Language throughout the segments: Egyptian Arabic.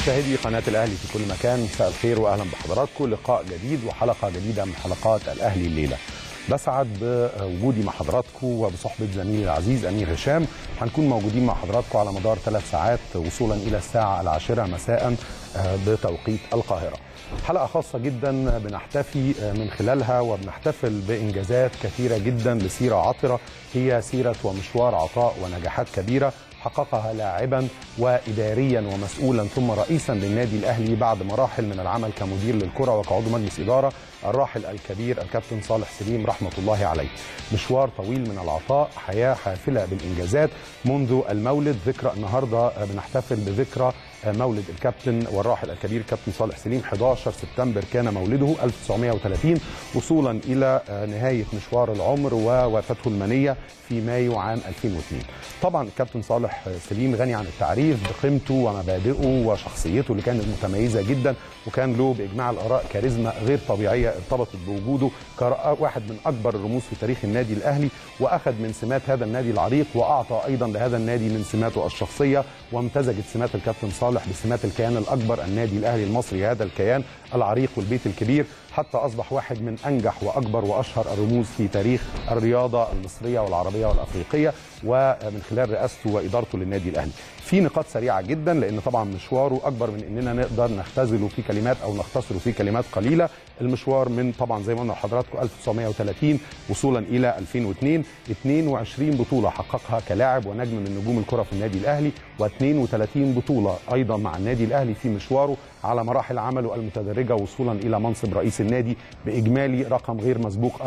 مشاهدي قناة الأهلي في كل مكان مساء الخير وأهلا بحضراتكم لقاء جديد وحلقة جديدة من حلقات الأهلي الليلة بسعد بوجودي مع حضراتكم وبصحبة زميلي العزيز أمير هشام هنكون موجودين مع حضراتكم على مدار ثلاث ساعات وصولا إلى الساعة العاشرة مساء بتوقيت القاهرة حلقة خاصة جدا بنحتفي من خلالها وبنحتفل بإنجازات كثيرة جدا لسيرة عطرة هي سيرة ومشوار عطاء ونجاحات كبيرة حققها لاعبا واداريا ومسؤولا ثم رئيسا للنادي الاهلي بعد مراحل من العمل كمدير للكره وكعضو مجلس اداره الراحل الكبير الكابتن صالح سليم رحمه الله عليه. مشوار طويل من العطاء، حياه حافله بالانجازات منذ المولد، ذكرى النهارده بنحتفل بذكرى مولد الكابتن والراحل الكبير كابتن صالح سليم 11 سبتمبر كان مولده 1930 وصولا الى نهايه مشوار العمر ووفاته المنيه في مايو عام 2002. طبعا الكابتن صالح سليم غني عن التعريف بقيمته ومبادئه وشخصيته اللي كانت متميزه جدا وكان له باجماع الاراء كاريزما غير طبيعيه ارتبطت بوجوده كواحد من اكبر الرموز في تاريخ النادي الاهلي واخذ من سمات هذا النادي العريق واعطى ايضا لهذا النادي من سماته الشخصيه وامتزجت سمات الكابتن صالح بسمات الكيان الاكبر النادي الاهلي المصري هذا الكيان العريق والبيت الكبير حتى اصبح واحد من انجح واكبر واشهر الرموز في تاريخ الرياضه المصريه والعربيه والافريقيه ومن خلال رئاسته وادارته للنادي الاهلي. في نقاط سريعه جدا لان طبعا مشواره اكبر من اننا نقدر نختزله في كلمات او نختصره في كلمات قليله، المشوار من طبعا زي ما قلنا لحضراتكم 1930 وصولا الى 2002 22 بطوله حققها كلاعب ونجم من نجوم الكره في النادي الاهلي و32 بطوله ايضا مع النادي الاهلي في مشواره على مراحل عمله المتدرجه وصولا الى منصب رئيس النادي باجمالي رقم غير مسبوق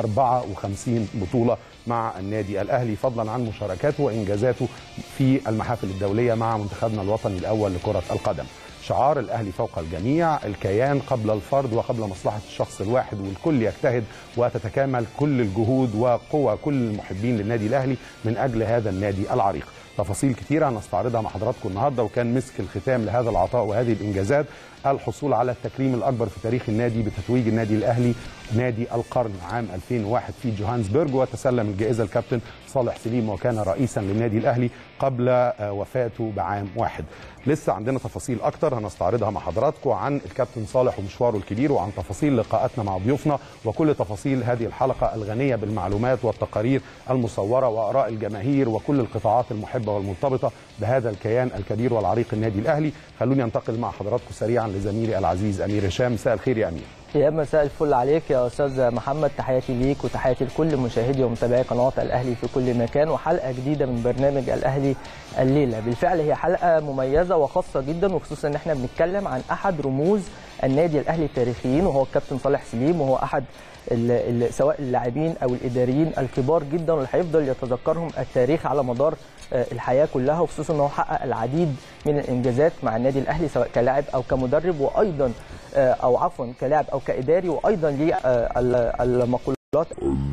54 بطوله مع النادي الاهلي فضلا عن مشاركاته وانجازاته في المحافل الدوليه مع منتخبنا الوطني الاول لكره القدم. شعار الاهلي فوق الجميع الكيان قبل الفرد وقبل مصلحه الشخص الواحد والكل يجتهد وتتكامل كل الجهود وقوى كل المحبين للنادي الاهلي من اجل هذا النادي العريق. تفاصيل كثيرة هنستعرضها مع حضراتكم النهارده وكان مسك الختام لهذا العطاء وهذه الانجازات الحصول على التكريم الاكبر في تاريخ النادي بتتويج النادي الاهلي نادي القرن عام 2001 في جوهانسبرج وتسلم الجائزه الكابتن صالح سليم وكان رئيسا للنادي الاهلي قبل وفاته بعام واحد. لسه عندنا تفاصيل اكتر هنستعرضها مع حضراتكم عن الكابتن صالح ومشواره الكبير وعن تفاصيل لقاءاتنا مع ضيوفنا وكل تفاصيل هذه الحلقه الغنيه بالمعلومات والتقارير المصوره واراء الجماهير وكل القطاعات المحبه والمرتبطه بهذا الكيان الكبير والعريق النادي الاهلي خلوني انتقل مع حضراتكم سريعا لزميلي العزيز امير هشام مساء الخير يا امير يا مساء الفل عليك يا استاذ محمد تحياتي ليك وتحياتي لكل مشاهدي ومتابعي قناه الاهلي في كل مكان وحلقه جديده من برنامج الاهلي الليله بالفعل هي حلقه مميزه وخاصه جدا وخصوصا ان احنا بنتكلم عن احد رموز النادي الاهلي التاريخيين وهو الكابتن صالح سليم وهو احد ال ال سواء اللاعبين او الاداريين الكبار جدا واللي هيفضل يتذكرهم التاريخ على مدار الحياه كلها وخصوصا ان هو حقق العديد من الانجازات مع النادي الاهلي سواء كلاعب او كمدرب وايضا او عفوا كلاعب او كاداري وايضا ليه المقولات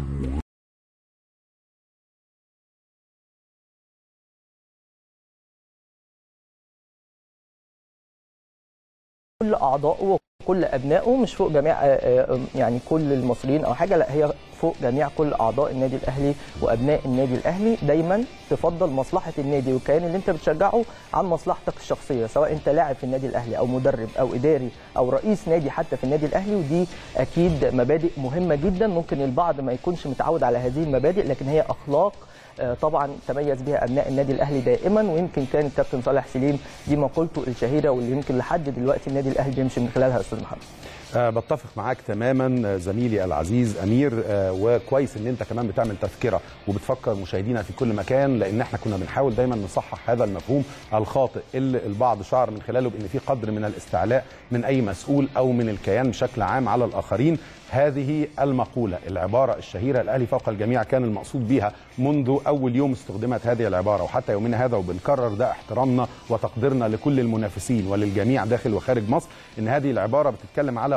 كل اعضائه وكل ابنائه مش فوق جميع يعني كل المصريين او حاجه لا هي فوق جميع كل اعضاء النادي الاهلي وابناء النادي الاهلي دايما تفضل مصلحه النادي والكيان اللي انت بتشجعه عن مصلحتك الشخصيه سواء انت لاعب في النادي الاهلي او مدرب او اداري او رئيس نادي حتى في النادي الاهلي ودي اكيد مبادئ مهمه جدا ممكن البعض ما يكونش متعود على هذه المبادئ لكن هي اخلاق طبعا تميز بها ابناء النادي الاهلي دائما ويمكن كان الكابتن صالح سليم دي مقولته الشهيره واللي يمكن لحد دلوقتي النادي الاهلي بيمشي من خلالها استاذ محمد أه بتفق معاك تماما زميلي العزيز امير أه وكويس ان انت كمان بتعمل تذكره وبتفكر مشاهدينا في كل مكان لان احنا كنا بنحاول دايما نصحح هذا المفهوم الخاطئ اللي البعض شعر من خلاله بان في قدر من الاستعلاء من اي مسؤول او من الكيان بشكل عام على الاخرين هذه المقولة العبارة الشهيرة الأهلي فوق الجميع كان المقصود بها منذ أول يوم استخدمت هذه العبارة وحتى يومنا هذا وبنكرر ده احترامنا وتقديرنا لكل المنافسين وللجميع داخل وخارج مصر إن هذه العبارة بتتكلم على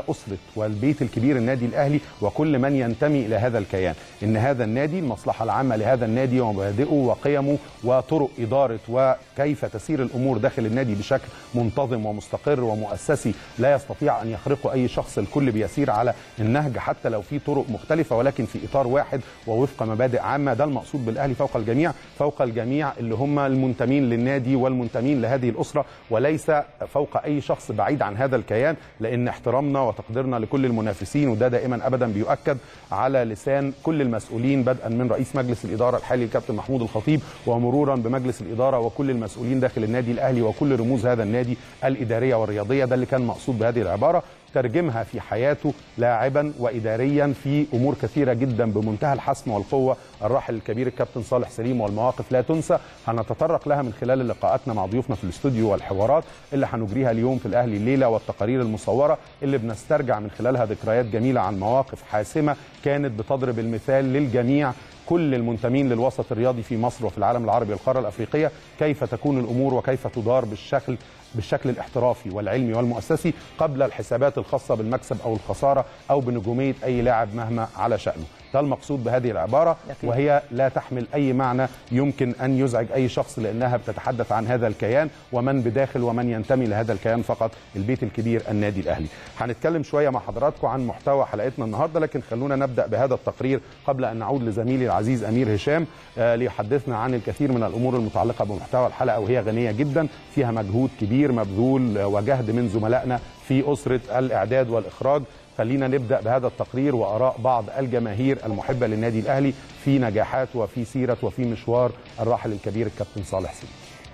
اسره والبيت الكبير النادي الاهلي وكل من ينتمي الى هذا الكيان ان هذا النادي المصلحه العامه لهذا النادي ومبادئه وقيمه وطرق اداره وكيف تسير الامور داخل النادي بشكل منتظم ومستقر ومؤسسي لا يستطيع ان يخرقه اي شخص الكل بيسير على النهج حتى لو في طرق مختلفه ولكن في اطار واحد ووفق مبادئ عامه ده المقصود بالاهلي فوق الجميع فوق الجميع اللي هم المنتمين للنادي والمنتمين لهذه الاسره وليس فوق اي شخص بعيد عن هذا الكيان لان احترامنا وتقديرنا لكل المنافسين وده دائما ابدا بيؤكد على لسان كل المسؤولين بدءا من رئيس مجلس الاداره الحالي الكابتن محمود الخطيب ومرورا بمجلس الاداره وكل المسؤولين داخل النادي الاهلي وكل رموز هذا النادي الاداريه والرياضيه ده اللي كان مقصود بهذه العباره ترجمها في حياته لاعبا واداريا في امور كثيره جدا بمنتهى الحسم والقوه الراحل الكبير الكابتن صالح سليم والمواقف لا تنسى هنتطرق لها من خلال لقاءاتنا مع ضيوفنا في الاستوديو والحوارات اللي هنجريها اليوم في الاهلي الليله والتقارير المصوره اللي بنسترجع من خلالها ذكريات جميله عن مواقف حاسمه كانت بتضرب المثال للجميع كل المنتمين للوسط الرياضي في مصر وفي العالم العربي والقاره الافريقيه كيف تكون الامور وكيف تدار بالشكل بالشكل الاحترافي والعلمي والمؤسسي قبل الحسابات الخاصه بالمكسب او الخساره او بنجوميه اي لاعب مهما على شانه ده المقصود بهذه العباره أكيد. وهي لا تحمل اي معنى يمكن ان يزعج اي شخص لانها بتتحدث عن هذا الكيان ومن بداخل ومن ينتمي لهذا الكيان فقط البيت الكبير النادي الاهلي هنتكلم شويه مع حضراتكم عن محتوى حلقتنا النهارده لكن خلونا نبدا بهذا التقرير قبل ان نعود لزميلي العزيز امير هشام آه، ليحدثنا عن الكثير من الامور المتعلقه بمحتوى الحلقه وهي غنيه جدا فيها مجهود كبير مبذول آه، وجهد من زملائنا في اسره الاعداد والاخراج خلينا نبدا بهذا التقرير واراء بعض الجماهير المحبه للنادي الاهلي في نجاحات وفي سيره وفي مشوار الراحل الكبير الكابتن صالح سليم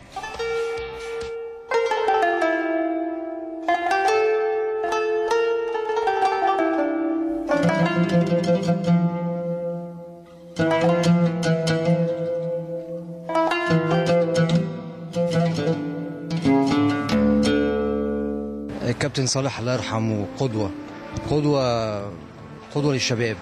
الكابتن صالح الله يرحمه قدوة قدوة قدوة للشباب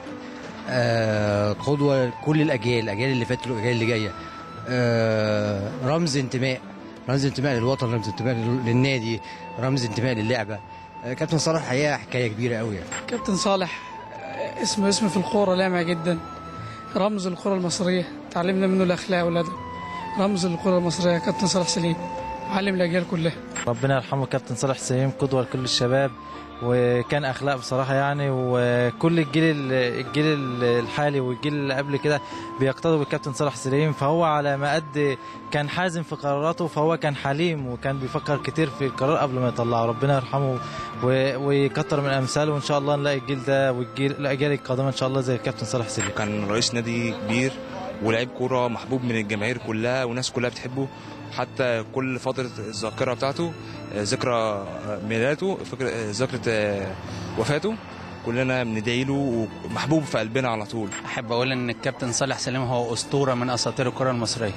آه، قدوة لكل الأجيال الأجيال اللي فاتت والأجيال اللي جاية آه، رمز انتماء رمز انتماء للوطن رمز انتماء لل- للنادي رمز انتماء للعبة آه، كابتن صالح حقيقة حكاية كبيرة قوي يعني. كابتن صالح اسمه اسم في الكورة لامع جدا رمز الكرة المصرية تعلمنا منه الأخلاق والأدب رمز الكرة المصرية كابتن صالح سليم علم الأجيال كلها ربنا يرحمه كابتن صالح سليم قدوة لكل الشباب وكان اخلاق بصراحه يعني وكل الجيل الجيل الحالي والجيل اللي قبل كده بيقتدوا بالكابتن صالح سليم فهو على ما قد كان حازم في قراراته فهو كان حليم وكان بيفكر كتير في القرار قبل ما يطلعه ربنا يرحمه و- ويكتر من امثاله وان شاء الله نلاقي الجيل ده والجيل الاجيال القادمه ان شاء الله زي الكابتن صالح سليم كان رئيس نادي كبير ولاعيب كوره محبوب من الجماهير كلها والناس كلها بتحبه حتى كل فتره الذاكره بتاعته آه، ذكرى آه، ميلاده فكرة آه، ذكرى آه، وفاته كلنا بندعي له ومحبوب في قلبنا على طول احب اقول ان الكابتن صالح سليم هو اسطوره من اساطير الكره المصريه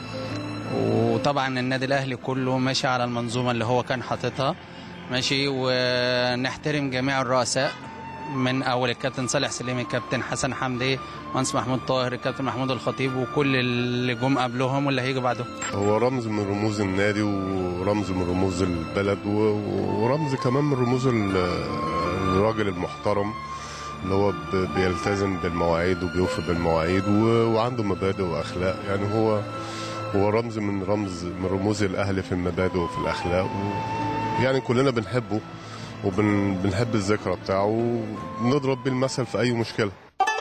وطبعا النادي الاهلي كله ماشي على المنظومه اللي هو كان حاططها ماشي ونحترم جميع الرؤساء من اول الكابتن صالح سليم الكابتن حسن حمدي مهندس محمود طاهر الكابتن محمود الخطيب وكل اللي جم قبلهم واللي هيجوا بعدهم هو رمز من رموز النادي ورمز من رموز البلد و- ورمز كمان من رموز ال- الراجل المحترم اللي هو ب- بيلتزم بالمواعيد وبيوفي بالمواعيد و- وعنده مبادئ واخلاق يعني هو هو رمز من رمز من رموز الاهلي في المبادئ وفي الاخلاق و يعني كلنا بنحبه وبنحب الذكرى بتاعه ونضرب بيه المثل في اي مشكله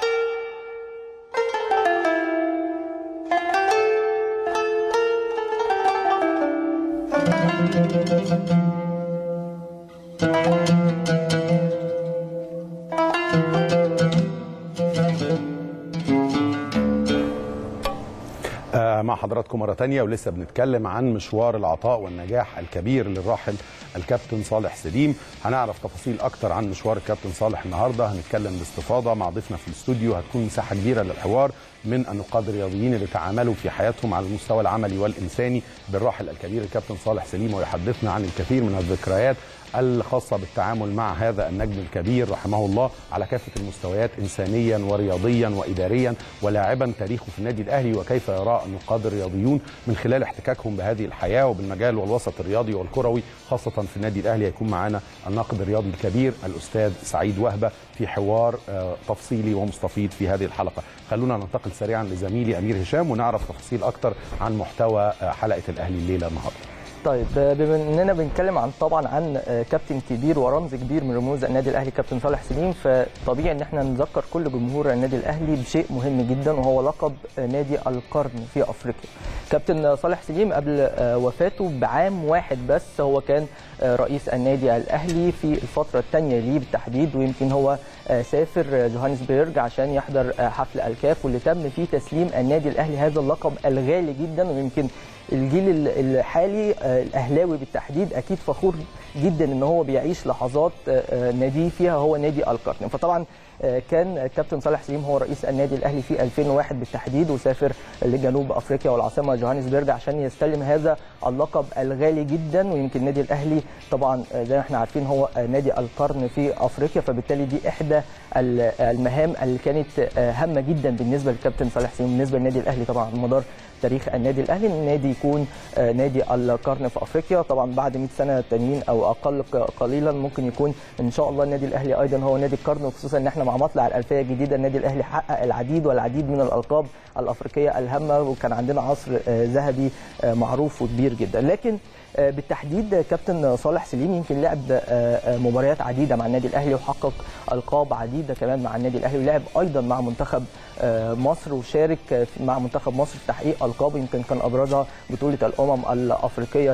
آه، مع حضراتكم مرة تانية ولسه بنتكلم عن مشوار العطاء والنجاح الكبير للراحل الكابتن صالح سليم هنعرف تفاصيل أكتر عن مشوار الكابتن صالح النهاردة هنتكلم باستفاضة مع ضيفنا في الاستوديو هتكون مساحة كبيرة للحوار من النقاد الرياضيين اللي تعاملوا في حياتهم على المستوى العملي والإنساني بالراحل الكبير الكابتن صالح سليم ويحدثنا عن الكثير من الذكريات الخاصه بالتعامل مع هذا النجم الكبير رحمه الله على كافه المستويات انسانيا ورياضيا واداريا ولاعبا تاريخه في النادي الاهلي وكيف يراه النقاد الرياضيون من خلال احتكاكهم بهذه الحياه وبالمجال والوسط الرياضي والكروي خاصه في النادي الاهلي هيكون معانا الناقد الرياضي الكبير الاستاذ سعيد وهبه في حوار آه، تفصيلي ومستفيض في هذه الحلقه خلونا ننتقل سريعا لزميلي امير هشام ونعرف تفاصيل اكتر عن محتوى آه، حلقه الاهلي الليله النهارده طيب بما اننا بنتكلم عن طبعا عن كابتن كبير ورمز كبير من رموز النادي الاهلي كابتن صالح سليم فطبيعي ان احنا نذكر كل جمهور النادي الاهلي بشيء مهم جدا وهو لقب نادي القرن في افريقيا. كابتن صالح سليم قبل وفاته بعام واحد بس هو كان رئيس النادي الاهلي في الفتره الثانيه ليه بالتحديد ويمكن هو سافر جوهانسبرج عشان يحضر حفل الكاف واللي تم فيه تسليم النادي الاهلي هذا اللقب الغالي جدا ويمكن الجيل الحالي الاهلاوي بالتحديد اكيد فخور جدا ان هو بيعيش لحظات ناديه فيها هو نادي القرن فطبعا كان كابتن صالح سليم هو رئيس النادي الاهلي في 2001 بالتحديد وسافر لجنوب افريقيا والعاصمه جوهانسبرج عشان يستلم هذا اللقب الغالي جدا ويمكن النادي الاهلي طبعا زي ما احنا عارفين هو نادي القرن في افريقيا فبالتالي دي احدى المهام اللي كانت هامه جدا بالنسبه للكابتن صالح سليم بالنسبه للنادي الاهلي طبعا على مدار تاريخ النادي الاهلي ان النادي يكون نادي القرن في افريقيا طبعا بعد 100 سنه تانيين او اقل قليلا ممكن يكون ان شاء الله النادي الاهلي ايضا هو نادي القرن وخصوصا ان احنا مع مطلع الالفيه الجديده النادي الاهلي حقق العديد والعديد من الالقاب الافريقيه الهامه وكان عندنا عصر ذهبي معروف وكبير جدا لكن بالتحديد كابتن صالح سليم يمكن لعب مباريات عديده مع النادي الاهلي وحقق القاب عديده كمان مع النادي الاهلي ولعب ايضا مع منتخب مصر وشارك مع منتخب مصر في تحقيق القاب يمكن كان ابرزها بطوله الامم الافريقيه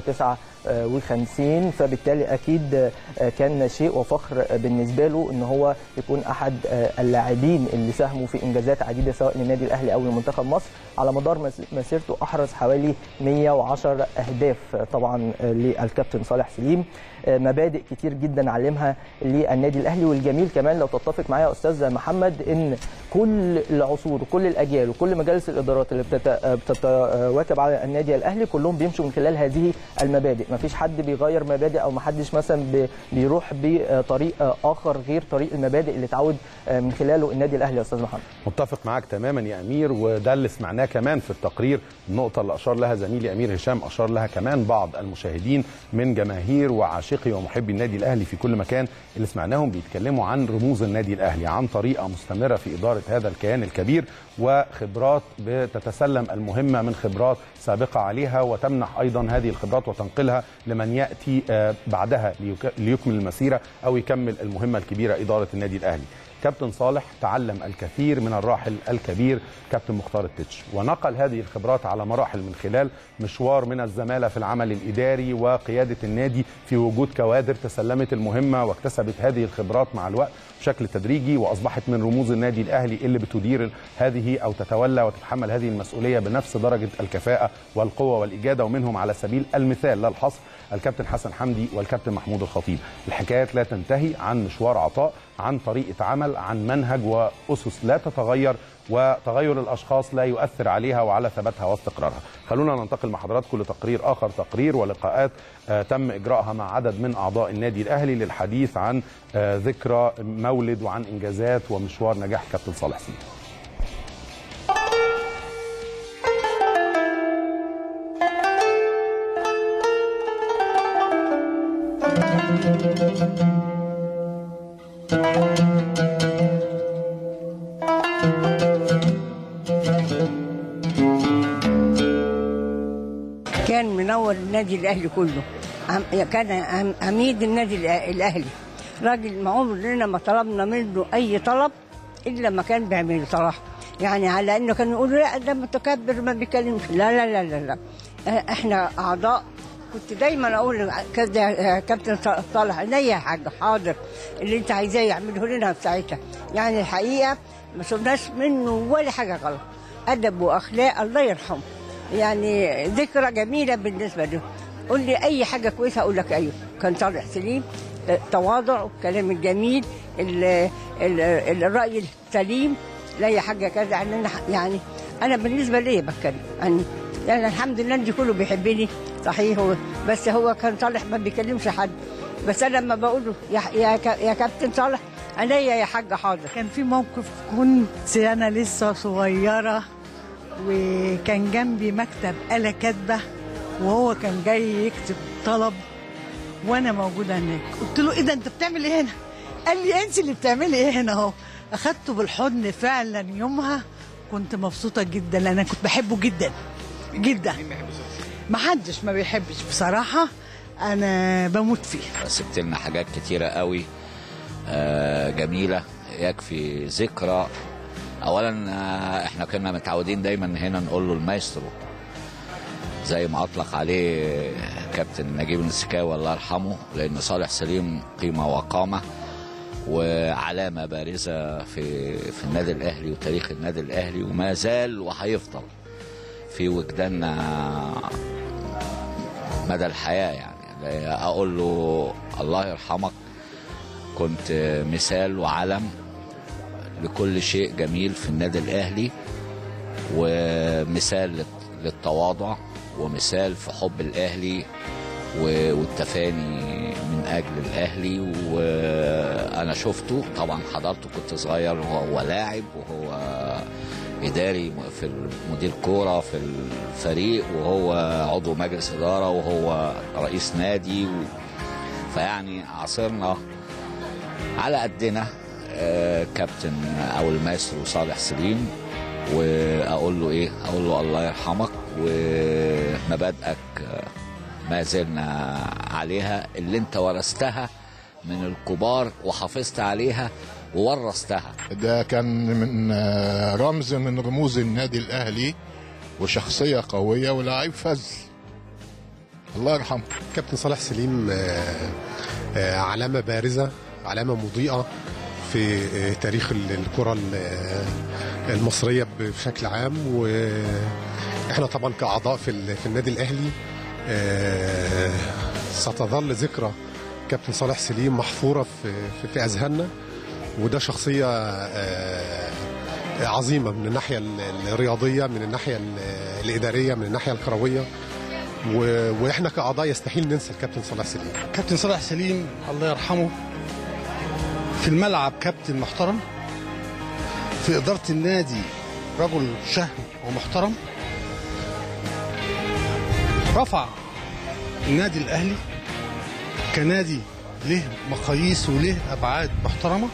59 فبالتالي اكيد كان شيء وفخر بالنسبه له ان هو يكون احد اللاعبين اللي ساهموا في انجازات عديده سواء للنادي الاهلي او لمنتخب مصر على مدار مسيرته احرز حوالي 110 اهداف طبعا للكابتن صالح سليم مبادئ كتير جدا علمها للنادي الاهلي والجميل كمان لو تتفق معايا يا استاذ محمد ان كل العصور وكل الاجيال وكل مجالس الادارات اللي بتتواكب على النادي الاهلي كلهم بيمشوا من خلال هذه المبادئ ما فيش حد بيغير مبادئ او ما حدش مثلا بيروح بطريق اخر غير طريق المبادئ اللي اتعود من خلاله النادي الاهلي يا استاذ محمد متفق معاك تماما يا امير وده اللي سمعناه كمان في التقرير النقطه اللي اشار لها زميلي امير هشام اشار لها كمان بعض المشاهدين من جماهير وعاشقي ومحبي النادي الاهلي في كل مكان اللي سمعناهم بيتكلموا عن رموز النادي الاهلي عن طريقه مستمره في اداره هذا الكيان الكبير وخبرات بتتسلم المهمه من خبرات سابقه عليها وتمنح ايضا هذه الخبرات وتنقلها لمن ياتي بعدها ليكمل المسيره او يكمل المهمه الكبيره اداره النادي الاهلي. كابتن صالح تعلم الكثير من الراحل الكبير كابتن مختار التتش ونقل هذه الخبرات على مراحل من خلال مشوار من الزمالة في العمل الإداري وقيادة النادي في وجود كوادر تسلمت المهمة واكتسبت هذه الخبرات مع الوقت بشكل تدريجي وأصبحت من رموز النادي الأهلي اللي بتدير هذه أو تتولى وتتحمل هذه المسؤولية بنفس درجة الكفاءة والقوة والإجادة ومنهم على سبيل المثال لا الحصر الكابتن حسن حمدي والكابتن محمود الخطيب الحكايات لا تنتهي عن مشوار عطاء عن طريقة عمل عن منهج وأسس لا تتغير وتغير الأشخاص لا يؤثر عليها وعلى ثباتها واستقرارها خلونا ننتقل مع حضراتكم لتقرير آخر تقرير ولقاءات آه تم إجراءها مع عدد من أعضاء النادي الأهلي للحديث عن آه ذكرى مولد وعن إنجازات ومشوار نجاح كابتن صالح سليم كان منور النادي الاهلي كله عم- كان عم- عميد النادي الأ- الاهلي راجل ما عمرنا ما طلبنا منه اي طلب الا ما كان بيعمله صراحه يعني على انه كانوا يقولوا لا ده متكبر ما بيكلمش لا لا لا لا, لا. آه، احنا اعضاء كنت دايما اقول كذا يا كابتن صالح عينيا يا حاج حاضر اللي انت عايزاه يعمله لنا في ساعتها يعني الحقيقه ما شفناش منه ولا حاجه غلط ادب واخلاق الله يرحمه يعني ذكرى جميله بالنسبه له قول لي اي حاجه كويسه اقول لك ايوه كان صالح سليم تواضع والكلام الجميل ال ال ال الراي السليم لا يا حاجه كذا يعني انا يعني انا بالنسبه لي بتكلم يعني يعني الحمد لله النادي كله بيحبني صحيح هو بس هو كان صالح ما بيكلمش حد بس انا لما بقول له يا يا, كا- يا كابتن صالح عينيا يا حاج حاضر كان في موقف كنت انا لسه صغيره وكان جنبي مكتب آلة كاتبه وهو كان جاي يكتب طلب وانا موجوده هناك قلت له ايه ده انت بتعمل ايه هنا قال لي انت اللي بتعملي ايه هنا اهو اخدته بالحضن فعلا يومها كنت مبسوطه جدا لان انا كنت بحبه جدا جدا ما حدش ما بيحبش بصراحه انا بموت فيه سبت لنا حاجات كتيرة قوي آه، جميلة يكفي ذكرى أولا آه، احنا كنا متعودين دايما هنا نقول له المايسترو زي ما أطلق عليه كابتن نجيب النسكاوي الله يرحمه لأن صالح سليم قيمة وقامة وعلامة بارزة في في النادي الأهلي وتاريخ النادي الأهلي وما زال وهيفضل في وجداننا مدى الحياة يعني أقول له الله يرحمك كنت مثال وعلم لكل شيء جميل في النادي الأهلي ومثال للت- للتواضع ومثال في حب الأهلي و- والتفاني من أجل الأهلي وأنا شفته طبعا حضرته كنت صغير وهو لاعب وهو إداري في مدير كورة في الفريق وهو عضو مجلس إدارة وهو رئيس نادي و... فيعني عاصرنا على قدنا آه، كابتن او المايسترو صالح سليم واقول له ايه اقول له الله يرحمك ومبادئك آه، ما زلنا عليها اللي انت ورثتها من الكبار وحافظت عليها وورثتها ده كان من آه، رمز من رموز النادي الاهلي وشخصيه قويه ولاعب فذ الله يرحمه كابتن صالح سليم آه، آه، علامة بارزة علامة مضيئة في آه، تاريخ ال- الكرة ال- آه، المصرية بشكل عام واحنا طبعا كأعضاء في ال- في النادي الأهلي آه، ستظل ذكرى كابتن صالح سليم محفورة في في- في أذهاننا وده شخصية آه، عظيمة من الناحية ال- الرياضية من الناحية ال- الإدارية من الناحية الكروية و... واحنا كاعضاء يستحيل ننسى الكابتن صلاح سليم كابتن صالح سليم الله يرحمه في الملعب كابتن محترم في إدارة النادي رجل شهم ومحترم رفع النادي الأهلي كنادي له مقاييس وله أبعاد محترمة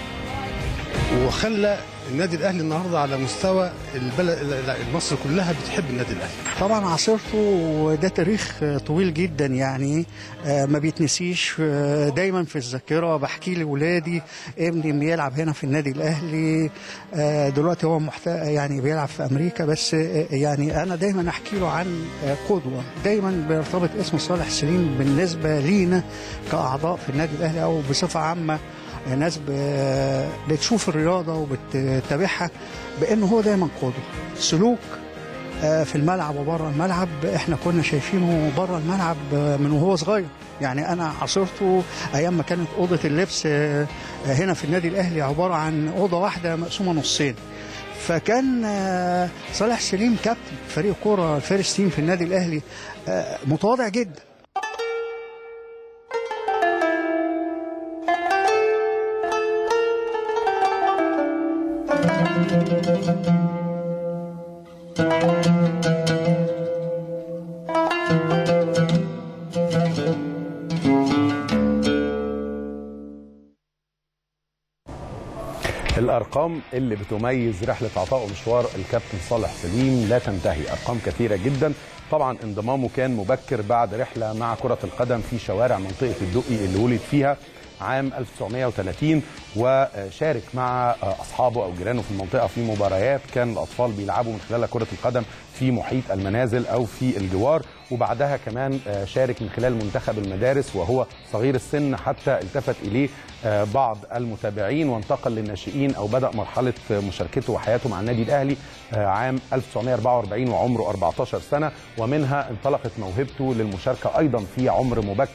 وخلى النادي الأهلي النهاردة على مستوى البلد مصر كلها بتحب النادي الأهلي طبعا عاصرته وده تاريخ طويل جدا يعني آه، ما بيتنسيش آه، دايما في الذاكره بحكي لاولادي ابني بيلعب هنا في النادي الاهلي آه، دلوقتي هو محت... يعني بيلعب في امريكا بس آه، يعني انا دايما احكي له عن آه، قدوه دايما بيرتبط اسم صالح سليم بالنسبه لينا كاعضاء في النادي الاهلي او بصفه عامه ناس ب- بتشوف الرياضه وبتتابعها بانه هو دايما قدوه سلوك آه، في الملعب وبره الملعب احنا كنا شايفينه بره الملعب آه، من وهو صغير يعني انا عاصرته ايام ما كانت اوضه اللبس آه، آه، هنا في النادي الاهلي عباره عن اوضه واحده مقسومه نصين فكان آه، صالح سليم كابتن فريق كوره الفيرست تيم في النادي الاهلي آه، متواضع جدا الارقام اللي بتميز رحله عطاء ومشوار الكابتن صالح سليم لا تنتهي ارقام كثيره جدا طبعا انضمامه كان مبكر بعد رحله مع كره القدم في شوارع منطقه الدقي اللي ولد فيها عام 1930 وشارك مع اصحابه او جيرانه في المنطقه في مباريات كان الاطفال بيلعبوا من خلالها كره القدم في محيط المنازل او في الجوار وبعدها كمان شارك من خلال منتخب المدارس وهو صغير السن حتى التفت اليه بعض المتابعين وانتقل للناشئين او بدا مرحله مشاركته وحياته مع النادي الاهلي عام 1944 وعمره 14 سنه ومنها انطلقت موهبته للمشاركه ايضا في عمر مبكر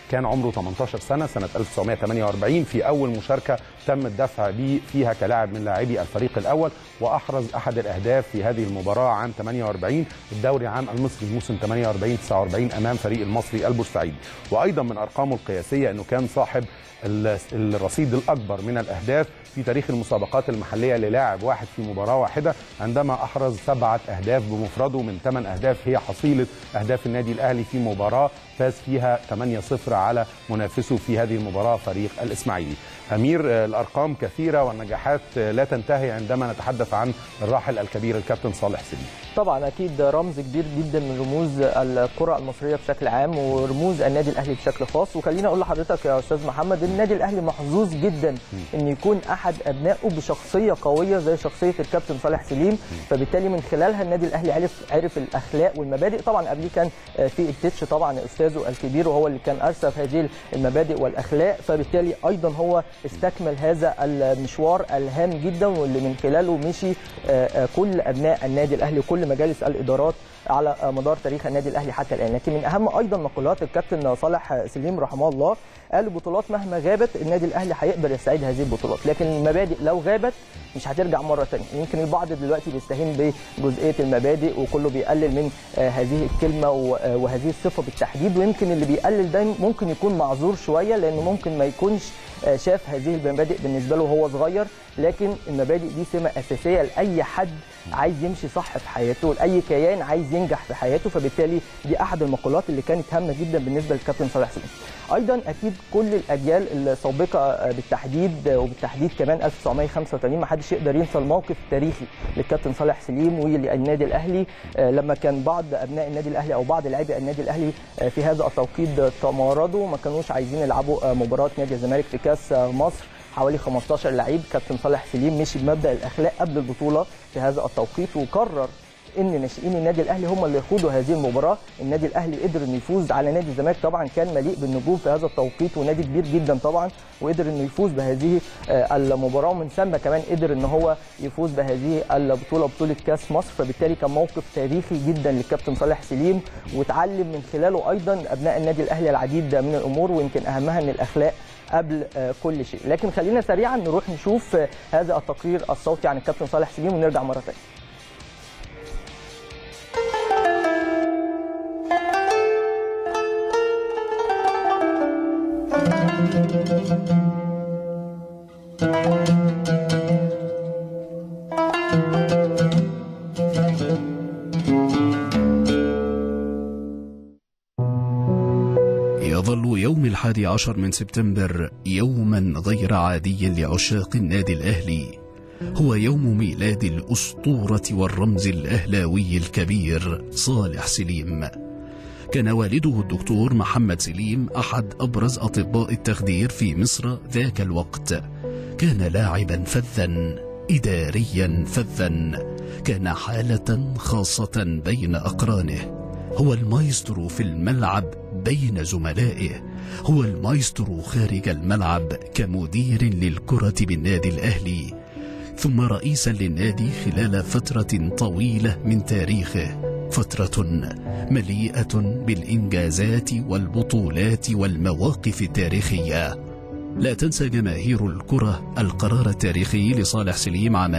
كان عمره 18 سنه سنه 1948 في اول مشاركه تم الدفع به فيها كلاعب من لاعبي الفريق الاول واحرز احد الاهداف في هذه المباراه عام 48 الدوري عام المصري موسم 48 49 امام فريق المصري البورسعيدي وايضا من ارقامه القياسيه انه كان صاحب ال- الرصيد الاكبر من الاهداف في تاريخ المسابقات المحليه للاعب واحد في مباراه واحده عندما احرز سبعه اهداف بمفرده من ثمان اهداف هي حصيله اهداف النادي الاهلي في مباراه فاز فيها 8-0 على منافسه في هذه المباراه فريق الاسماعيلي. امير آه، الارقام كثيره والنجاحات آه، لا تنتهي عندما نتحدث عن الراحل الكبير الكابتن صالح سليم. طبعا اكيد رمز كبير جدا من رموز الكره المصريه بشكل عام ورموز النادي الاهلي بشكل خاص وخليني اقول لحضرتك يا استاذ محمد ان النادي الاهلي محظوظ جدا ان يكون احد ابنائه بشخصيه قويه زي شخصيه الكابتن صالح سليم فبالتالي من خلالها النادي الاهلي عرف عرف الاخلاق والمبادئ طبعا قبليه كان في التتش طبعا استاذه الكبير وهو اللي كان ارسف هذه المبادئ والاخلاق فبالتالي ايضا هو استكمل هذا المشوار الهام جدا واللي من خلاله مشي آه، آه، كل ابناء النادي الاهلي وكل مجالس الادارات على مدار تاريخ النادي الاهلي حتى الان لكن من اهم ايضا مقولات الكابتن صالح سليم رحمه الله قال البطولات مهما غابت النادي الاهلي هيقدر يستعيد هذه البطولات لكن المبادئ لو غابت مش هترجع مره ثانيه يمكن البعض دلوقتي بيستهين بجزئيه المبادئ وكله بيقلل من آه، هذه الكلمه و- آه، وهذه الصفه بالتحديد ويمكن اللي بيقلل ده ممكن يكون معذور شويه لانه ممكن ما يكونش آه، شاف هذه المبادئ بالنسبه له وهو صغير لكن المبادئ دي سمه اساسيه لاي حد عايز يمشي صح في حياته لاي كيان عايز ينجح في حياته فبالتالي دي احد المقولات اللي كانت هامه جدا بالنسبه للكابتن صالح سليم ايضا اكيد كل الاجيال السابقه آه، بالتحديد آه، وبالتحديد كمان 1985 ما حدش يقدر ينسى الموقف التاريخي للكابتن صالح سليم وللنادي الاهلي آه، لما كان بعض ابناء النادي الاهلي او بعض لاعبي النادي الاهلي آه، في هذا التوقيت آه، تمردوا ما كانوش عايزين يلعبوا آه، مباراه نادي الزمالك في كاس آه، مصر حوالي 15 لعيب كابتن صالح سليم مشي بمبدا الاخلاق قبل البطوله في هذا التوقيت وقرر ان ناشئين النادي الاهلي هم اللي يخوضوا هذه المباراه النادي الاهلي قدر انه يفوز على نادي الزمالك طبعا كان مليء بالنجوم في هذا التوقيت ونادي كبير جدا طبعا وقدر انه يفوز بهذه آه، المباراه ومن ثم كمان قدر ان هو يفوز بهذه البطوله بطوله كاس مصر فبالتالي كان موقف تاريخي جدا للكابتن صالح سليم وتعلم من خلاله ايضا ابناء النادي الاهلي العديد من الامور ويمكن اهمها ان الاخلاق قبل آه، كل شيء لكن خلينا سريعا نروح نشوف آه، هذا التقرير الصوتي عن الكابتن صالح سليم ونرجع مره ثانيه يظل يوم الحادي عشر من سبتمبر يوما غير عادي لعشاق النادي الأهلي هو يوم ميلاد الأسطورة والرمز الأهلاوي الكبير صالح سليم كان والده الدكتور محمد سليم أحد أبرز أطباء التخدير في مصر ذاك الوقت كان لاعبا فذا إداريا فذا كان حالة خاصة بين أقرانه هو المايسترو في الملعب بين زملائه هو المايسترو خارج الملعب كمدير للكرة بالنادي الأهلي ثم رئيسا للنادي خلال فترة طويلة من تاريخه فترة مليئة بالإنجازات والبطولات والمواقف التاريخية لا تنسى جماهير الكرة القرار التاريخي لصالح سليم عام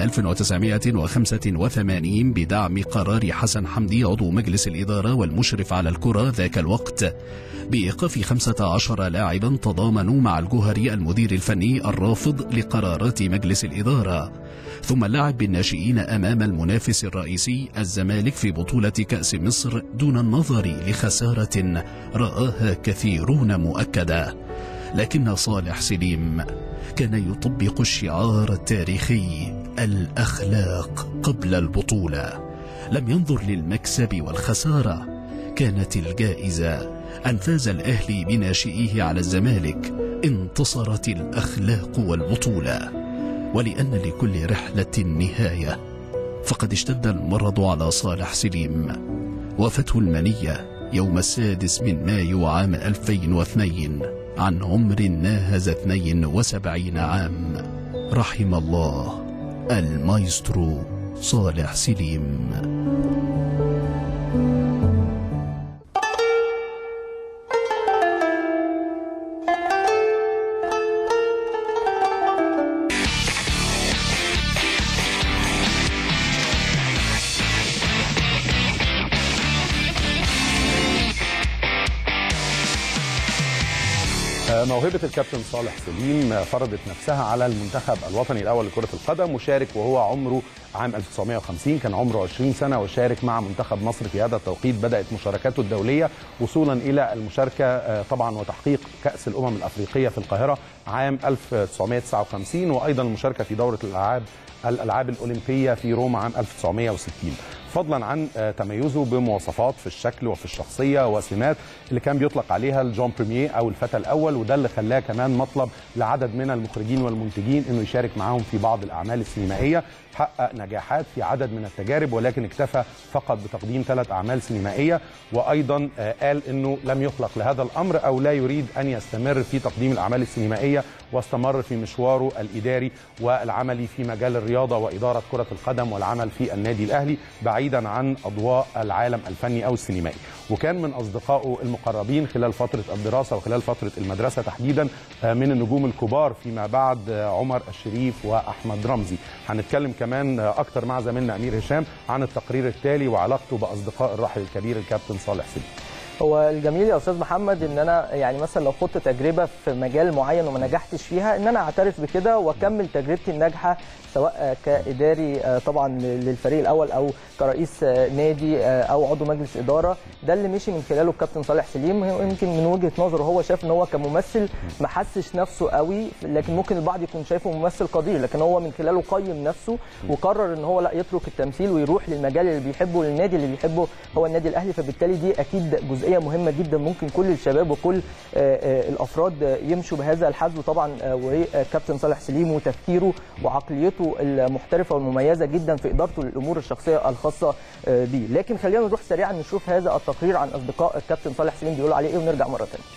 1985 بدعم قرار حسن حمدي عضو مجلس الإدارة والمشرف على الكرة ذاك الوقت بإيقاف 15 لاعبا تضامنوا مع الجوهري المدير الفني الرافض لقرارات مجلس الإدارة ثم اللعب بالناشئين أمام المنافس الرئيسي الزمالك في بطولة كأس مصر دون النظر لخسارة رآها كثيرون مؤكدة لكن صالح سليم كان يطبق الشعار التاريخي الأخلاق قبل البطولة لم ينظر للمكسب والخسارة كانت الجائزة أن فاز الأهلي بناشئيه على الزمالك انتصرت الأخلاق والبطولة ولأن لكل رحلة نهاية فقد اشتد المرض على صالح سليم وفته المنية يوم السادس من مايو عام 2002 عن عمر ناهز 72 عام رحم الله المايسترو صالح سليم موهبة الكابتن صالح سليم فرضت نفسها على المنتخب الوطني الأول لكرة القدم وشارك وهو عمره عام 1950 كان عمره 20 سنة وشارك مع منتخب مصر في هذا التوقيت بدأت مشاركاته الدولية وصولا إلى المشاركة طبعا وتحقيق كأس الأمم الأفريقية في القاهرة عام 1959 وأيضا المشاركة في دورة الألعاب الألعاب الأولمبية في روما عام 1960 فضلا عن تميزه بمواصفات في الشكل وفي الشخصيه وسمات اللي كان بيطلق عليها الجون بريمير او الفتى الاول وده اللي خلاه كمان مطلب لعدد من المخرجين والمنتجين انه يشارك معاهم في بعض الاعمال السينمائيه حقق نجاحات في عدد من التجارب ولكن اكتفى فقط بتقديم ثلاث اعمال سينمائيه وايضا قال انه لم يخلق لهذا الامر او لا يريد ان يستمر في تقديم الاعمال السينمائيه واستمر في مشواره الاداري والعملي في مجال الرياضه واداره كره القدم والعمل في النادي الاهلي بعيدا عن اضواء العالم الفني او السينمائي وكان من اصدقائه المقربين خلال فتره الدراسه وخلال فتره المدرسه تحديدا من النجوم الكبار فيما بعد عمر الشريف واحمد رمزي هنتكلم كمان اكتر مع زميلنا امير هشام عن التقرير التالي وعلاقته باصدقاء الراحل الكبير الكابتن صالح سليم هو الجميل يا استاذ محمد ان انا يعني مثلا لو خدت تجربه في مجال معين وما نجحتش فيها ان انا اعترف بكده واكمل تجربتي الناجحه سواء كاداري طبعا للفريق الاول او كرئيس نادي او عضو مجلس اداره ده اللي مشي من خلاله الكابتن صالح سليم يمكن من وجهه نظره هو شاف ان هو كممثل ما حسش نفسه قوي لكن ممكن البعض يكون شايفه ممثل قدير لكن هو من خلاله قيم نفسه وقرر ان هو لا يترك التمثيل ويروح للمجال اللي بيحبه للنادي اللي بيحبه هو النادي الاهلي فبالتالي دي اكيد جزئيه مهمه جدا ممكن كل الشباب وكل الافراد يمشوا بهذا الحذو طبعا وكابتن صالح سليم وتفكيره وعقليته المحترفه والمميزه جدا في ادارته للامور الشخصيه الخاصه بيه لكن خلينا نروح سريعا نشوف هذا التقرير عن اصدقاء الكابتن صالح سليم بيقولوا عليه ايه ونرجع مره ثانيه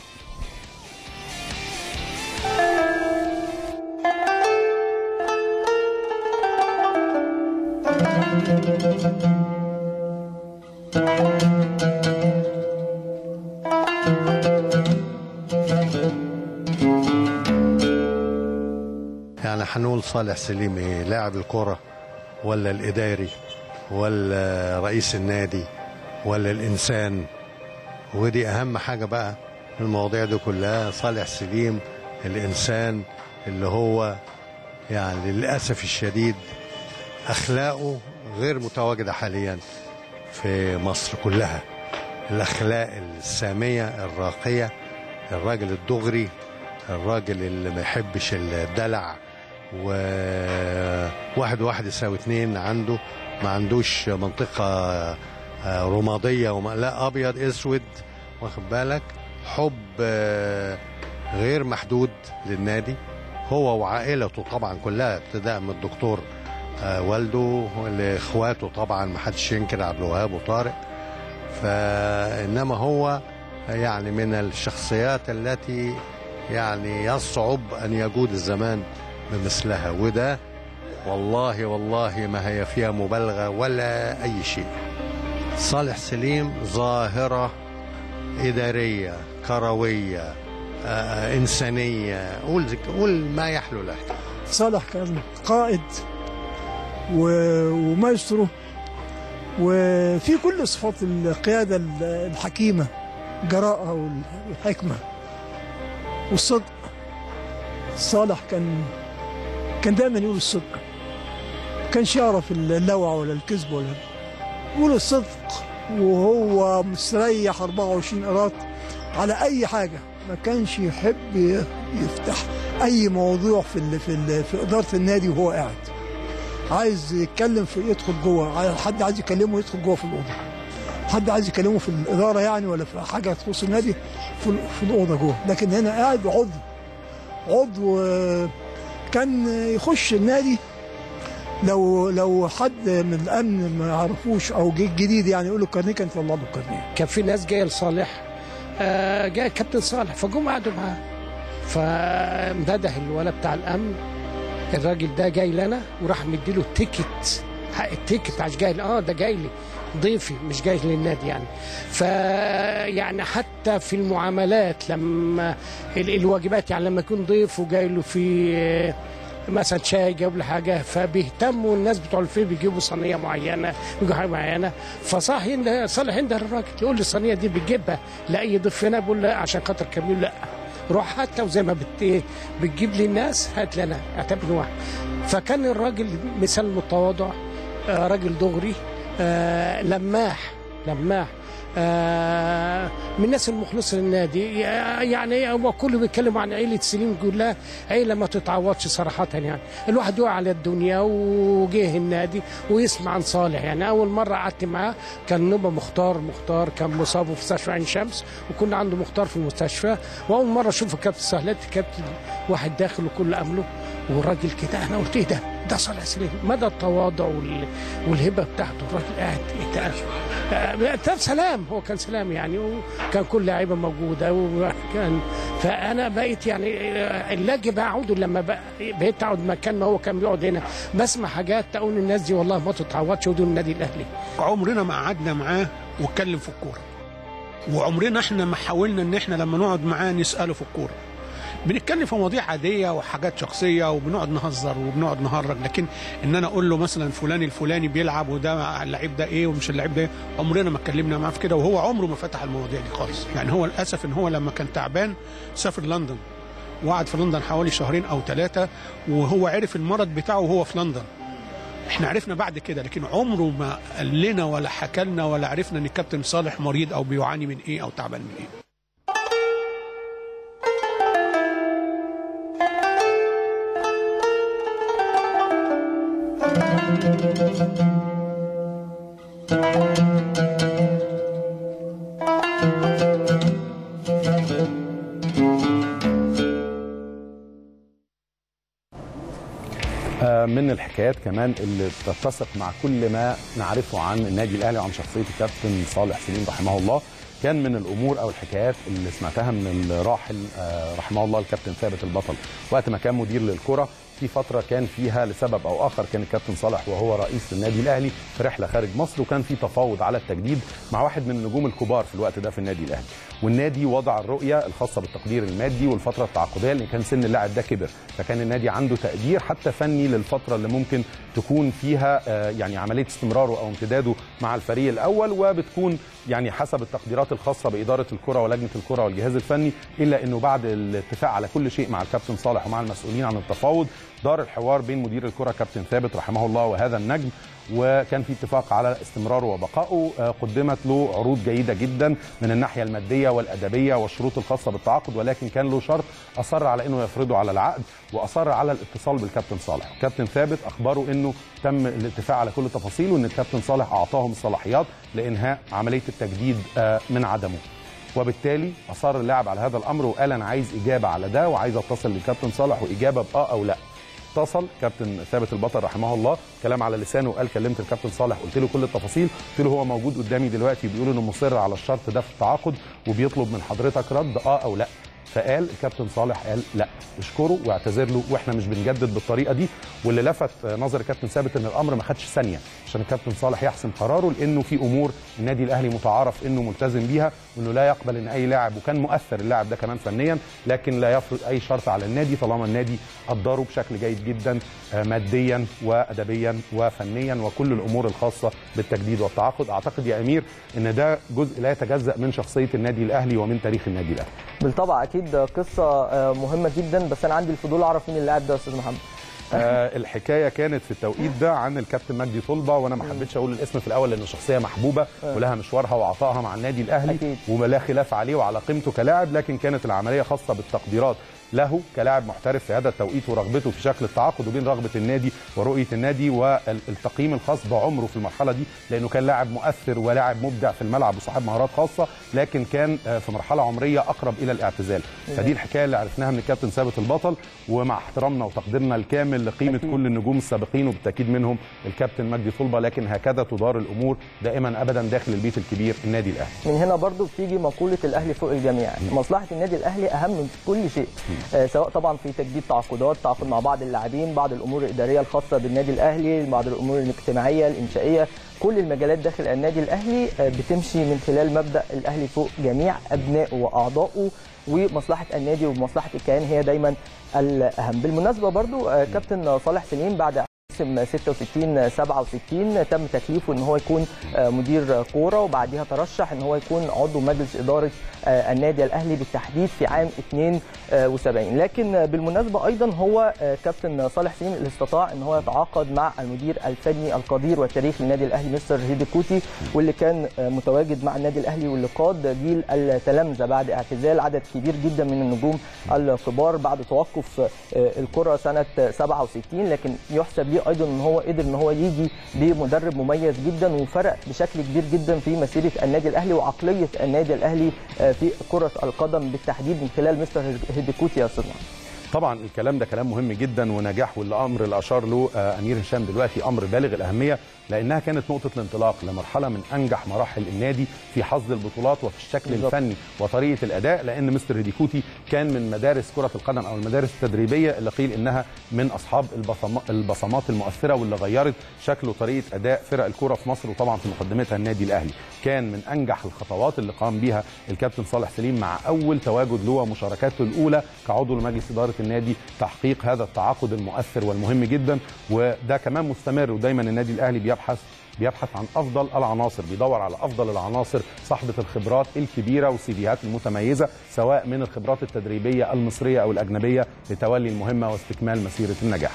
يعني هنقول صالح سليم ايه لاعب الكرة ولا الإداري ولا رئيس النادي ولا الإنسان ودي أهم حاجة بقى في المواضيع دي كلها صالح سليم الإنسان اللي هو يعني للأسف الشديد أخلاقه غير متواجدة حاليا في مصر كلها الأخلاق السامية الراقية الراجل الدغري الراجل اللي ما يحبش الدلع وواحد واحد يساوي اتنين عنده ما عندوش منطقة رمادية وما لا أبيض أسود واخد بالك حب غير محدود للنادي هو وعائلته طبعا كلها ابتداء من الدكتور والده لاخواته طبعا ما حدش ينكر عبد الوهاب وطارق فانما هو يعني من الشخصيات التي يعني يصعب ان يجود الزمان بمثلها وده والله والله ما هي فيها مبالغه ولا اي شيء صالح سليم ظاهره اداريه كرويه آه انسانيه قول قول ما يحلو له صالح كان قائد ومايسترو وفي كل صفات القياده الحكيمه الجراءه والحكمه والصدق صالح كان كان دايما يقول الصدق كانش يعرف اللوع ولا الكذب ولا يقول الصدق وهو مستريح 24 قراط على اي حاجه ما كانش يحب يفتح اي موضوع في ال في ال في اداره النادي وهو قاعد عايز يتكلم في يدخل جوه حد عايز يكلمه يدخل جوه في الاوضه حد عايز يكلمه في الاداره يعني ولا في حاجه تخص النادي في, في الاوضه جوه لكن هنا قاعد عضو عضو كان يخش النادي لو لو حد من الامن ما يعرفوش او جه جديد يعني يقول له الكارنيه كان يطلع له الكارنيه كان في ناس جايه لصالح آه جاء كابتن صالح فجم قعدوا معاه فمدده الولد بتاع الامن الراجل ده جاي لنا وراح مديله التيكت حق التيكت عشان جاي اه ده جاي لي ضيفي مش جاي للنادي يعني فيعني حتى في المعاملات لما الواجبات يعني لما يكون ضيف وجاي له في مثلا شاي جايب له حاجه فبيهتموا الناس بتوع الفيلم بيجيبوا صينيه معينه بيجيبوا حاجه معينه فصح صالح عند الراجل يقول لي الصينيه دي بتجيبها لاي ضيف هنا بقول لا عشان خاطر كميل لا روح هاتها وزي ما بت بتجيب لي الناس هات لنا اعتبرني واحد فكان الراجل مثال متواضع آه، راجل دغري آه، لماح لماح آه، من الناس المخلصه للنادي يعني هو كله بيتكلم عن عيله سليم كلها عيله ما تتعوضش صراحه يعني الواحد وقع على الدنيا وجه النادي ويسمع عن صالح يعني اول مره قعدت معاه كان نوبه مختار مختار كان مصاب في مستشفى عين شمس وكنا عنده مختار في المستشفى واول مره اشوف الكابتن سهلات كابتن واحد داخل وكل امله والراجل كده انا قلت ايه ده ده صالح سليم مدى التواضع وال... والهبه بتاعته الراجل قاعد ايه ده ده سلام هو كان سلام يعني وكان كل لعيبه موجوده وكان فانا بقيت يعني اللاجئ بقعد لما بق- بقيت اقعد مكان ما هو كان بيقعد هنا بسمع حاجات تقول الناس دي والله ما تتعوضش ودول النادي الاهلي عمرنا ما قعدنا معاه واتكلم في الكوره وعمرنا احنا ما حاولنا ان احنا لما نقعد معاه نساله في الكوره بنتكلم في مواضيع عاديه وحاجات شخصيه وبنقعد نهزر وبنقعد نهرج لكن ان انا اقول له مثلا فلان الفلاني بيلعب وده اللعيب ده ايه ومش اللعيب ده إيه، عمرنا ما اتكلمنا معاه في كده وهو عمره ما فتح المواضيع دي خالص يعني هو للاسف ان هو لما كان تعبان سافر لندن وقعد في لندن حوالي شهرين او ثلاثه وهو عرف المرض بتاعه وهو في لندن احنا عرفنا بعد كده لكن عمره ما قال لنا ولا حكى لنا ولا عرفنا ان الكابتن صالح مريض او بيعاني من ايه او تعبان من ايه آه، من الحكايات كمان اللي تتسق مع كل ما نعرفه عن النادي الاهلي وعن شخصيه الكابتن صالح سليم رحمه الله كان من الامور او الحكايات اللي سمعتها من الراحل آه، رحمه الله الكابتن ثابت البطل وقت ما كان مدير للكره في فتره كان فيها لسبب او اخر كان الكابتن صالح وهو رئيس النادي الاهلي في رحله خارج مصر وكان في تفاوض على التجديد مع واحد من النجوم الكبار في الوقت ده في النادي الاهلي والنادي وضع الرؤيه الخاصه بالتقدير المادي والفتره التعاقديه لان كان سن اللاعب ده كبر فكان النادي عنده تقدير حتى فني للفتره اللي ممكن تكون فيها آه، يعني عمليه استمراره او امتداده مع الفريق الاول وبتكون يعني حسب التقديرات الخاصه باداره الكره ولجنه الكره والجهاز الفني الا انه بعد الاتفاق على كل شيء مع الكابتن صالح ومع المسؤولين عن التفاوض دار الحوار بين مدير الكره كابتن ثابت رحمه الله وهذا النجم وكان في اتفاق على استمراره وبقائه آه، قدمت له عروض جيده جدا من الناحيه الماديه والادبيه والشروط الخاصه بالتعاقد ولكن كان له شرط اصر على انه يفرضه على العقد واصر على الاتصال بالكابتن صالح كابتن ثابت اخبره انه تم الاتفاق على كل التفاصيل وان الكابتن صالح اعطاهم الصلاحيات لانهاء عمليه التجديد آه، من عدمه وبالتالي اصر اللاعب على هذا الامر وقال انا عايز اجابه على ده وعايز اتصل للكابتن صالح واجابه باه او لا اتصل كابتن ثابت البطل رحمه الله كلام على لسانه وقال كلمت الكابتن صالح قلت له كل التفاصيل قلت له هو موجود قدامي دلوقتي بيقول انه مصر على الشرط ده في التعاقد وبيطلب من حضرتك رد اه او لا فقال الكابتن صالح قال لا اشكره واعتذر له واحنا مش بنجدد بالطريقه دي واللي لفت نظر الكابتن ثابت ان الامر ما خدش ثانيه عشان الكابتن صالح يحسم قراره لانه في امور النادي الاهلي متعارف انه ملتزم بيها وانه لا يقبل ان اي لاعب وكان مؤثر اللاعب ده كمان فنيا لكن لا يفرض اي شرط على النادي طالما النادي قدره بشكل جيد جدا آه، ماديا وادبيا وفنيا وكل الامور الخاصه بالتجديد والتعاقد اعتقد يا امير ان ده جزء لا يتجزا من شخصيه النادي الاهلي ومن تاريخ النادي الاهلي بالطبع اكيد قصه آه، مهمه جدا بس انا عندي الفضول اعرف مين اللاعب ده يا استاذ محمد آه الحكايه كانت في التوقيت ده عن الكابتن مجدي طلبه وانا ما حبيتش اقول الاسم في الاول لانه شخصيه محبوبه آه. ولها مشوارها وعطائها مع النادي الاهلي أكيد. ولا خلاف عليه وعلى قيمته كلاعب لكن كانت العمليه خاصه بالتقديرات له كلاعب محترف في هذا التوقيت ورغبته في شكل التعاقد وبين رغبه النادي ورؤيه النادي والتقييم الخاص بعمره في المرحله دي لانه كان لاعب مؤثر ولاعب مبدع في الملعب وصاحب مهارات خاصه لكن كان آه، في مرحله عمريه اقرب الى الاعتزال فدي الحكايه اللي عرفناها من الكابتن ثابت البطل ومع احترامنا وتقديرنا الكامل لقيمه كل النجوم السابقين وبالتاكيد منهم الكابتن مجدي طلبه لكن هكذا تدار الامور دائما ابدا داخل البيت الكبير النادي الاهلي من هنا برضو بتيجي مقولة الأهلي فوق الجميع مصلحة النادي الأهلي أهم من كل شيء آه، سواء طبعا في تجديد تعاقدات تعاقد مع بعض اللاعبين بعض الأمور الإدارية الخاصة بالنادي الأهلي بعض الأمور الاجتماعية الإنشائية كل المجالات داخل النادي الأهلي آه، بتمشي من خلال مبدأ الأهلي فوق جميع أبنائه وأعضائه ومصلحة النادي ومصلحة الكيان هي دايما الأهم بالمناسبة برضو آه، كابتن صالح سليم بعد موسم 66 67 تم تكليفه ان هو يكون آه، مدير كوره وبعديها ترشح ان هو يكون عضو مجلس اداره آه، النادي الاهلي بالتحديد في عام 72 لكن آه، بالمناسبه ايضا هو آه، كابتن صالح سليم اللي استطاع ان هو يتعاقد مع المدير الفني القدير والتاريخي للنادي الاهلي مستر هيدي كوتي واللي كان آه، متواجد مع النادي الاهلي واللي قاد جيل التلامذه بعد اعتزال عدد كبير جدا من النجوم الكبار بعد توقف آه، الكره سنه 67 لكن يحسب ليه ايضا ان هو قدر ان هو يجي بمدرب مميز جدا وفرق بشكل كبير جدا في مسيره النادي الاهلي وعقليه النادي الاهلي آه، في كره القدم بالتحديد من خلال مستر هيديكوتي يا استاذ محمد. طبعا الكلام ده كلام مهم جدا ونجاح والامر اللي اشار له آه، امير هشام دلوقتي امر بالغ الاهميه لانها كانت نقطه الانطلاق لمرحله من انجح مراحل النادي في حصد البطولات وفي الشكل بالظبط. الفني وطريقه الاداء لان مستر هيديكوتي كان من مدارس كره القدم او المدارس التدريبيه اللي قيل انها من اصحاب البصما- البصمات المؤثره واللي غيرت شكل وطريقه اداء فرق الكره في مصر وطبعا في مقدمتها النادي الاهلي كان من انجح الخطوات اللي قام بيها الكابتن صالح سليم مع اول تواجد له ومشاركاته الاولى كعضو لمجلس اداره النادي تحقيق هذا التعاقد المؤثر والمهم جدا وده كمان مستمر ودايما النادي الاهلي بيبحث بيبحث عن افضل العناصر بيدور على افضل العناصر صاحبه الخبرات الكبيره والسيفيهات المتميزه سواء من الخبرات التدريبيه المصريه او الاجنبيه لتولي المهمه واستكمال مسيره النجاح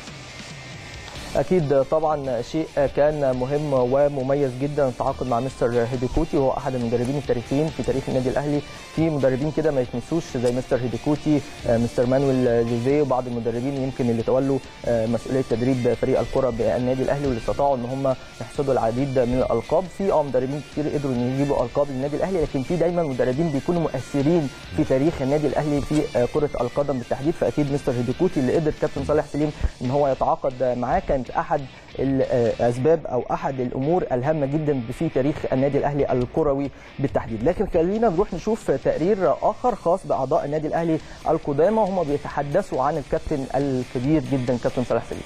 اكيد طبعا شيء كان مهم ومميز جدا التعاقد مع مستر هيديكوتي وهو احد المدربين التاريخيين في تاريخ النادي الاهلي في مدربين كده ما يتنسوش زي مستر هيديكوتي مستر مانويل جوزيه وبعض المدربين يمكن اللي تولوا مسؤوليه تدريب فريق الكره بالنادي الاهلي واللي استطاعوا ان هم يحصدوا العديد من الالقاب في اه مدربين كتير قدروا ان يجيبوا القاب للنادي الاهلي لكن في دايما مدربين بيكونوا مؤثرين في تاريخ النادي الاهلي في كره القدم بالتحديد فاكيد مستر هيديكوتي اللي قدر كابتن صالح سليم ان هو يتعاقد معاه كانت احد الاسباب او احد الامور الهامه جدا في تاريخ النادي الاهلي الكروي بالتحديد لكن خلينا نروح نشوف تقرير اخر خاص باعضاء النادي الاهلي القدامى وهم بيتحدثوا عن الكابتن الكبير جدا كابتن صالح سليم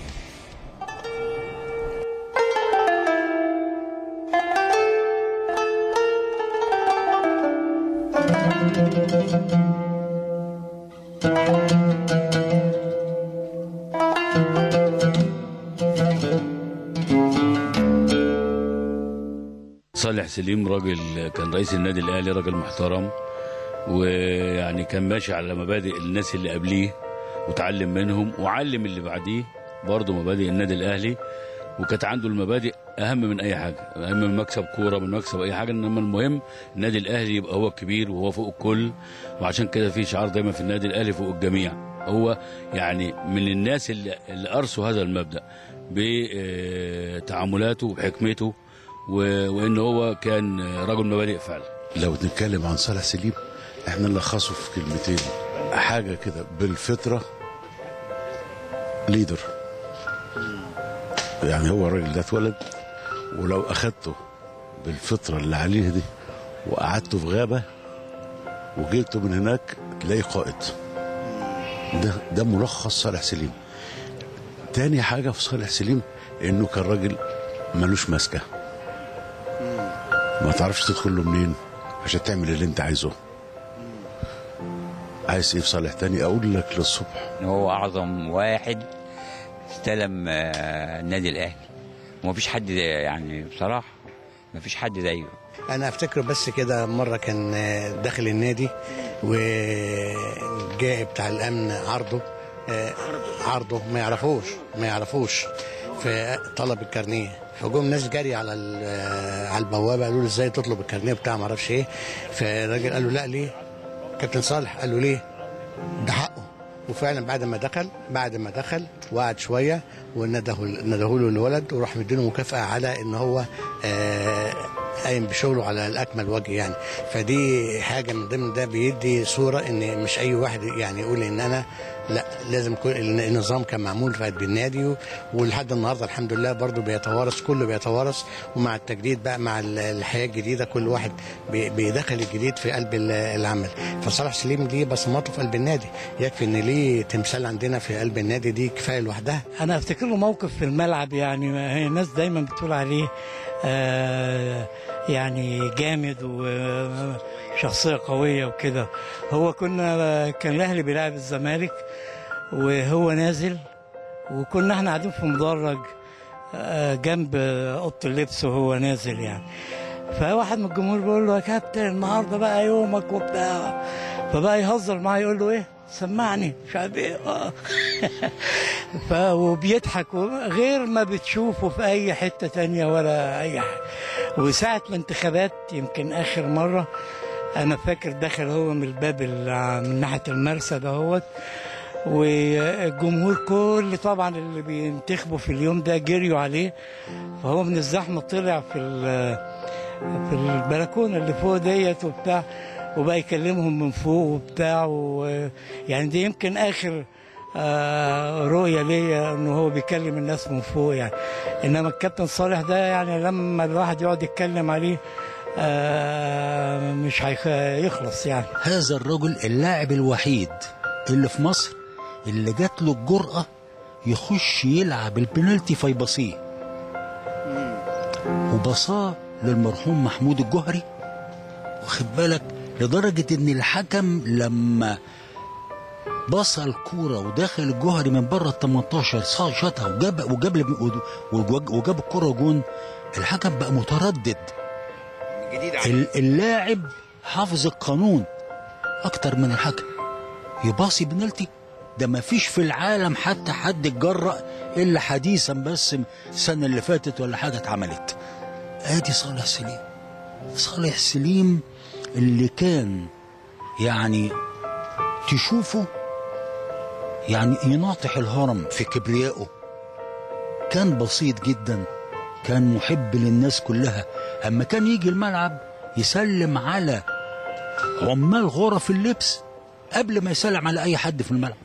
صالح سليم راجل كان رئيس النادي الاهلي راجل محترم ويعني كان ماشي على مبادئ الناس اللي قبليه وتعلم منهم وعلم اللي بعديه برضه مبادئ النادي الاهلي وكانت عنده المبادئ اهم من اي حاجه اهم من مكسب كوره من مكسب اي حاجه انما المهم النادي الاهلي يبقى هو الكبير وهو فوق الكل وعشان كده في شعار دايما في النادي الاهلي فوق الجميع هو يعني من الناس اللي, اللي ارسوا هذا المبدا بتعاملاته وبحكمته وان هو كان رجل مبادئ فعلا لو نتكلم عن صالح سليم احنا نلخصه في كلمتين حاجه كده بالفطره ليدر يعني هو الراجل ده اتولد ولو اخدته بالفطره اللي عليه دي وقعدته في غابه وجيته من هناك تلاقيه قائد ده ده ملخص صالح سليم تاني حاجه في صالح سليم انه كان راجل ملوش ماسكه ما تعرفش تدخل له منين عشان تعمل اللي انت عايزه عايز ايه في صالح تاني اقول لك للصبح هو اعظم واحد استلم آه، النادي الاهلي ومفيش حد يعني بصراحه مفيش حد زيه انا افتكر بس كده مره كان داخل النادي وجاء بتاع الامن عرضه آه، عرضه ما يعرفوش ما يعرفوش فطلب الكارنيه فجم ناس جري على ال- على البوابه قالوا له ازاي تطلب الكارنيه بتاع ما اعرفش ايه فالراجل قال له لا ليه كابتن صالح قال له ليه ده حقه وفعلا بعد ما دخل بعد ما دخل وقعد شويه ونده نده له الولد وراح مديله مكافاه على ان هو آه قايم بشغله على الاكمل وجه يعني فدي حاجه من ضمن ده بيدي صوره ان مش اي واحد يعني يقول ان انا لا لازم كل النظام كان معمول في قلب النادي و- ولحد النهارده الحمد لله برضو بيتوارث كله بيتوارث ومع التجديد بقى مع ال- الحياه الجديده كل واحد بي- بيدخل الجديد في قلب ال- العمل فصلاح سليم ليه بصماته في قلب النادي يكفي ان ليه تمثال عندنا في قلب النادي دي كفايه لوحدها انا افتكر له موقف في الملعب يعني ما هي الناس دايما بتقول عليه آه يعني جامد وشخصيه قويه وكده هو كنا كان الاهلي بيلعب الزمالك وهو نازل وكنا احنا قاعدين في مدرج آه، جنب اوضه اللبس وهو نازل يعني فواحد من الجمهور بيقول له يا كابتن النهارده بقى يومك وبتاع فبقى يهزر معاه يقول له ايه سمعني مش عارف ايه آه. ف وبيضحك غير ما بتشوفه في اي حته تانية ولا اي حاجه وساعه الانتخابات يمكن اخر مره انا فاكر دخل هو من الباب اللي من ناحيه المرسى دهوت والجمهور كل طبعا اللي بينتخبوا في اليوم ده جريوا عليه فهو من الزحمه طلع في ال- في البلكونه اللي فوق ديت وبتاع وبقى يكلمهم من فوق وبتاع ويعني دي يمكن اخر آه، رؤية ليا انه هو بيكلم الناس من فوق يعني انما الكابتن صالح ده يعني لما الواحد يقعد يتكلم عليه آه، مش هيخلص يعني هذا الرجل اللاعب الوحيد اللي في مصر اللي جات له الجرأة يخش يلعب البنالتي فيبصيه وبصاه للمرحوم محمود الجهري واخد بالك لدرجة ان الحكم لما بصى الكورة وداخل الجهري من بره ال 18 صا- شاطها وجاب وجاب وجاب وجاب الكورة جون الحكم بقى متردد ال- اللاعب حافظ القانون اكتر من الحكم يباصي بنالتي ده ما فيش في العالم حتى حد اتجرأ الا حديثا بس السنه اللي فاتت ولا حاجه اتعملت ادي صالح سليم صالح سليم اللي كان يعني تشوفه يعني يناطح الهرم في كبريائه كان بسيط جدا كان محب للناس كلها اما كان يجي الملعب يسلم على عمال غرف اللبس قبل ما يسلم على اي حد في الملعب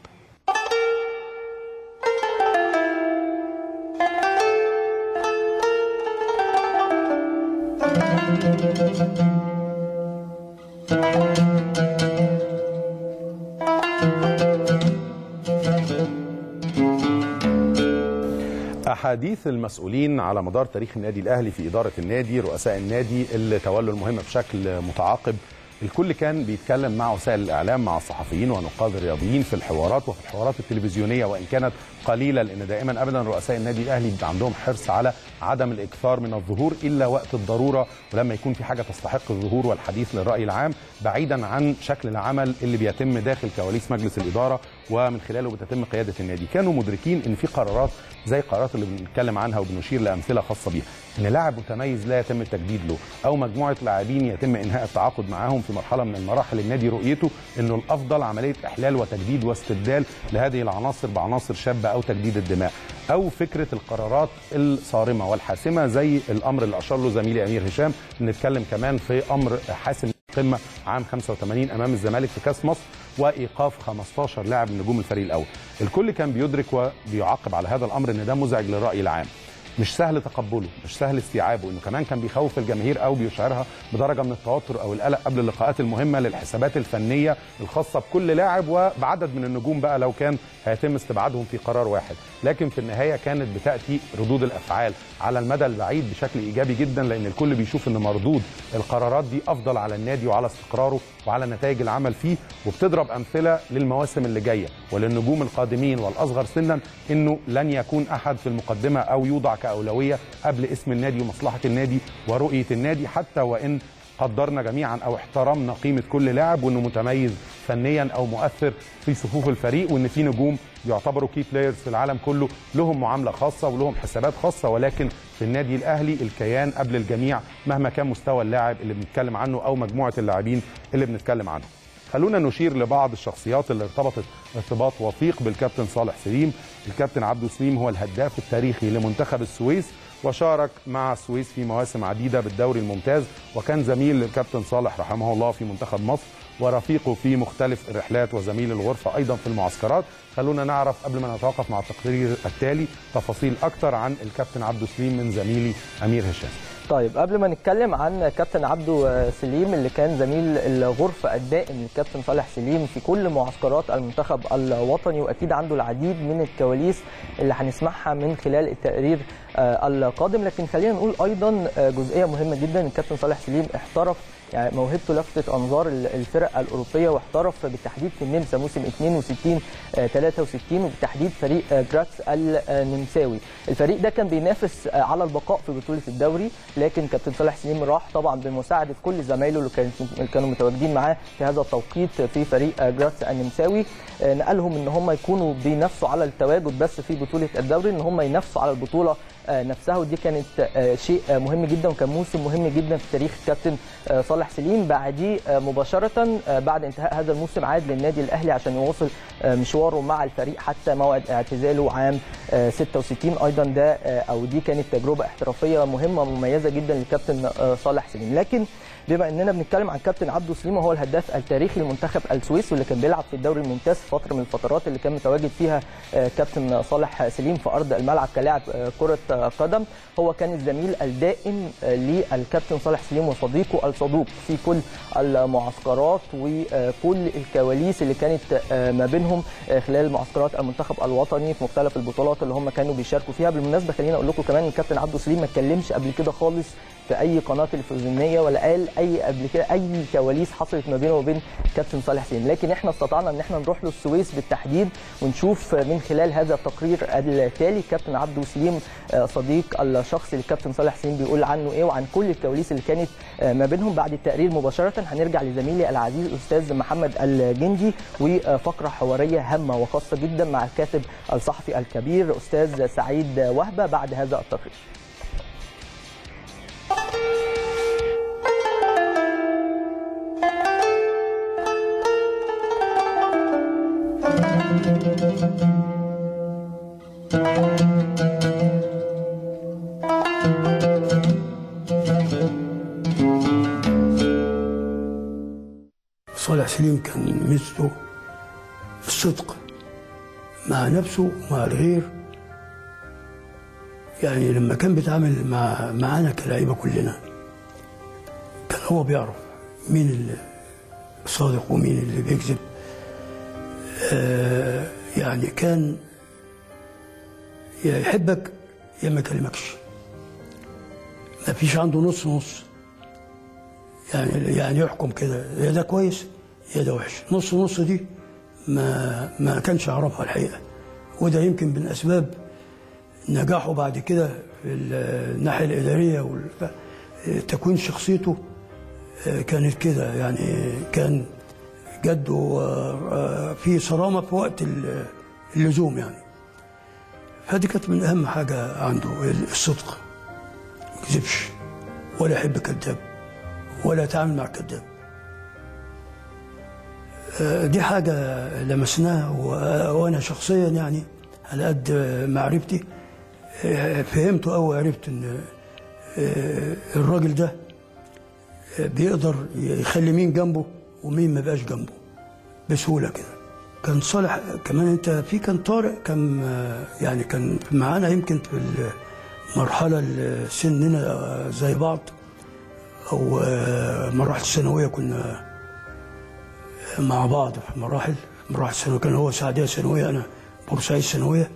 احاديث المسؤولين على مدار تاريخ النادي الاهلي في اداره النادي رؤساء النادي اللي تولوا المهمه بشكل متعاقب الكل كان بيتكلم مع وسائل الاعلام مع الصحفيين ونقاد الرياضيين في الحوارات وفي الحوارات التلفزيونيه وان كانت قليله لان دائما ابدا رؤساء النادي الاهلي بيبقى عندهم حرص على عدم الاكثار من الظهور الا وقت الضروره ولما يكون في حاجه تستحق الظهور والحديث للراي العام بعيدا عن شكل العمل اللي بيتم داخل كواليس مجلس الاداره ومن خلاله بتتم قياده النادي كانوا مدركين ان في قرارات زي القرارات اللي بنتكلم عنها وبنشير لامثله خاصه بيها ان لاعب متميز لا يتم التجديد له او مجموعه لاعبين يتم انهاء التعاقد معاهم في مرحله من المراحل النادي رؤيته انه الافضل عمليه احلال وتجديد واستبدال لهذه العناصر بعناصر شابه او تجديد الدماء او فكره القرارات الصارمه والحاسمه زي الامر اللي اشار له زميلي امير هشام نتكلم كمان في امر حاسم قمه عام 85 امام الزمالك في كاس مصر وايقاف 15 لاعب من نجوم الفريق الاول الكل كان بيدرك وبيعقب على هذا الامر ان ده مزعج للراي العام مش سهل تقبله مش سهل استيعابه انه كمان كان بيخوف الجماهير او بيشعرها بدرجه من التوتر او القلق قبل اللقاءات المهمه للحسابات الفنيه الخاصه بكل لاعب وبعدد من النجوم بقى لو كان هيتم استبعادهم في قرار واحد لكن في النهايه كانت بتاتي ردود الافعال على المدى البعيد بشكل ايجابي جدا لان الكل بيشوف ان مردود القرارات دي افضل على النادي وعلى استقراره وعلى نتائج العمل فيه وبتضرب امثله للمواسم اللي جايه وللنجوم القادمين والاصغر سنا انه لن يكون احد في المقدمه او يوضع كاولويه قبل اسم النادي ومصلحه النادي ورؤيه النادي حتى وان قدرنا جميعا او احترمنا قيمه كل لاعب وانه متميز فنيا او مؤثر في صفوف الفريق وان في نجوم يعتبروا كي بلايرز في العالم كله لهم معامله خاصه ولهم حسابات خاصه ولكن في النادي الاهلي الكيان قبل الجميع مهما كان مستوى اللاعب اللي بنتكلم عنه او مجموعه اللاعبين اللي بنتكلم عنه. خلونا نشير لبعض الشخصيات اللي ارتبطت ارتباط وثيق بالكابتن صالح سليم، الكابتن عبدو سليم هو الهداف التاريخي لمنتخب السويس وشارك مع السويس في مواسم عديده بالدوري الممتاز وكان زميل للكابتن صالح رحمه الله في منتخب مصر ورفيقه في مختلف الرحلات وزميل الغرفه ايضا في المعسكرات خلونا نعرف قبل ما نتوقف مع التقرير التالي تفاصيل اكتر عن الكابتن عبدو سليم من زميلي امير هشام طيب قبل ما نتكلم عن كابتن عبدو سليم اللي كان زميل الغرفة الدائم للكابتن صالح سليم في كل معسكرات المنتخب الوطني واكيد عنده العديد من الكواليس اللي هنسمعها من خلال التقرير آه، القادم لكن خلينا نقول ايضا آه، جزئيه مهمه جدا الكابتن صالح سليم احترف يعني موهبته لفتت انظار ال- الفرق الاوروبيه واحترف بالتحديد في النمسا موسم 62 آه، 63 وبالتحديد فريق آه، جراتس النمساوي الفريق ده كان بينافس آه، على البقاء في بطوله الدوري لكن كابتن صالح سليم راح طبعا بمساعده كل زمايله اللي كان- كانوا متواجدين معاه في هذا التوقيت في فريق آه، جراتس النمساوي آه، نقلهم ان هم يكونوا بينافسوا على التواجد بس في بطوله الدوري ان هم ينافسوا على البطوله آه، نفسها ودي كانت آه، شيء آه، مهم جدا وكان موسم مهم جدا في تاريخ الكابتن آه، صالح سليم بعديه آه، مباشره آه، بعد انتهاء هذا الموسم عاد للنادي الاهلي عشان يواصل آه، مشواره مع الفريق حتى موعد اعتزاله عام آه، 66 ايضا ده آه، او دي كانت تجربه احترافيه مهمه مميزه جدا للكابتن آه، صالح سليم لكن بما اننا بنتكلم عن كابتن عبده سليم وهو الهداف التاريخي لمنتخب السويس واللي كان بيلعب في الدوري الممتاز في فتره من الفترات اللي كان متواجد فيها آه، كابتن صالح سليم في ارض الملعب كلاعب آه، كره آه، قدم هو كان الزميل الدائم آه، للكابتن صالح سليم وصديقه الصدوق في كل المعسكرات وكل الكواليس اللي كانت آه، ما بينهم آه، خلال معسكرات المنتخب الوطني في مختلف البطولات اللي هم كانوا بيشاركوا فيها بالمناسبه خليني اقول لكم كمان ان الكابتن عبده سليم ما اتكلمش قبل كده خالص في اي قناه تلفزيونيه ولا قال اي قبل كده اي كواليس حصلت ما بينه وبين كابتن صالح سليم لكن احنا استطعنا ان احنا نروح له السويس بالتحديد ونشوف من خلال هذا التقرير التالي كابتن عبده سليم آه، صديق الشخصي للكابتن صالح سليم بيقول عنه ايه وعن كل الكواليس اللي كانت آه، ما بينهم بعد التقرير مباشره هنرجع لزميلي العزيز الاستاذ محمد الجندي وفقره حواريه هامه وخاصه جدا مع الكاتب الصحفي الكبير استاذ سعيد وهبه بعد هذا التقرير صالح سليم كان ميزته الصدق مع نفسه ومع الغير يعني لما كان بيتعامل مع معانا كلاعيبه كلنا كان هو بيعرف مين اللي صادق ومين اللي بيكذب آه يعني كان يا يحبك يا ما يكلمكش ما فيش عنده نص نص يعني يعني يحكم كده يا ده كويس يا ده وحش نص نص دي ما ما كانش يعرفها الحقيقه وده يمكن من اسباب نجاحه بعد كده في الناحيه الاداريه وتكوين شخصيته آه، كانت كده يعني كان جده آه، آه، في صرامه في وقت ال- اللزوم يعني فدي كانت من اهم حاجه عنده الصدق ما يكذبش ولا يحب كذاب ولا يتعامل مع كذاب آه، دي حاجة لمسناها و- وأنا شخصيا يعني على قد معرفتي آه، فهمت أو عرفت إن آه، الراجل ده آه، بيقدر يخلي مين جنبه ومين ما بقاش جنبه بسهولة كده كان صالح كمان انت في كان طارق كان آه، يعني كان معانا يمكن في المرحلة اللي سننا آه، زي بعض او آه، مراحل الثانويه كنا مع بعض في مراحل مراحل الثانويه كان هو سعديه ثانويه انا بورسعيد ثانويه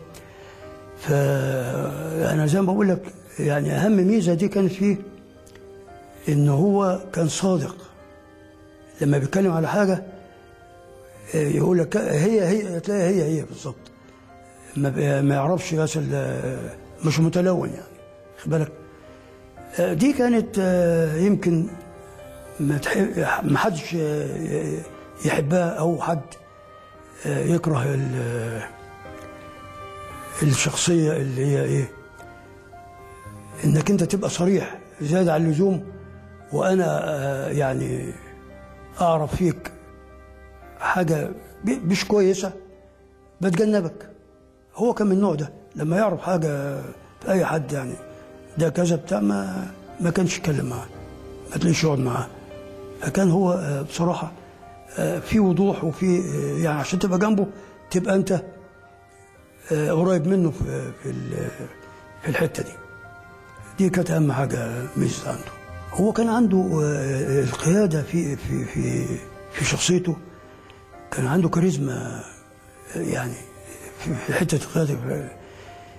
فانا زي ما بقول لك يعني اهم ميزه دي كانت فيه ان هو كان صادق لما بيتكلم على حاجه آه، يقول لك هي هي تلاقي هي هي بالظبط ما بي- ما يعرفش مثلا آه، مش متلون يعني خد بالك آه، دي كانت آه، يمكن ما تحب ما حدش آه، يحبها او حد آه، يكره ال- الشخصيه اللي هي ايه انك انت تبقى صريح زياده عن اللزوم وانا آه، يعني اعرف فيك حاجه ب- مش كويسه بتجنبك هو كان من النوع ده لما يعرف حاجه في اي حد يعني ده كذا بتاع ما ما كانش يتكلم معاه ما تلاقيش يقعد معاه فكان هو آه، بصراحه آه، في وضوح وفي آه، يعني عشان تبقى جنبه تبقى انت آه، قريب منه في في ال- في الحته دي دي كانت اهم حاجه ميزه عنده هو كان عنده آه، القياده في في في في شخصيته كان عنده كاريزما آه، يعني في في حته القياده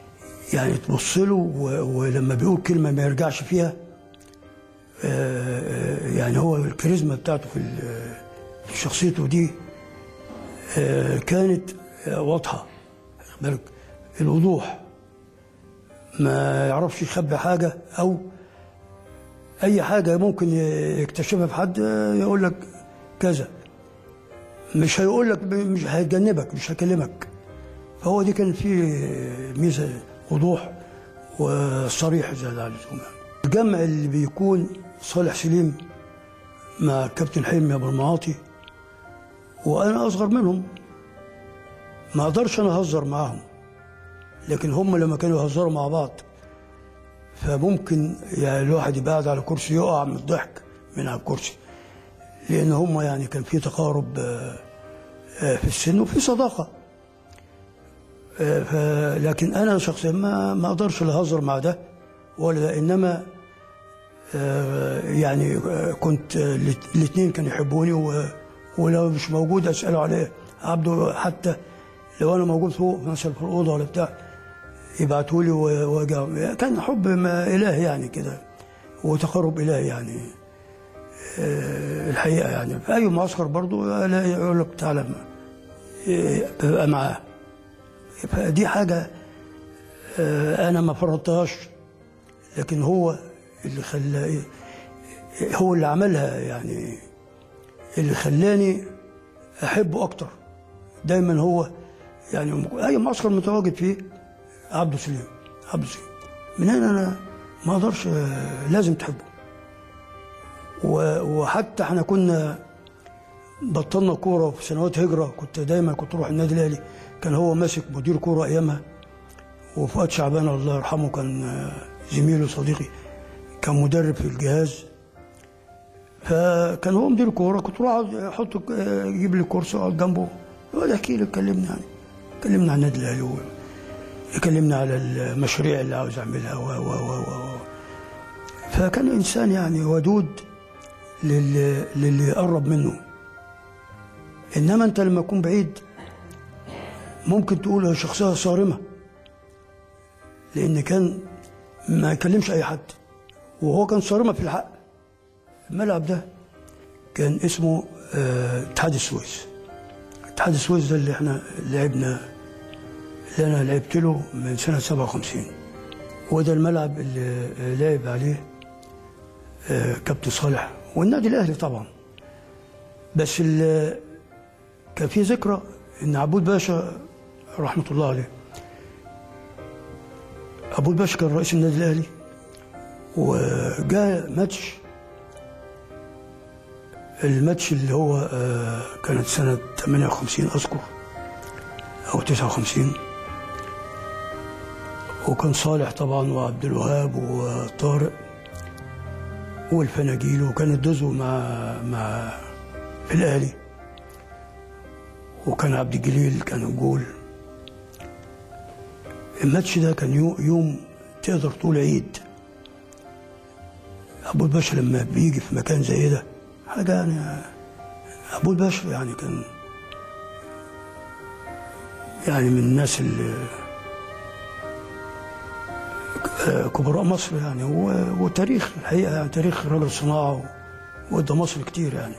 يعني تبص له و- ولما بيقول كلمه ما يرجعش فيها آه، آه، يعني هو الكاريزما بتاعته في ال- في شخصيته دي آه، كانت آه، واضحه خد بالك الوضوح ما يعرفش يخبي حاجه او اي حاجه ممكن يكتشفها في حد آه، يقول لك كذا مش هيقول لك مش هيتجنبك مش هيكلمك فهو دي كان فيه ميزه وضوح وصريح زياده عن اللزوم يعني. الجمع اللي بيكون صالح سليم مع كابتن حلمي ابو المعاطي وانا اصغر منهم ما اقدرش انا اهزر معاهم لكن هم لما كانوا يهزروا مع بعض فممكن يعني الواحد يبقى قاعد على كرسي يقع من الضحك من على الكرسي لان هم يعني كان في تقارب آه، آه، في السن وفي صداقه آه، ف- لكن انا شخصيا ما ما اقدرش لا اهزر مع ده ولا ده انما آه، يعني آه، كنت الاثنين كانوا يحبوني و- ولو مش موجود اساله عليه عبده حتى لو انا موجود فوق مثلا في الاوضه ولا بتاع يبعتوا لي واجي كان حب ما الهي يعني كده وتقرب الهي يعني آه، الحقيقه يعني في اي معسكر برضه لا يقول لك تعالى ببقى معاه فدي حاجه آه، انا ما فرضتهاش لكن هو اللي خلى هو اللي عملها يعني اللي خلاني احبه اكتر دايما هو يعني اي معسكر متواجد فيه عبده سليم عبده سليم من هنا انا ما اقدرش آه، لازم تحبه و- وحتى احنا كنا بطلنا كوره في سنوات هجره كنت دايما كنت اروح النادي الاهلي كان هو ماسك مدير كوره ايامها وفؤاد شعبان الله يرحمه كان آه، زميلي وصديقي كان مدرب في الجهاز فكان هو مدير كوره كنت اروح احط آه، يجيب لي كرسي اقعد جنبه يقعد يحكي لي يكلمني يعني كلمنا عن النادي الاهلي و- يكلمنا على المشاريع اللي عاوز اعملها و و و و فكان انسان يعني ودود للي, للي يقرب منه انما انت لما تكون بعيد ممكن تقول هي شخصيه صارمه لان كان ما يكلمش اي حد وهو كان صارمه في الحق الملعب ده كان اسمه آه، اتحاد السويس اتحاد السويس ده اللي احنا لعبنا اللي انا لعبت له من سنه 57 وده الملعب اللي آه، لعب عليه آه، كابتن صالح والنادي الاهلي طبعا بس ال- كان في ذكرى ان عبود باشا رحمه الله عليه عبود باشا كان رئيس النادي الاهلي وجاء ماتش الماتش اللي هو آه، كانت سنة 58 أذكر أو 59 وكان صالح طبعا وعبد الوهاب وطارق والفناجيل وكان الدزو مع مع في الأهلي وكان عبد الجليل كان الجول الماتش ده كان يو- يوم تقدر تقول عيد أبو الباشا لما بيجي في مكان زي ده حاجة يعني أبو الباشا يعني كان يعني من الناس اللي آه، كبراء مصر يعني و- وتاريخ الحقيقة يعني تاريخ راجل صناعة وادى مصر كتير يعني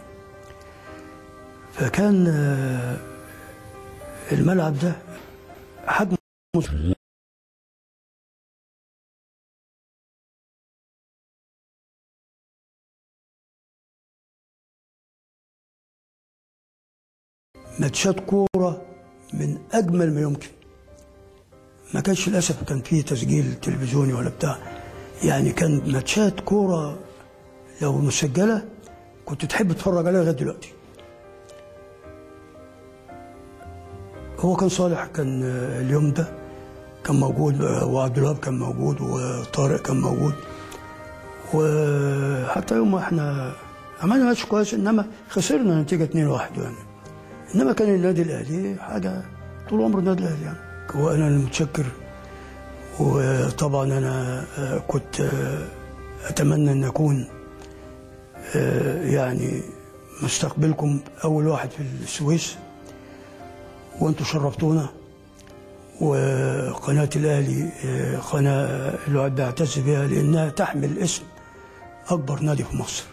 فكان آه، الملعب ده حجمه ماتشات كورة من أجمل ما يمكن ما كانش للأسف كان فيه تسجيل تلفزيوني ولا بتاع يعني كان ماتشات كورة لو مسجلة كنت تحب تتفرج عليها لغاية دلوقتي هو كان صالح كان آه، اليوم ده كان موجود آه، وعبد الوهاب كان موجود وطارق كان موجود وحتى يوم ما احنا عملنا ماتش كويس انما خسرنا نتيجه 2-1 يعني انما كان النادي الاهلي حاجه طول عمره النادي الاهلي يعني وانا المتشكر وطبعا انا آه، كنت آه، اتمنى ان اكون آه، يعني مستقبلكم اول واحد في السويس وانتم شرفتونا وقناة الأهلي آه، قناة الواحد بيعتز بها لأنها تحمل اسم أكبر نادي في مصر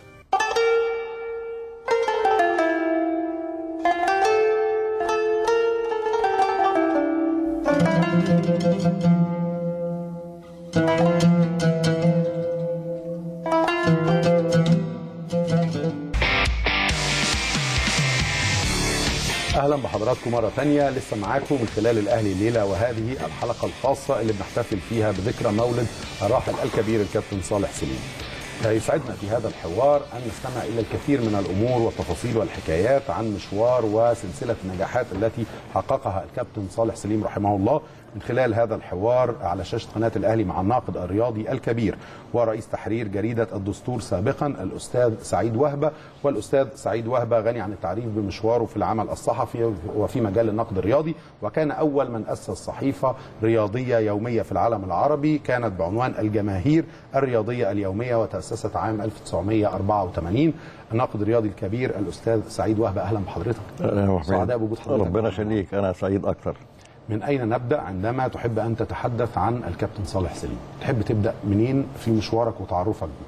اهلا بحضراتكم مره ثانيه لسه معاكم من خلال الاهلي الليله وهذه الحلقه الخاصه اللي بنحتفل فيها بذكرى مولد الراحل الكبير الكابتن صالح سليم يسعدنا في هذا الحوار ان نستمع الى الكثير من الامور والتفاصيل والحكايات عن مشوار وسلسله النجاحات التي حققها الكابتن صالح سليم رحمه الله من خلال هذا الحوار على شاشه قناه الاهلي مع الناقد الرياضي الكبير ورئيس تحرير جريده الدستور سابقا الاستاذ سعيد وهبه والاستاذ سعيد وهبه غني عن التعريف بمشواره في العمل الصحفي وفي مجال النقد الرياضي وكان اول من اسس صحيفه رياضيه يوميه في العالم العربي كانت بعنوان الجماهير الرياضيه اليوميه وتاسست عام 1984 الناقد الرياضي الكبير الاستاذ سعيد وهبه اهلا بحضرتك سعداء بوجود حضرتك ربنا يخليك انا سعيد اكثر من اين نبدا عندما تحب ان تتحدث عن الكابتن صالح سليم تحب تبدا منين في مشوارك وتعرفك بيه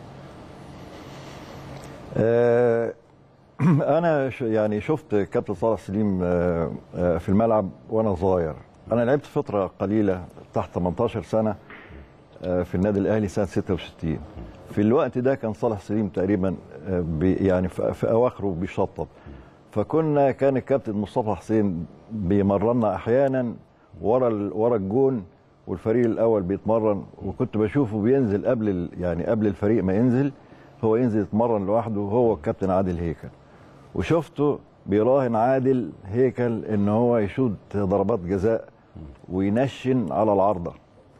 آه، انا ش- يعني شفت كابتن صالح سليم آه، آه، في الملعب وانا صغير انا لعبت فتره قليله تحت 18 سنه آه، في النادي الاهلي سنه 66 في الوقت ده كان صالح سليم تقريبا آه، بي- يعني في في اواخره بيشطب فكنا كان الكابتن مصطفى حسين بيمرنا احيانا ورا ال- ورا الجون والفريق الاول بيتمرن وكنت بشوفه بينزل قبل ال- يعني قبل الفريق ما ينزل هو ينزل يتمرن لوحده هو الكابتن عادل هيكل وشفته بيراهن عادل هيكل ان هو يشوط ضربات جزاء وينشن على العارضه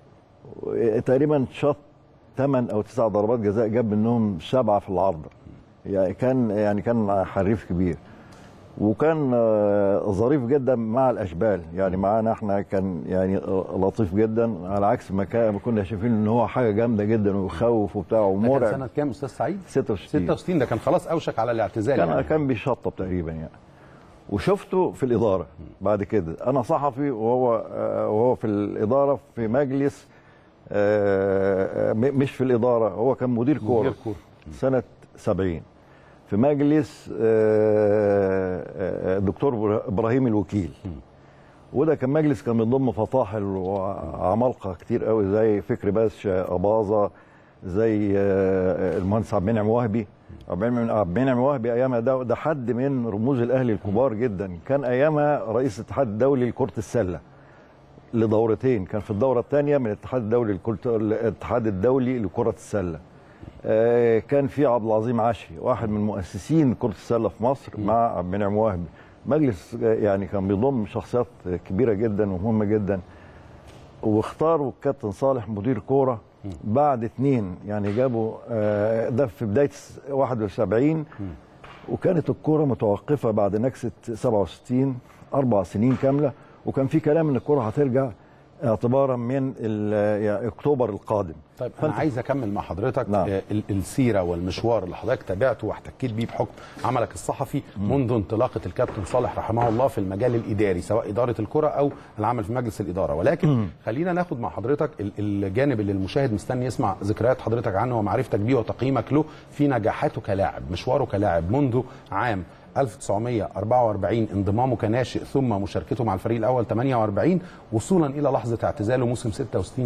تقريبا شاط 8 او 9 ضربات جزاء جاب منهم سبعه في العارضه يعني كان يعني كان حريف كبير وكان آه، ظريف جدا مع الاشبال يعني معانا احنا كان يعني آه، لطيف جدا على عكس ما كان ما كنا شايفين ان هو حاجه جامده جدا ويخوف وبتاع ده كان ومرعب سنه كام استاذ سعيد 66 66 ده كان خلاص اوشك على الاعتزال كان يعني. كان بيشطب تقريبا يعني وشفته في الاداره بعد كده انا صحفي وهو آه، وهو في الاداره في مجلس آه، آه، م- مش في الاداره هو كان مدير كوره مدير كورة. سنه 70 في مجلس آه، آه، دكتور إبرا- ابراهيم الوكيل وده كان مجلس كان بيضم فطاحل وعمالقه كتير قوي زي فكري باشا اباظه زي آه، المهندس عبد المنعم وهبي عبد المنعم عبد المنعم وهبي ايامها ده ده حد من رموز الاهلي الكبار جدا كان ايامها رئيس الاتحاد الدولي لكره السله لدورتين كان في الدوره الثانيه من الاتحاد الدولي لكرة الاتحاد الدولي لكره السله آه، كان في عبد العظيم عشري واحد من مؤسسين كره السله في مصر مع عبد المنعم وهبي مجلس آه، يعني كان بيضم شخصيات كبيره جدا ومهمه جدا واختاروا الكابتن صالح مدير كوره بعد اتنين يعني جابوا آه، ده في بدايه 71 وكانت الكوره متوقفه بعد نكسه 67 اربع سنين كامله وكان في كلام ان الكوره هترجع اعتبارا من ال- يعني اكتوبر القادم طيب انا عايز اكمل مع حضرتك نعم. ال- السيره والمشوار اللي حضرتك تابعته واحتكيت بيه بحكم عملك الصحفي منذ انطلاقه الكابتن صالح رحمه الله في المجال الاداري سواء اداره الكره او العمل في مجلس الاداره ولكن مم. خلينا ناخد مع حضرتك ال- الجانب اللي المشاهد مستني يسمع ذكريات حضرتك عنه ومعرفتك بيه وتقييمك له في نجاحاته كلاعب مشواره كلاعب منذ عام 1944 انضمامه كناشئ ثم مشاركته مع الفريق الاول 48 وصولا الى لحظه اعتزاله موسم 66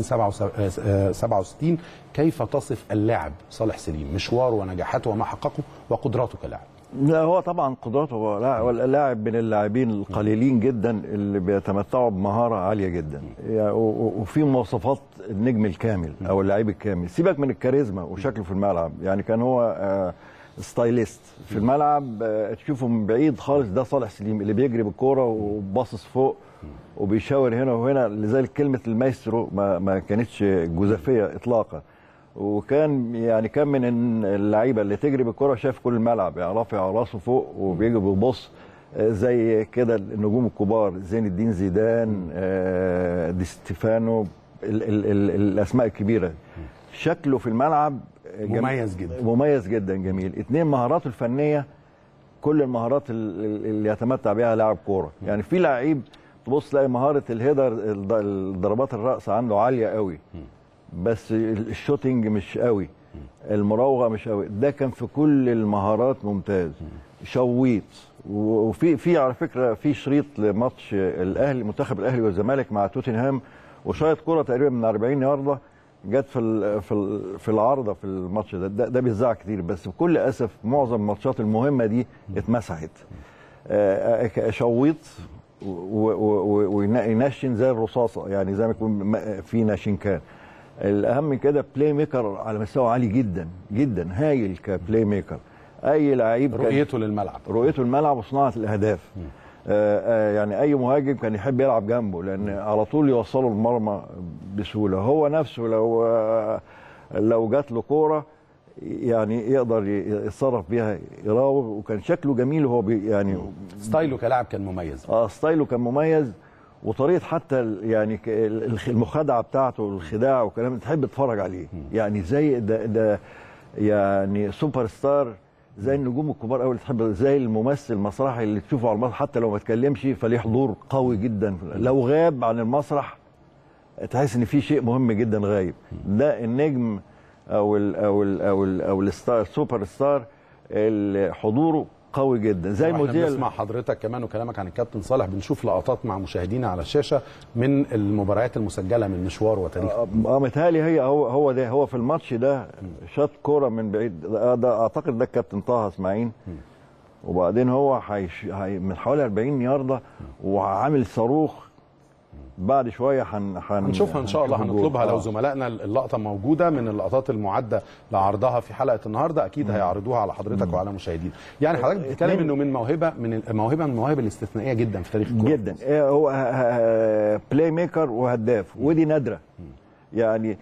67 كيف تصف اللاعب صالح سليم مشواره ونجاحاته وما حققه وقدراته كلاعب لا هو طبعا قدراته هو لا- هو لاعب من اللاعبين القليلين جدا اللي بيتمتعوا بمهاره عاليه جدا يعني و- و- وفي مواصفات النجم الكامل او اللعيب الكامل سيبك من الكاريزما وشكله في الملعب يعني كان هو آه، ستايليست في الملعب آه، تشوفه من بعيد خالص ده صالح سليم اللي بيجري بالكوره وباصص فوق وبيشاور هنا وهنا لذلك كلمه المايسترو ما, ما كانتش جزافيه اطلاقا وكان يعني كان من اللعيبه اللي تجري بالكره شايف كل الملعب يعني رافع راسه فوق وبيجي بيبص آه، زي كده النجوم الكبار زين الدين زيدان آه، دي ستيفانو ال ال ال الاسماء الكبيره شكله في الملعب جم- مميز جدا. مميز جدا جميل اثنين مهاراته الفنيه كل المهارات ال- ال- اللي يتمتع بها لاعب كوره يعني في لعيب تبص تلاقي مهاره الهيدر الض- الضربات الراس عنده عاليه قوي بس الشوتنج مش قوي المراوغه مش قوي ده كان في كل المهارات ممتاز شويط و- وفي في على فكره في شريط لماتش الاهلي منتخب الاهلي والزمالك مع توتنهام وشايط كره تقريبا من 40 يارده جت في ال- في ال- في العارضه في الماتش ده ده, ده بيتذاع كتير بس بكل اسف معظم الماتشات المهمه دي اتمسحت آه، آه، شويط وينشن زي الرصاصه يعني زي ما يكون م- في ناشنكان الاهم من كده بلاي ميكر على مستوى عالي جدا جدا هايل كبلاي ميكر اي لعيب كان- رؤيته للملعب رؤيته الملعب وصناعه الاهداف آه آه يعني اي مهاجم كان يحب يلعب جنبه لان على طول يوصله المرمى بسهوله هو نفسه لو آه لو جات له كوره يعني يقدر ي- يتصرف بيها يراوغ وكان شكله جميل وهو بي يعني ستايله كلاعب كان مميز اه ستايله كان مميز وطريقه حتى ال- يعني ك- ال- المخادعه بتاعته الخداع والكلام ده تحب تتفرج عليه يعني زي ده ده يعني سوبر ستار زي النجوم الكبار قوي اللي تحب زي الممثل المسرحي اللي تشوفه على المسرح حتى لو ما اتكلمش فليه حضور قوي جدا لو غاب عن المسرح تحس ان في شيء مهم جدا غايب ده النجم او ال او ال او ال او الستار السوبر ستار اللي حضوره قوي جدا زي احنا المذيع بنسمع حضرتك كمان وكلامك عن الكابتن صالح بنشوف لقطات مع مشاهدينا على الشاشه من المباريات المسجله من مشوار وتاريخ اه متهيألي هي هو هو ده هو في الماتش ده شاط كوره من بعيد ده, ده اعتقد ده الكابتن طه اسماعيل وبعدين هو حيش هي من حوالي 40 يارده وعامل صاروخ بعد شويه هن هن هنشوفها ان شاء الله هنشوف هنطلبها الجول. لو آه. زملائنا اللقطه موجوده من اللقطات المعده لعرضها في حلقه النهارده اكيد هيعرضوها على حضرتك وعلى مشاهدينا يعني حضرتك بتتكلم اتنين- انه من موهبه من موهبه من المواهب الاستثنائيه جدا في تاريخ الكوره جدا إيه هو ه- ه- بلاي ميكر وهداف ودي نادره يعني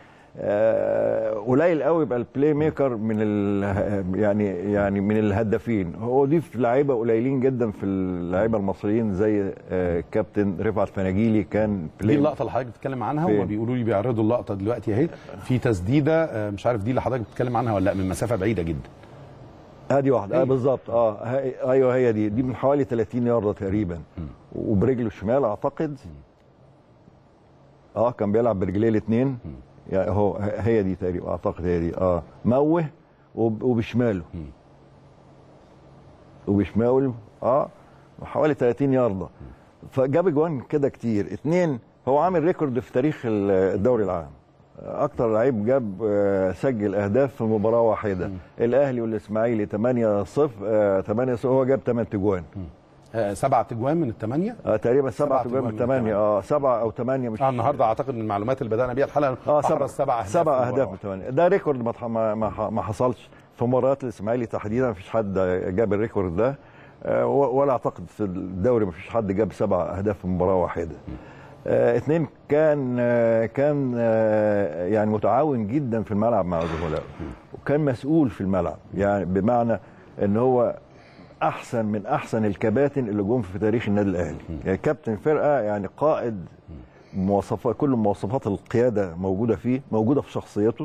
آه، قليل قوي يبقى البلاي ميكر من ال يعني يعني من الهدافين هو دي في لعيبه قليلين جدا في اللعيبه المصريين زي آه، كابتن رفعت فناجيلي كان دي بلاي اللقطه اللي حضرتك بتتكلم عنها فين؟ هم بيقولوا لي بيعرضوا اللقطه دلوقتي اهي في تسديده آه، مش عارف دي اللي حضرتك بتتكلم عنها ولا لا من مسافه بعيده جدا ادي واحده آه بالظبط اه هي- ايوه هي دي دي من حوالي 30 يارده تقريبا وبرجله الشمال اعتقد اه كان بيلعب برجليه الاثنين يعني هو هي دي تقريبا اعتقد هي دي اه موه وب- وبشماله وبشماله اه حوالي 30 يارده فجاب اجوان كده كتير اثنين هو عامل ريكورد في تاريخ ال- الدوري العام اكتر لعيب جاب آه، سجل اهداف في مباراه واحده الاهلي والاسماعيلي 8 0 8 0 هو جاب 8 اجوان آه، سبعة اجوان من الثمانيه آه تقريبا سبعة سبعة اجوان من أجوان من 8 اه سبعة او 8 مش اه النهارده اعتقد من المعلومات اللي بدانا بيها الحلقه اه أحرز سبع سبع اهداف سبع في اهداف المباراة. من ثمانية ده ريكورد ما تح- ما ما ما حصلش في مباريات الاسماعيلي تحديدا ما فيش حد جاب الريكورد ده آه، و- ولا اعتقد في الدوري ما فيش حد جاب سبع اهداف في مباراه واحده آه اثنين كان آه كان آه يعني متعاون جدا في الملعب مع زملائه وكان مسؤول في الملعب يعني بمعنى ان هو احسن من احسن الكباتن اللي جم في تاريخ النادي الاهلي يعني كابتن فرقه يعني قائد مواصفات كل مواصفات القياده موجوده فيه موجوده في شخصيته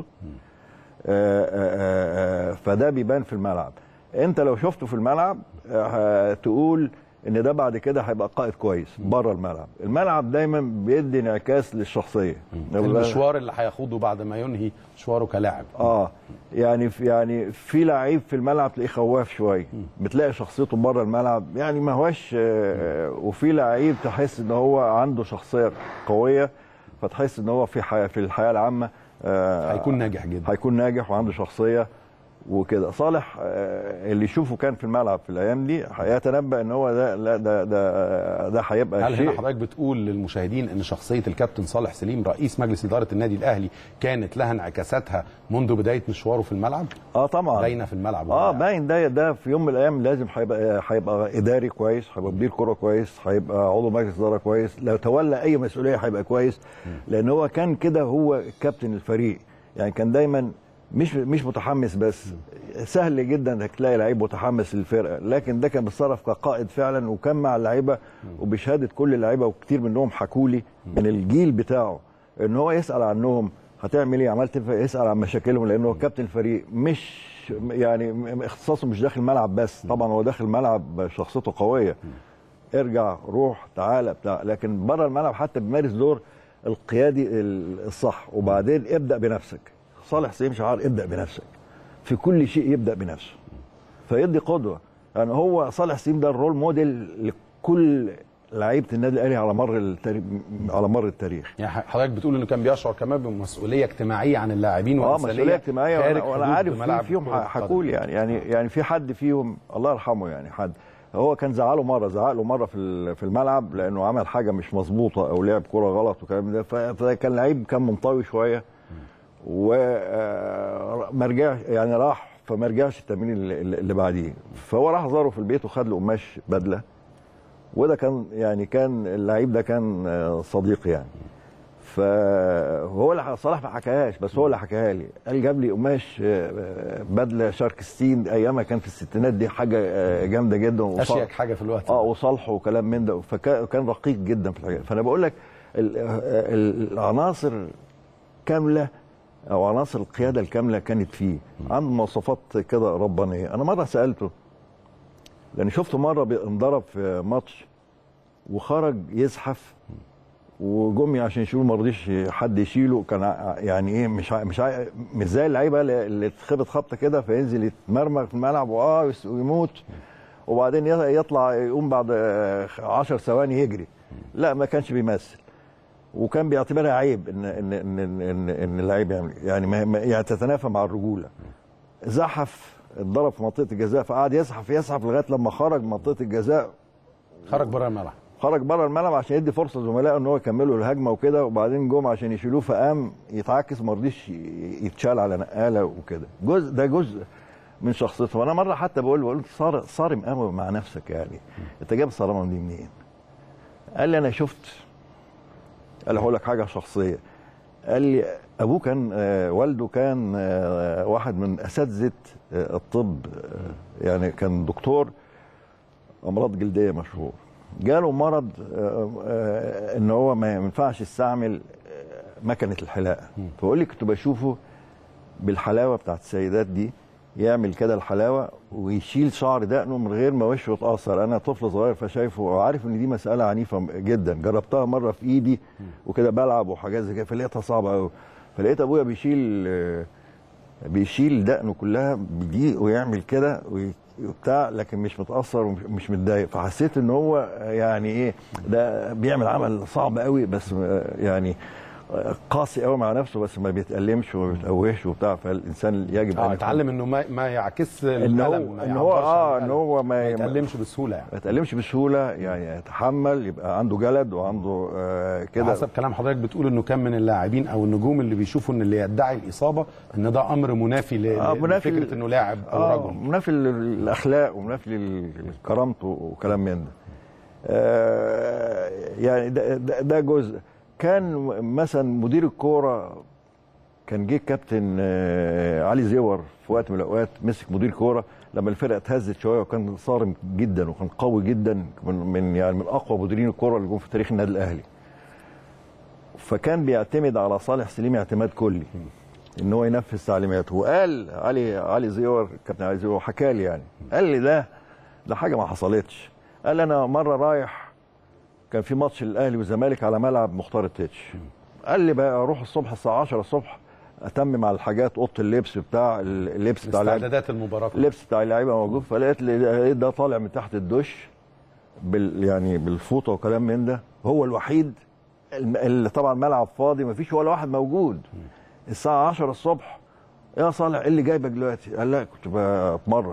آه، آه، آه، فده بيبان في الملعب انت لو شفته في الملعب آه، تقول ان ده بعد كده هيبقى قائد كويس بره الملعب الملعب دايما بيدي انعكاس للشخصيه المشوار اللي هيخوضه بعد ما ينهي مشواره كلاعب اه يعني في يعني في لعيب في الملعب تلاقيه خواف شويه بتلاقي شخصيته بره الملعب يعني ما هوش آه، وفي لعيب تحس ان هو عنده شخصيه قويه فتحس ان هو في حياة في الحياه العامه آه، هيكون ناجح جدا هيكون ناجح وعنده شخصيه وكده صالح آه، اللي يشوفه كان في الملعب في الايام دي هيتنبأ ان هو ده لا ده ده ده هيبقى هل هنا شيء حضرتك بتقول للمشاهدين ان شخصيه الكابتن صالح سليم رئيس مجلس اداره النادي الاهلي كانت لها انعكاساتها منذ بدايه مشواره في الملعب؟ اه طبعا باينه في الملعب اه باين ده ده في يوم من الايام لازم هيبقى هيبقى اداري كويس هيبقى مدير كوره كويس هيبقى عضو مجلس اداره كويس لو تولى اي مسؤوليه هيبقى كويس لان هو كان كده هو كابتن الفريق يعني كان دايما مش مش متحمس بس سهل جدا انك تلاقي لعيب متحمس للفرقه لكن ده كان بيتصرف كقائد فعلا وكان مع اللعيبه وبشهاده كل اللعيبه وكتير منهم حكوا لي من الجيل بتاعه ان هو يسال عنهم هتعمل ايه عملت إيه؟ يسال عن مشاكلهم لانه هو كابتن الفريق مش يعني م- اختصاصه مش داخل الملعب بس طبعا هو داخل الملعب شخصيته قويه ارجع روح تعالى بتاع لكن بره الملعب حتى بيمارس دور القيادي ال- الصح وبعدين ابدا بنفسك صالح سليم شعار ابدا بنفسك في كل شيء يبدا بنفسه فيدي قدوه يعني هو صالح سليم ده الرول موديل لكل لعيبه النادي الاهلي على مر التاريخ على مر التاريخ يعني حضرتك بتقول انه كان بيشعر كمان بمسؤوليه اجتماعيه عن اللاعبين اه وإنسانية مسؤوليه اجتماعيه خارج وانا, وأنا حدود عارف ملعب في فيهم كرة القدم. حكول يعني يعني يعني في حد فيهم الله يرحمه يعني حد هو كان زعله مره زعق له مره في ال- في الملعب لانه عمل حاجه مش مظبوطه او لعب كره غلط وكلام ده ف- فكان لعيب كان منطوي شويه وما رجعش يعني راح فما رجعش التمرين اللي, اللي بعديه فهو راح زاره في البيت وخد له قماش بدله وده كان يعني كان اللعيب ده كان آه، صديقي يعني فهو اللي صلاح ما حكاهاش بس هو اللي حكاها لي قال جاب لي قماش آه، آه، بدله شارك ستين ايامها كان في الستينات دي حاجه آه، جامده جدا وصال- اشيك حاجه في الوقت اه وصالحه وكلام من ده فكان رقيق جدا في الحاجات فانا بقول لك ال- ال- العناصر كامله او عناصر القياده الكامله كانت فيه عنده مواصفات كده ربانيه انا مره سالته لان شفته مره انضرب في ماتش وخرج يزحف وجمي عشان يشيله ما رضيش حد يشيله كان ع- يعني ايه مش ع- مش ع- مش زي اللعيبه اللي اللي اتخبط خبطه كده فينزل يتمرمغ في الملعب واه ويس- ويموت وبعدين ي- يطلع يقوم بعد 10 ثواني يجري لا ما كانش بيمثل وكان بيعتبرها عيب ان ان ان ان, إن, إن اللعيب يعمل يعني ما ما- يعني تتنافى مع الرجوله زحف اتضرب في منطقه الجزاء فقعد يزحف يزحف لغايه لما خرج من منطقه الجزاء خرج بره الملعب خرج بره الملعب عشان يدي فرصه لزملائه ان هو يكملوا الهجمه وكده وبعدين جم عشان يشيلوه فقام يتعكس ما رضيش ي- يتشال على نقاله وكده جزء ده جزء من شخصيته وانا مره حتى بقول بقول صار صارم قوي مع نفسك يعني انت جايب الصرامه دي منين؟ قال لي انا شفت قال لي هقول لك حاجه شخصيه قال لي ابوه كان آه، والده كان آه، واحد من اساتذه آه، الطب آه، يعني كان دكتور امراض جلديه مشهور جاله مرض آه، آه، ان هو ما ينفعش يستعمل آه، مكنه الحلاقه فبقول لي كنت بشوفه بالحلاوه بتاعت السيدات دي يعمل كده الحلاوه ويشيل شعر دقنه من غير ما وشه يتاثر انا طفل صغير فشايفه وعارف ان دي مساله عنيفه جدا جربتها مره في ايدي وكده بلعب وحاجات زي كده فلقيتها صعبه قوي فلقيت ابويا بيشيل آه، بيشيل دقنه كلها بدي ويعمل كده وي- وبتاع لكن مش متاثر ومش متضايق فحسيت ان هو يعني ايه ده بيعمل عمل صعب قوي بس آه، يعني آه، قاسي قوي مع نفسه بس ما بيتألمش وما بيتقوهش وبتاع فالانسان يجب اه ان اتعلم انه ما, ما يعكس ان هو الالم ما ان هو يعبرش عن اه الألم. ان هو ما ما يتألمش بسهوله يعني ما يتألمش بسهوله يعني يتحمل يبقى عنده جلد وعنده آه كده حسب كلام حضرتك بتقول انه كان من اللاعبين او النجوم اللي بيشوفوا ان اللي يدعي الاصابه ان ده امر منافي ل- آه، منافي لفكره انه لاعب او آه رجل منافي للاخلاق ومنافي لكرامته وكلام من ده آه يعني ده, ده, ده جزء كان مثلا مدير الكوره كان جه كابتن آه علي زيور في وقت من الاوقات مسك مدير كوره لما الفرقه اتهزت شويه وكان صارم جدا وكان قوي جدا من, من يعني من اقوى مديرين الكوره اللي جم في تاريخ النادي الاهلي فكان بيعتمد على صالح سليم اعتماد كلي ان هو ينفذ تعليماته وقال علي علي زيور كابتن علي زيور حكى لي يعني قال لي ده ده حاجه ما حصلتش قال انا مره رايح كان في ماتش الاهلي والزمالك على ملعب مختار التتش قال لي بقى اروح الصبح الساعه 10 الصبح اتمم على الحاجات اوضه اللبس بتاع اللبس بتاع اللعيبة. استعدادات المباراه اللبس بتاع اللعيبه موجود فلقيت لي لقيت ده طالع من تحت الدش بال يعني بالفوطه وكلام من ده هو الوحيد الم- اللي طبعا ملعب فاضي ما فيش ولا واحد موجود الساعه 10 الصبح يا صالح ايه اللي جايبك دلوقتي؟ قال لا كنت بتمرن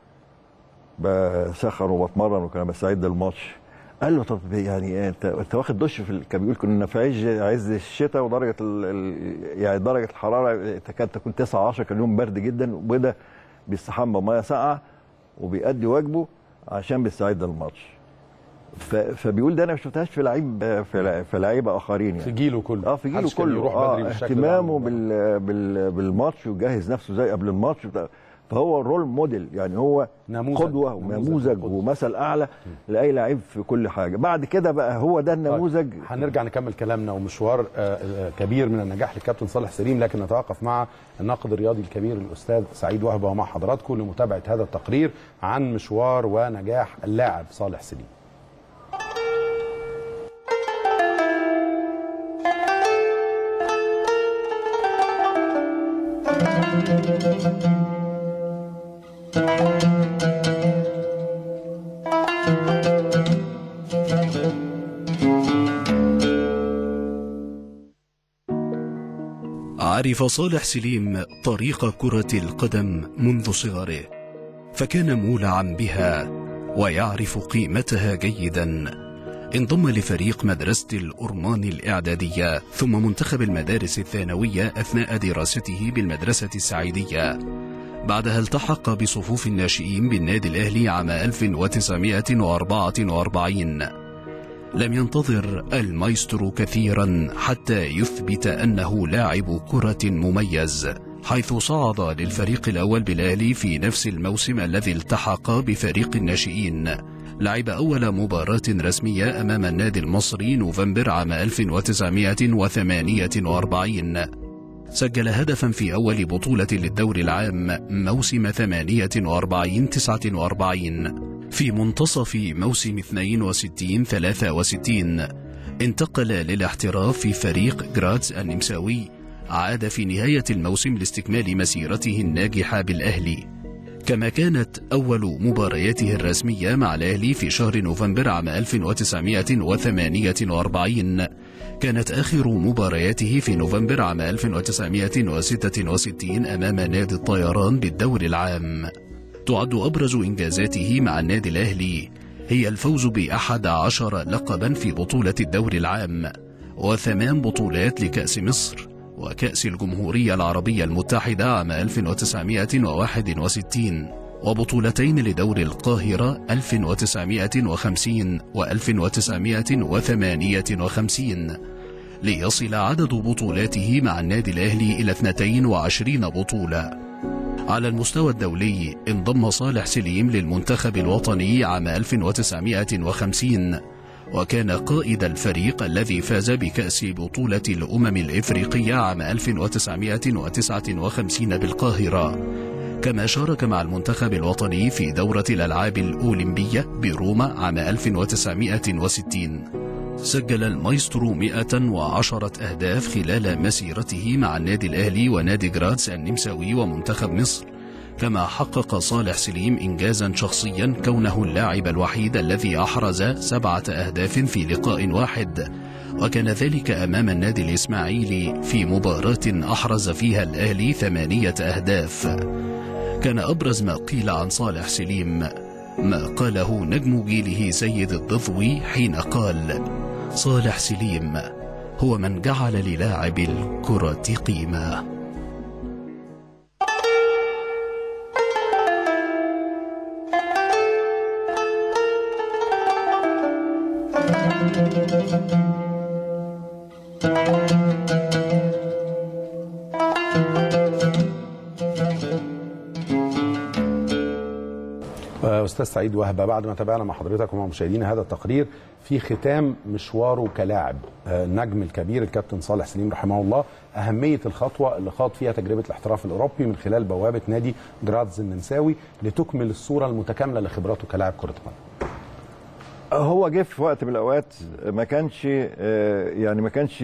بسخن وبتمرن وكان بستعد للماتش قال له طب يعني انت انت واخد دش في ال- كان بيقول كنا في عز عز الشتاء ودرجه ال... ال... يعني درجه الحراره تكاد تكون 9 10 كان يوم برد جدا وده بيستحمى ميه ساقعه وبيأدي واجبه عشان بيستعد للماتش ف... فبيقول ده انا ما شفتهاش في لعيب في, لع- في لعيبه اخرين يعني في جيله كله اه في جيله محدش كان كله يروح آه بدري بالشكل ده اهتمامه بال... بال... بالماتش ويجهز نفسه زي قبل الماتش بتاع. فهو رول موديل يعني هو نموذج. قدوه نموذج ونموذج ومثل اعلى لاي لعيب في كل حاجه بعد كده بقى هو ده النموذج هنرجع نكمل كلامنا ومشوار آه، آه، كبير من النجاح للكابتن صالح سليم لكن نتوقف مع الناقد الرياضي الكبير الاستاذ سعيد وهبه ومع حضراتكم لمتابعه هذا التقرير عن مشوار ونجاح اللاعب صالح سليم عرف صالح سليم طريق كرة القدم منذ صغره فكان مولعا بها ويعرف قيمتها جيدا انضم لفريق مدرسة الأرمان الإعدادية ثم منتخب المدارس الثانوية أثناء دراسته بالمدرسة السعيدية بعدها التحق بصفوف الناشئين بالنادي الأهلي عام 1944 لم ينتظر المايسترو كثيرا حتى يثبت أنه لاعب كرة مميز حيث صعد للفريق الأول بالأهلي في نفس الموسم الذي التحق بفريق الناشئين لعب أول مباراة رسمية أمام النادي المصري نوفمبر عام 1948 سجل هدفا في أول بطولة للدور العام موسم 48 49 في منتصف موسم 62 63 انتقل للاحتراف في فريق جراتز النمساوي عاد في نهاية الموسم لاستكمال مسيرته الناجحة بالأهلي كما كانت أول مبارياته الرسمية مع الأهلي في شهر نوفمبر عام 1948 كانت آخر مبارياته في نوفمبر عام 1966 أمام نادي الطيران بالدور العام تعد أبرز إنجازاته مع النادي الأهلي هي الفوز بأحد عشر لقبا في بطولة الدور العام وثمان بطولات لكأس مصر وكأس الجمهورية العربية المتحدة عام 1961 وبطولتين لدور القاهرة 1950 و 1958 ليصل عدد بطولاته مع النادي الأهلي إلى 22 بطولة على المستوى الدولي انضم صالح سليم للمنتخب الوطني عام 1950 وكان قائد الفريق الذي فاز بكأس بطولة الأمم الإفريقية عام 1959 بالقاهرة كما شارك مع المنتخب الوطني في دورة الألعاب الأولمبية بروما عام 1960 سجل المايسترو 110 أهداف خلال مسيرته مع النادي الأهلي ونادي جراتس النمساوي ومنتخب مصر كما حقق صالح سليم إنجازا شخصيا كونه اللاعب الوحيد الذي أحرز سبعة أهداف في لقاء واحد وكان ذلك أمام النادي الإسماعيلي في مباراة أحرز فيها الأهلي ثمانية أهداف كان أبرز ما قيل عن صالح سليم ما قاله نجم جيله سيد الضفوي حين قال صالح سليم هو من جعل للاعب الكرة قيمة استاذ سعيد وهبه بعد ما تابعنا مع حضرتك ومع مشاهدينا هذا التقرير في ختام مشواره كلاعب النجم الكبير الكابتن صالح سليم رحمه الله اهميه الخطوه اللي خاض فيها تجربه الاحتراف الاوروبي من خلال بوابه نادي جرادز النمساوي لتكمل الصوره المتكامله لخبراته كلاعب كره قدم. هو جه في وقت من الاوقات ما كانش يعني ما كانش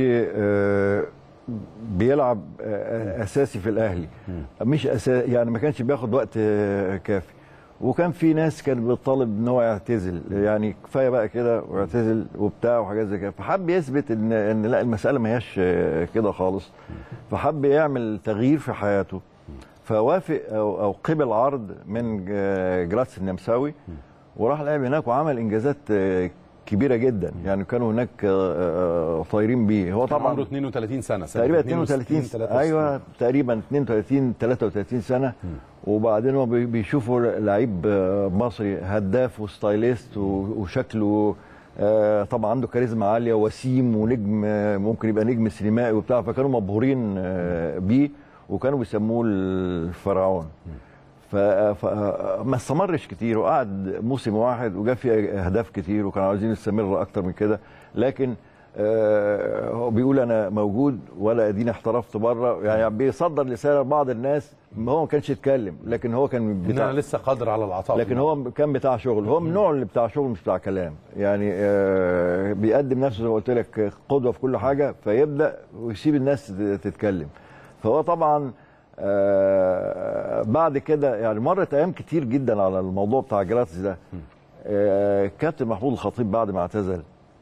بيلعب اساسي في الاهلي مش أساسي يعني ما كانش بياخد وقت كافي وكان في ناس كانت بتطالب ان هو يعتزل يعني كفايه بقى كده ويعتزل وبتاع وحاجات زي كده فحب يثبت ان ان لا المساله ما هياش كده خالص فحب يعمل تغيير في حياته فوافق او او قبل عرض من جراتس النمساوي وراح لعب هناك وعمل انجازات كبيره جدا يعني كانوا هناك طايرين بيه هو طبعا عمره 32 سنه تقريبا 32 سنة ايوه تقريبا 32 33 سنه وبعدين هو بيشوفوا لعيب مصري هداف وستايليست وشكله طبعا عنده كاريزما عاليه وسيم ونجم ممكن يبقى نجم سينمائي وبتاع فكانوا مبهورين بيه وكانوا بيسموه الفرعون فما استمرش كتير وقعد موسم واحد وجاب فيه اهداف كتير وكانوا عايزين يستمر اكتر من كده لكن هو بيقول انا موجود ولا اديني احترفت بره يعني بيصدر رساله لبعض الناس هو ما كانش يتكلم لكن هو كان بتاع انا لسه قادر على العطاء لكن هو كان بتاع شغل هو من النوع اللي بتاع شغل مش بتاع كلام يعني بيقدم نفسه زي ما قلت لك قدوه في كل حاجه فيبدا ويسيب الناس تتكلم فهو طبعا آه بعد كده يعني مرت ايام كتير جدا على الموضوع بتاع جراتس ده آه كابتن محمود الخطيب بعد ما اعتزل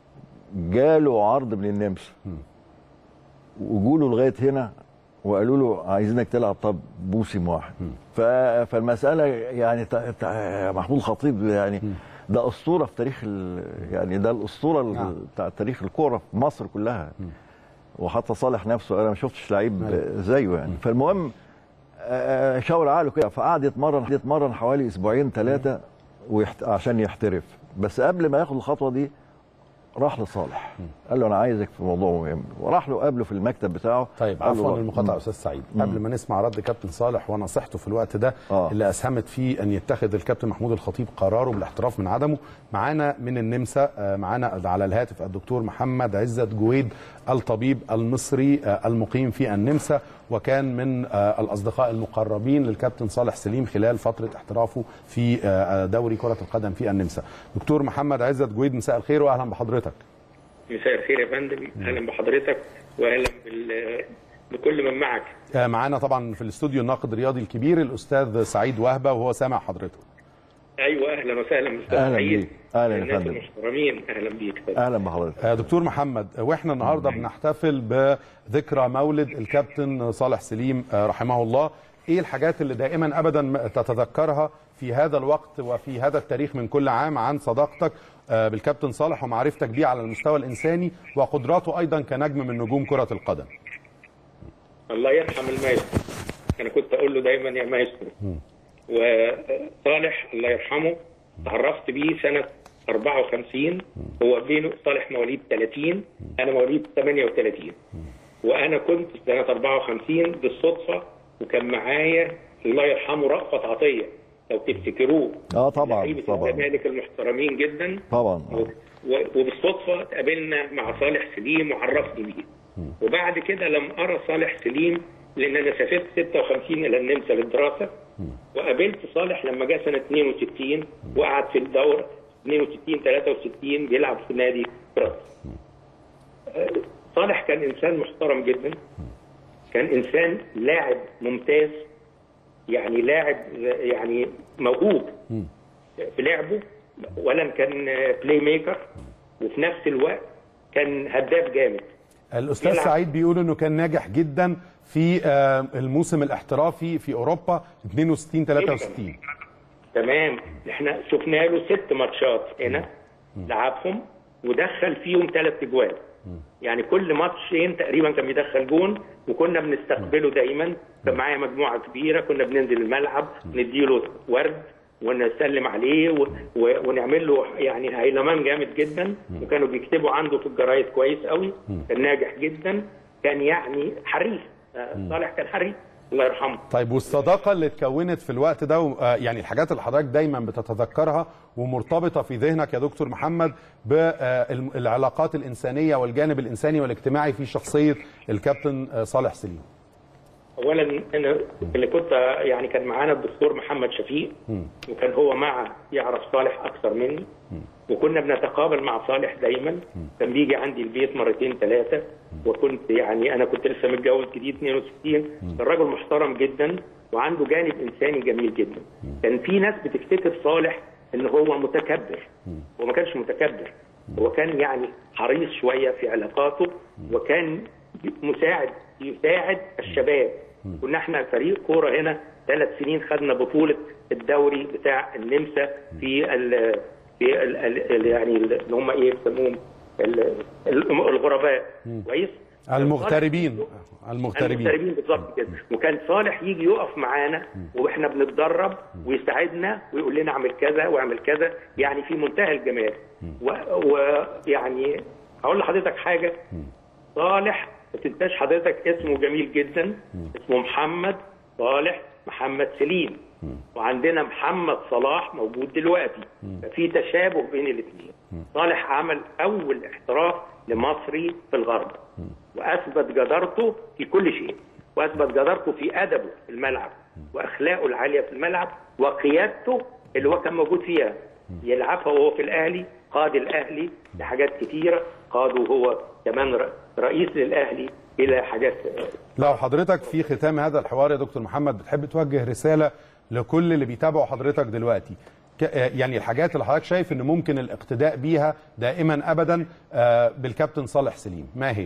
جاله عرض من النمسا وجوله لغايه هنا وقالوا له عايزينك تلعب طب موسم واحد ف- فالمساله يعني ت- ت- محمود الخطيب يعني ده اسطوره في تاريخ ال- يعني ده الاسطوره ال- بتاع تاريخ الكوره في مصر كلها وحتى صالح نفسه انا ما شفتش لعيب زيه يعني فالمهم آه، شاور عقله كده فقعد يتمرن يتمرن حوالي اسبوعين ثلاثه ويحت... عشان يحترف بس قبل ما ياخد الخطوه دي راح لصالح قال له انا عايزك في موضوع مهم وراح له قابله في المكتب بتاعه طيب قال له عفوا بقى- المقاطعه مم. استاذ سعيد مم. قبل ما نسمع رد كابتن صالح ونصيحته في الوقت ده آه. اللي اسهمت فيه ان يتخذ الكابتن محمود الخطيب قراره بالاحتراف من عدمه معانا من النمسا آه، معانا على الهاتف الدكتور محمد عزت جويد الطبيب المصري آه، المقيم في النمسا وكان من آه، الاصدقاء المقربين للكابتن صالح سليم خلال فتره احترافه في آه، دوري كره القدم في النمسا دكتور محمد عزت جويد مساء الخير واهلا بحضرتك مساء الخير يا فندم اهلا بحضرتك واهلا بال... بكل من معك آه، معانا طبعا في الاستوديو الناقد الرياضي الكبير الاستاذ سعيد وهبه وهو سامع حضرته ايوه اهلا وسهلا استاذ أهلا سعيد بيك. أهلا يا الناس فندم. المحترمين اهلا بيك اهلا بحضرتك آه، دكتور محمد آه، واحنا النهارده بنحتفل بذكرى مولد الكابتن صالح سليم آه، رحمه الله ايه الحاجات اللي دائما ابدا ما تتذكرها في هذا الوقت وفي هذا التاريخ من كل عام عن صداقتك آه، بالكابتن صالح ومعرفتك بيه على المستوى الانساني وقدراته ايضا كنجم من نجوم كره القدم الله يرحم المايسترو انا كنت اقول له دايما يا مايسترو وصالح الله يرحمه تعرفت بيه سنه 54 هو بينه صالح مواليد 30 انا مواليد 38 وانا كنت في سنه 54 بالصدفه وكان معايا الله يرحمه رأفت عطيه لو تفتكروه اه طبعا لعيبه طبعا الزمالك المحترمين جدا طبعا و- وبالصدفه اتقابلنا مع صالح سليم وعرفني بيه وبعد كده لم ارى صالح سليم لان انا سافرت 56 الى النمسا للدراسه وقابلت صالح لما جه سنه 62 وقعد في الدور 62 63 بيلعب في نادي براس آه، صالح كان انسان محترم جدا كان انسان لاعب ممتاز يعني لاعب يعني موهوب في لعبه اولا كان بلاي ميكر وفي نفس الوقت كان هداف جامد الاستاذ يلعب. سعيد بيقول انه كان ناجح جدا في آه، الموسم الاحترافي في اوروبا 62 63 تمام احنا شفنا له ست ماتشات هنا لعبهم ودخل فيهم ثلاث اجوان يعني كل ماتشين تقريبا كان بيدخل جون وكنا بنستقبله دايما كان معايا مجموعه كبيره كنا بننزل الملعب نديله ورد ونسلم عليه و... و... ونعمل له يعني هيلمان جامد جدا وكانوا بيكتبوا عنده في الجرايد كويس قوي كان ناجح جدا كان يعني حريف آه، صالح كان حريف الله يرحمه طيب والصداقه اللي اتكونت في الوقت ده آه، يعني الحاجات اللي حضرتك دايما بتتذكرها ومرتبطه في ذهنك يا دكتور محمد بالعلاقات الانسانيه والجانب الانساني والاجتماعي في شخصيه الكابتن آه، صالح سليم اولا انا اللي كنت يعني كان معانا الدكتور محمد شفيق وكان هو مع يعرف صالح اكثر مني وكنا بنتقابل مع صالح دايما كان بيجي عندي البيت مرتين ثلاثه وكنت يعني انا كنت لسه متجوز جديد 62 كان راجل محترم جدا وعنده جانب انساني جميل جدا كان في ناس بتفتكر صالح ان هو متكبر هو ما كانش متكبر هو كان يعني حريص شويه في علاقاته وكان مساعد يساعد الشباب كنا احنا فريق كوره هنا ثلاث سنين خدنا بطوله الدوري بتاع النمسا في ال في ال ال يعني ال- اللي هم ايه بيسموهم ال- ال- الغرباء كويس المغتربين المغتربين المغتربين بالظبط كده وكان صالح يجي يقف معانا واحنا بنتدرب ويساعدنا ويقول لنا اعمل كذا واعمل كذا يعني في منتهى الجمال ويعني هقول لحضرتك حاجه صالح ما تنساش حضرتك اسمه جميل جدا اسمه محمد صالح محمد سليم وعندنا محمد صلاح موجود دلوقتي ففي تشابه بين الاثنين صالح عمل اول احتراف لمصري في الغرب واثبت جدارته في كل شيء واثبت جدارته في ادبه في الملعب واخلاقه العاليه في الملعب وقيادته اللي هو كان موجود فيها يلعبها وهو في الاهلي قاد الاهلي لحاجات كتيره قاده هو كمان ر- رئيس للاهلي الى حاجات لو حضرتك في ختام هذا الحوار يا دكتور محمد بتحب توجه رساله لكل اللي بيتابعوا حضرتك دلوقتي ك- يعني الحاجات اللي حضرتك شايف ان ممكن الاقتداء بيها دائما ابدا آه، بالكابتن صالح سليم ما هي؟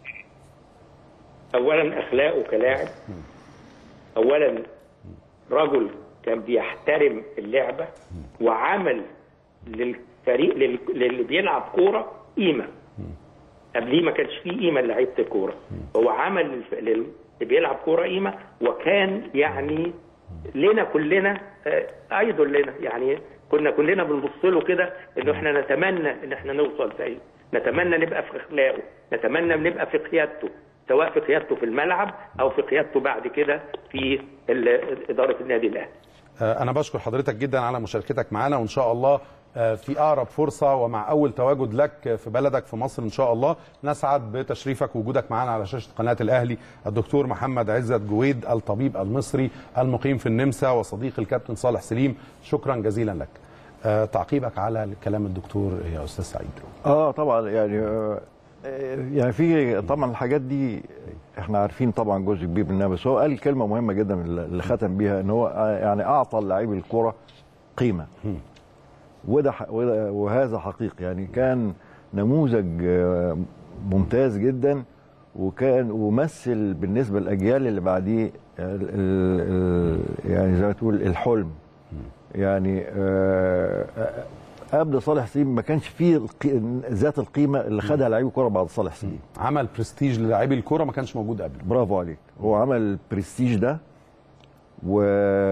اولا اخلاقه كلاعب اولا رجل كان بيحترم اللعبه وعمل للفريق لل- للي بيلعب كوره قيمه قبليه ما كانش فيه قيمه لعيبه الكوره هو عمل للف- للي بيلعب كوره قيمه وكان يعني لنا كلنا آه، ايدول لنا يعني كنا كلنا بنبص له كده انه احنا نتمنى ان احنا نوصل زيه نتمنى نبقى في اخلاقه نتمنى نبقى في قيادته سواء في قيادته في الملعب او في قيادته بعد كده في ال- اداره النادي الاهلي آه، أنا بشكر حضرتك جدا على مشاركتك معنا وإن شاء الله آه، في أقرب فرصة ومع أول تواجد لك في بلدك في مصر إن شاء الله نسعد بتشريفك ووجودك معنا على شاشة قناة الأهلي الدكتور محمد عزت جويد الطبيب المصري المقيم في النمسا وصديق الكابتن صالح سليم شكرا جزيلا لك آه، تعقيبك على كلام الدكتور يا أستاذ سعيد اه طبعا يعني آه، يعني في طبعا الحاجات دي احنا عارفين طبعا جزء كبير منها بس هو قال كلمه مهمه جدا اللي ختم بيها ان هو آه، يعني اعطى لعيب الكره قيمه وده ح- وده- وهذا حقيقي يعني كان نموذج آه، ممتاز جدا وكان ومثل بالنسبه للاجيال اللي بعديه ال- ال- ال- يعني زي ما تقول الحلم يعني آه، آه، قبل صالح سليم ما كانش فيه القي- ذات القيمه اللي خدها لعيب الكوره بعد صالح سليم عمل برستيج للاعبي الكوره ما كانش موجود قبل برافو عليك هو عمل البرستيج ده و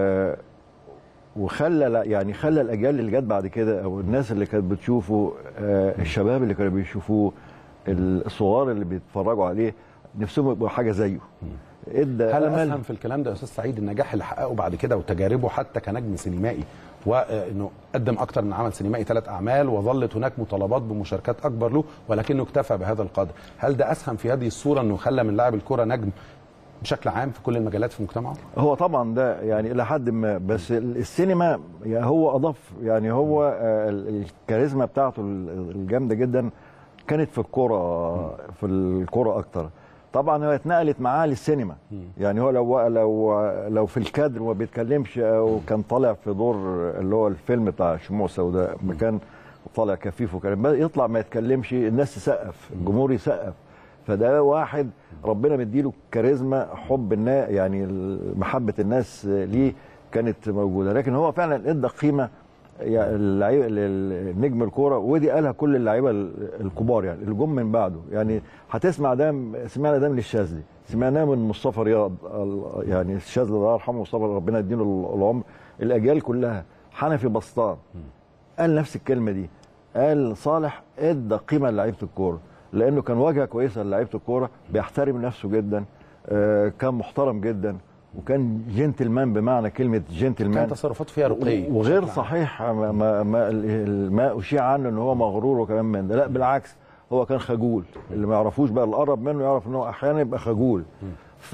وخلى لا- يعني خلى الاجيال اللي جت بعد كده او الناس اللي كانت بتشوفه آه، الشباب اللي كانوا بيشوفوه الصغار اللي بيتفرجوا عليه نفسهم يبقوا حاجه زيه ادى هل امل اسهم في الكلام ده يا استاذ سعيد النجاح اللي حققه بعد كده وتجاربه حتى كنجم سينمائي وانه قدم اكتر من عمل سينمائي ثلاث اعمال وظلت هناك مطالبات بمشاركات اكبر له ولكنه اكتفى بهذا القدر هل ده اسهم في هذه الصوره انه خلى من لاعب الكره نجم بشكل عام في كل المجالات في مجتمعه هو طبعا ده يعني الى حد ما بس السينما يعني هو اضاف يعني هو آه، ال- الكاريزما بتاعته ال- الجامده جدا كانت في الكوره في الكوره اكتر طبعا هو اتنقلت معاه للسينما يعني هو لو لو لو في الكادر وما بيتكلمش او كان طالع في دور اللي هو الفيلم بتاع شموع سوداء ما كان طالع كفيف وكان يطلع ما يتكلمش الناس تسقف الجمهور يسقف فده واحد ربنا مديله كاريزما حب الناس يعني محبه الناس ليه كانت موجوده لكن هو فعلا ادى قيمه يعني اللعيبه النجم الكوره ودي قالها كل اللعيبه الكبار يعني اللي جم من بعده يعني هتسمع ده سمعنا ده من الشاذلي سمعناه من مصطفى رياض ال- يعني الشاذلي الله يرحمه مصطفى ربنا يديله العمر الاجيال كلها حنفي بسطان قال نفس الكلمه دي قال صالح ادى قيمه للعيبه الكوره لانه كان واجهه كويسه للعيبه الكوره بيحترم نفسه جدا آه، كان محترم جدا وكان جنتلمان بمعنى كلمه جنتلمان كان تصرفاته فيها رقي وغير بشكل عام. صحيح ما ما ما, ما اشيع عنه ان هو مغرور وكلام من ده لا بالعكس هو كان خجول اللي ما يعرفوش بقى اللي قرب منه يعرف ان هو احيانا يبقى خجول ف-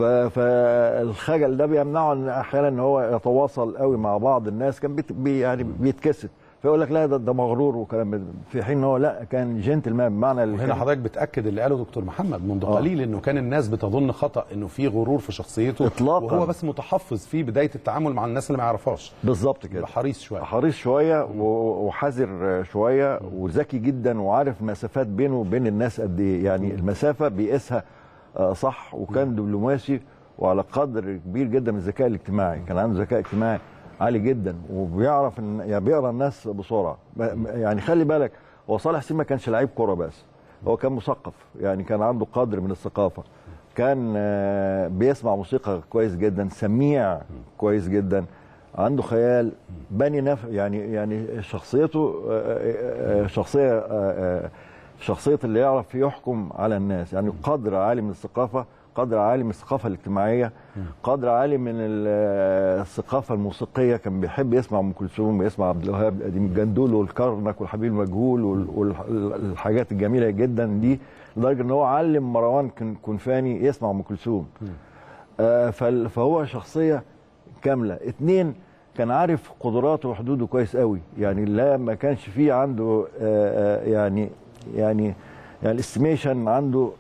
فالخجل ده بيمنعه ان احيانا ان هو يتواصل قوي مع بعض الناس كان بيت بي يعني بيتكسف فيقول لك لا ده, ده مغرور وكلام من ده. في حين ان هو لا كان جنتلمان بمعنى وهنا الكلمة. حضرتك بتاكد اللي قاله دكتور محمد منذ آه. قليل انه كان الناس بتظن خطا انه في غرور في شخصيته إطلاقاً. وهو بس متحفظ في بدايه التعامل مع الناس اللي ما يعرفهاش بالظبط كده حريص شويه حريص شويه و- وحذر شويه وذكي جدا وعارف مسافات بينه وبين الناس قد ايه يعني المسافه بيقيسها آه، صح وكان دبلوماسي وعلى قدر كبير جدا من الذكاء الاجتماعي كان عنده ذكاء اجتماعي عالي جدا وبيعرف ان يعني بيقرا الناس بسرعه ب- يعني خلي بالك هو صالح سيما ما كانش لعيب كوره بس هو كان مثقف يعني كان عنده قدر من الثقافه كان آه، بيسمع موسيقى كويس جدا سميع كويس جدا عنده خيال بني نف يعني يعني شخصيته آه، آه، آه، شخصيه آه، آه، شخصيه اللي يعرف يحكم على الناس يعني قدر عالي من الثقافه قدر عالي من الثقافه الاجتماعيه قدر عالي من ال- آه، الثقافه الموسيقيه كان بيحب يسمع ام كلثوم ويسمع عبد الوهاب القديم الجندول والكرنك والحبيب المجهول والحاجات الجميله جدا دي لدرجه ان هو علم مروان كن- كنفاني يسمع ام كلثوم آه، فال- فهو شخصيه كامله اتنين كان عارف قدراته وحدوده كويس قوي يعني لا ما كانش فيه عنده آه، آه، يعني يعني يعني الاستيميشن عنده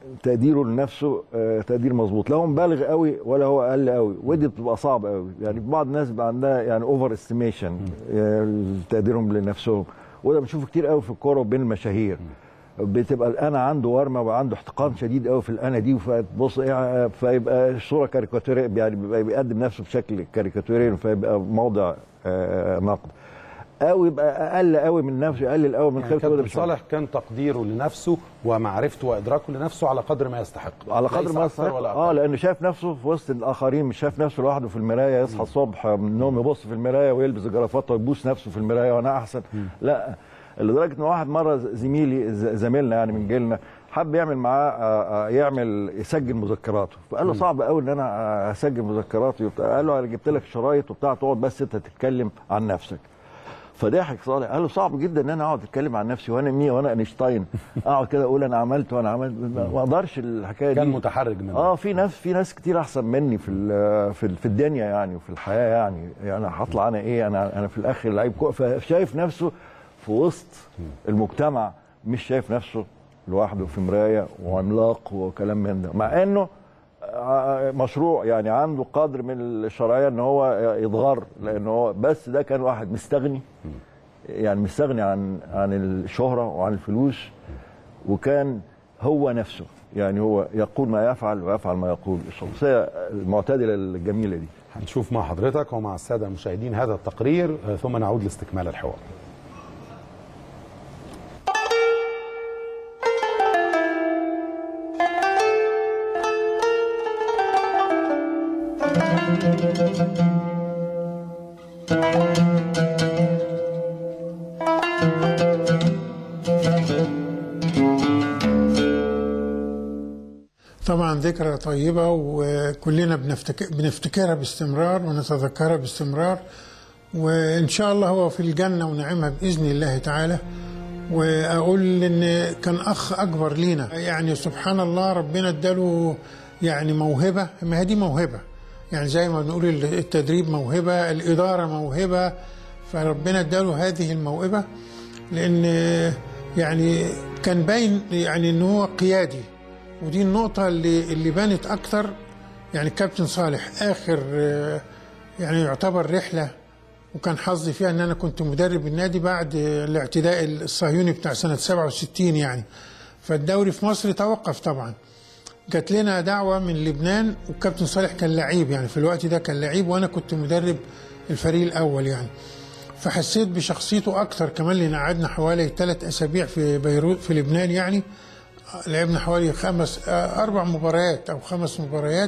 تقديره لنفسه آه، تقدير مظبوط لا هو مبالغ قوي ولا هو اقل قوي ودي بتبقى صعبه قوي يعني بعض الناس بيبقى عندها يعني اوفر استيميشن تقديرهم لنفسهم وده بنشوفه كتير قوي في الكوره وبين المشاهير بتبقى الانا عنده ورمه وعنده احتقان شديد قوي في الانا دي فتبص إيه، فيبقى الصوره كاريكاتوريه يعني بيبقى بيقدم نفسه بشكل كاريكاتوري فيبقى موضع آه، نقد او يبقى اقل قوي من نفسه يقلل قوي من يعني خيبته وده كابتن مش صالح كان تقديره لنفسه ومعرفته وادراكه لنفسه على قدر ما يستحق على قدر ليس ما أكثر يستحق ولا اه لانه شايف نفسه في وسط الاخرين مش شايف نفسه لوحده في المرايه يصحى الصبح من النوم يبص في المرايه ويلبس الجرافطه ويبوس نفسه في المرايه وانا احسن لا لدرجه ان واحد مره زميلي ز- زميلنا يعني من جيلنا حب يعمل معاه آه، آه، يعمل يسجل مذكراته فقال له مم. صعب قوي ان انا آه، اسجل مذكراتي وبتاع قال له انا جبت لك شرايط وبتاع تقعد بس انت تتكلم عن نفسك فضحك صالح قال له صعب جدا ان انا اقعد اتكلم عن نفسي وانا مين وانا اينشتاين اقعد كده اقول انا عملت وانا عملت ما اقدرش الحكايه دي كان متحرج منه اه في ناس في ناس كتير احسن مني في ال- في ال- في الدنيا يعني وفي الحياه يعني يعني هطلع انا ايه انا انا في الاخر لعيب كوره فشايف نفسه في وسط المجتمع مش شايف نفسه لوحده في مرايه وعملاق وكلام من ده مع انه آه، مشروع يعني عنده قدر من الشرعيه ان هو يتغر لان هو بس ده كان واحد مستغني يعني مستغني عن عن الشهره وعن الفلوس وكان هو نفسه يعني هو يقول ما يفعل ويفعل ما يقول الشخصيه المعتدله الجميله دي هنشوف مع حضرتك ومع الساده المشاهدين هذا التقرير آه، ثم نعود لاستكمال الحوار طبعا ذكرى طيبة وكلنا بنفتك... بنفتكرها باستمرار ونتذكرها باستمرار وإن شاء الله هو في الجنة ونعمها بإذن الله تعالى وأقول إن كان أخ أكبر لينا يعني سبحان الله ربنا اداله يعني موهبة ما هي دي موهبة يعني زي ما بنقول التدريب موهبة الإدارة موهبة فربنا اداله هذه الموهبة لأن يعني كان باين يعني إن هو قيادي ودي النقطة اللي اللي بانت أكتر يعني الكابتن صالح آخر آه، يعني يعتبر رحلة وكان حظي فيها إن أنا كنت مدرب النادي بعد الاعتداء الصهيوني بتاع سنة 67 يعني فالدوري في مصر توقف طبعا جات لنا دعوة من لبنان والكابتن صالح كان لعيب يعني في الوقت ده كان لعيب وأنا كنت مدرب الفريق الأول يعني فحسيت بشخصيته أكتر كمان لأن قعدنا حوالي ثلاث أسابيع في بيروت في لبنان يعني لعبنا حوالي خمس آه، أربع مباريات أو خمس مباريات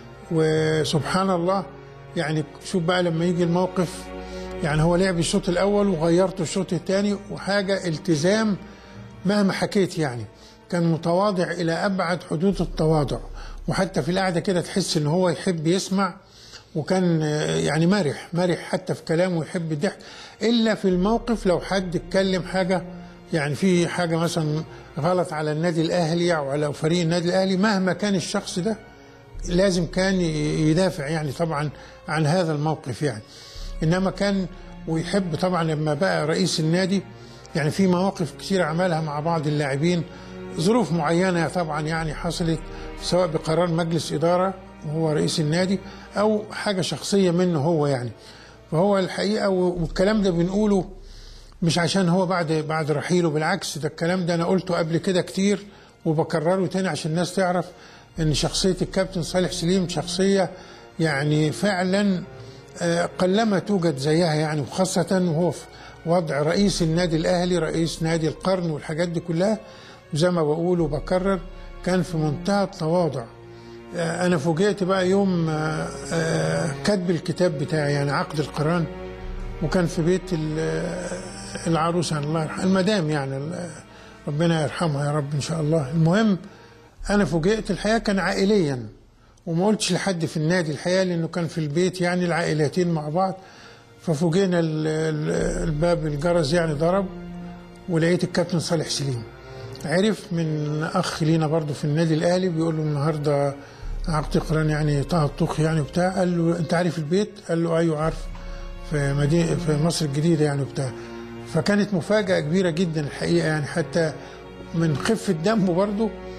وسبحان الله يعني شوف بقى لما يجي الموقف يعني هو لعب الشوط الأول وغيرته الشوط الثاني وحاجة التزام مهما حكيت يعني كان متواضع إلى أبعد حدود التواضع وحتى في القعدة كده تحس إن هو يحب يسمع وكان آه، يعني مرح مرح حتى في كلامه يحب الضحك إلا في الموقف لو حد اتكلم حاجة يعني في حاجة مثلا غلط على النادي الأهلي أو على فريق النادي الأهلي مهما كان الشخص ده لازم كان ي- يدافع يعني طبعا عن هذا الموقف يعني إنما كان ويحب طبعا لما بقى رئيس النادي يعني في مواقف كتير عملها مع بعض اللاعبين ظروف معينة طبعا يعني حصلت سواء بقرار مجلس إدارة وهو رئيس النادي أو حاجة شخصية منه هو يعني فهو الحقيقة والكلام ده بنقوله مش عشان هو بعد بعد رحيله بالعكس ده الكلام ده انا قلته قبل كده كتير وبكرره تاني عشان الناس تعرف ان شخصيه الكابتن صالح سليم شخصيه يعني فعلا آه، قلما توجد زيها يعني وخاصه وهو في وضع رئيس النادي الاهلي رئيس نادي القرن والحاجات دي كلها وزي ما بقول وبكرر كان في منتهى التواضع آه، انا فوجئت بقى يوم آه، آه، كتب الكتاب بتاعي يعني عقد القران وكان في بيت ال- العروسة الله يرحمها المدام يعني ال- ربنا يرحمها يا رب إن شاء الله المهم أنا فوجئت الحقيقة كان عائليا وما قلتش لحد في النادي الحقيقة لأنه كان في البيت يعني العائلتين مع بعض ففوجئنا ال- ال- الباب الجرس يعني ضرب ولقيت الكابتن صالح سليم عرف من أخ لينا برضه في النادي الأهلي بيقول له النهاردة عقد قران يعني طه الطوخ يعني وبتاع قال له أنت عارف البيت؟ قال له أيوه عارف في مدينة في مصر الجديدة يعني وبتاع فكانت مفاجأة كبيرة جدا الحقيقة يعني حتى من خفة دمه برضه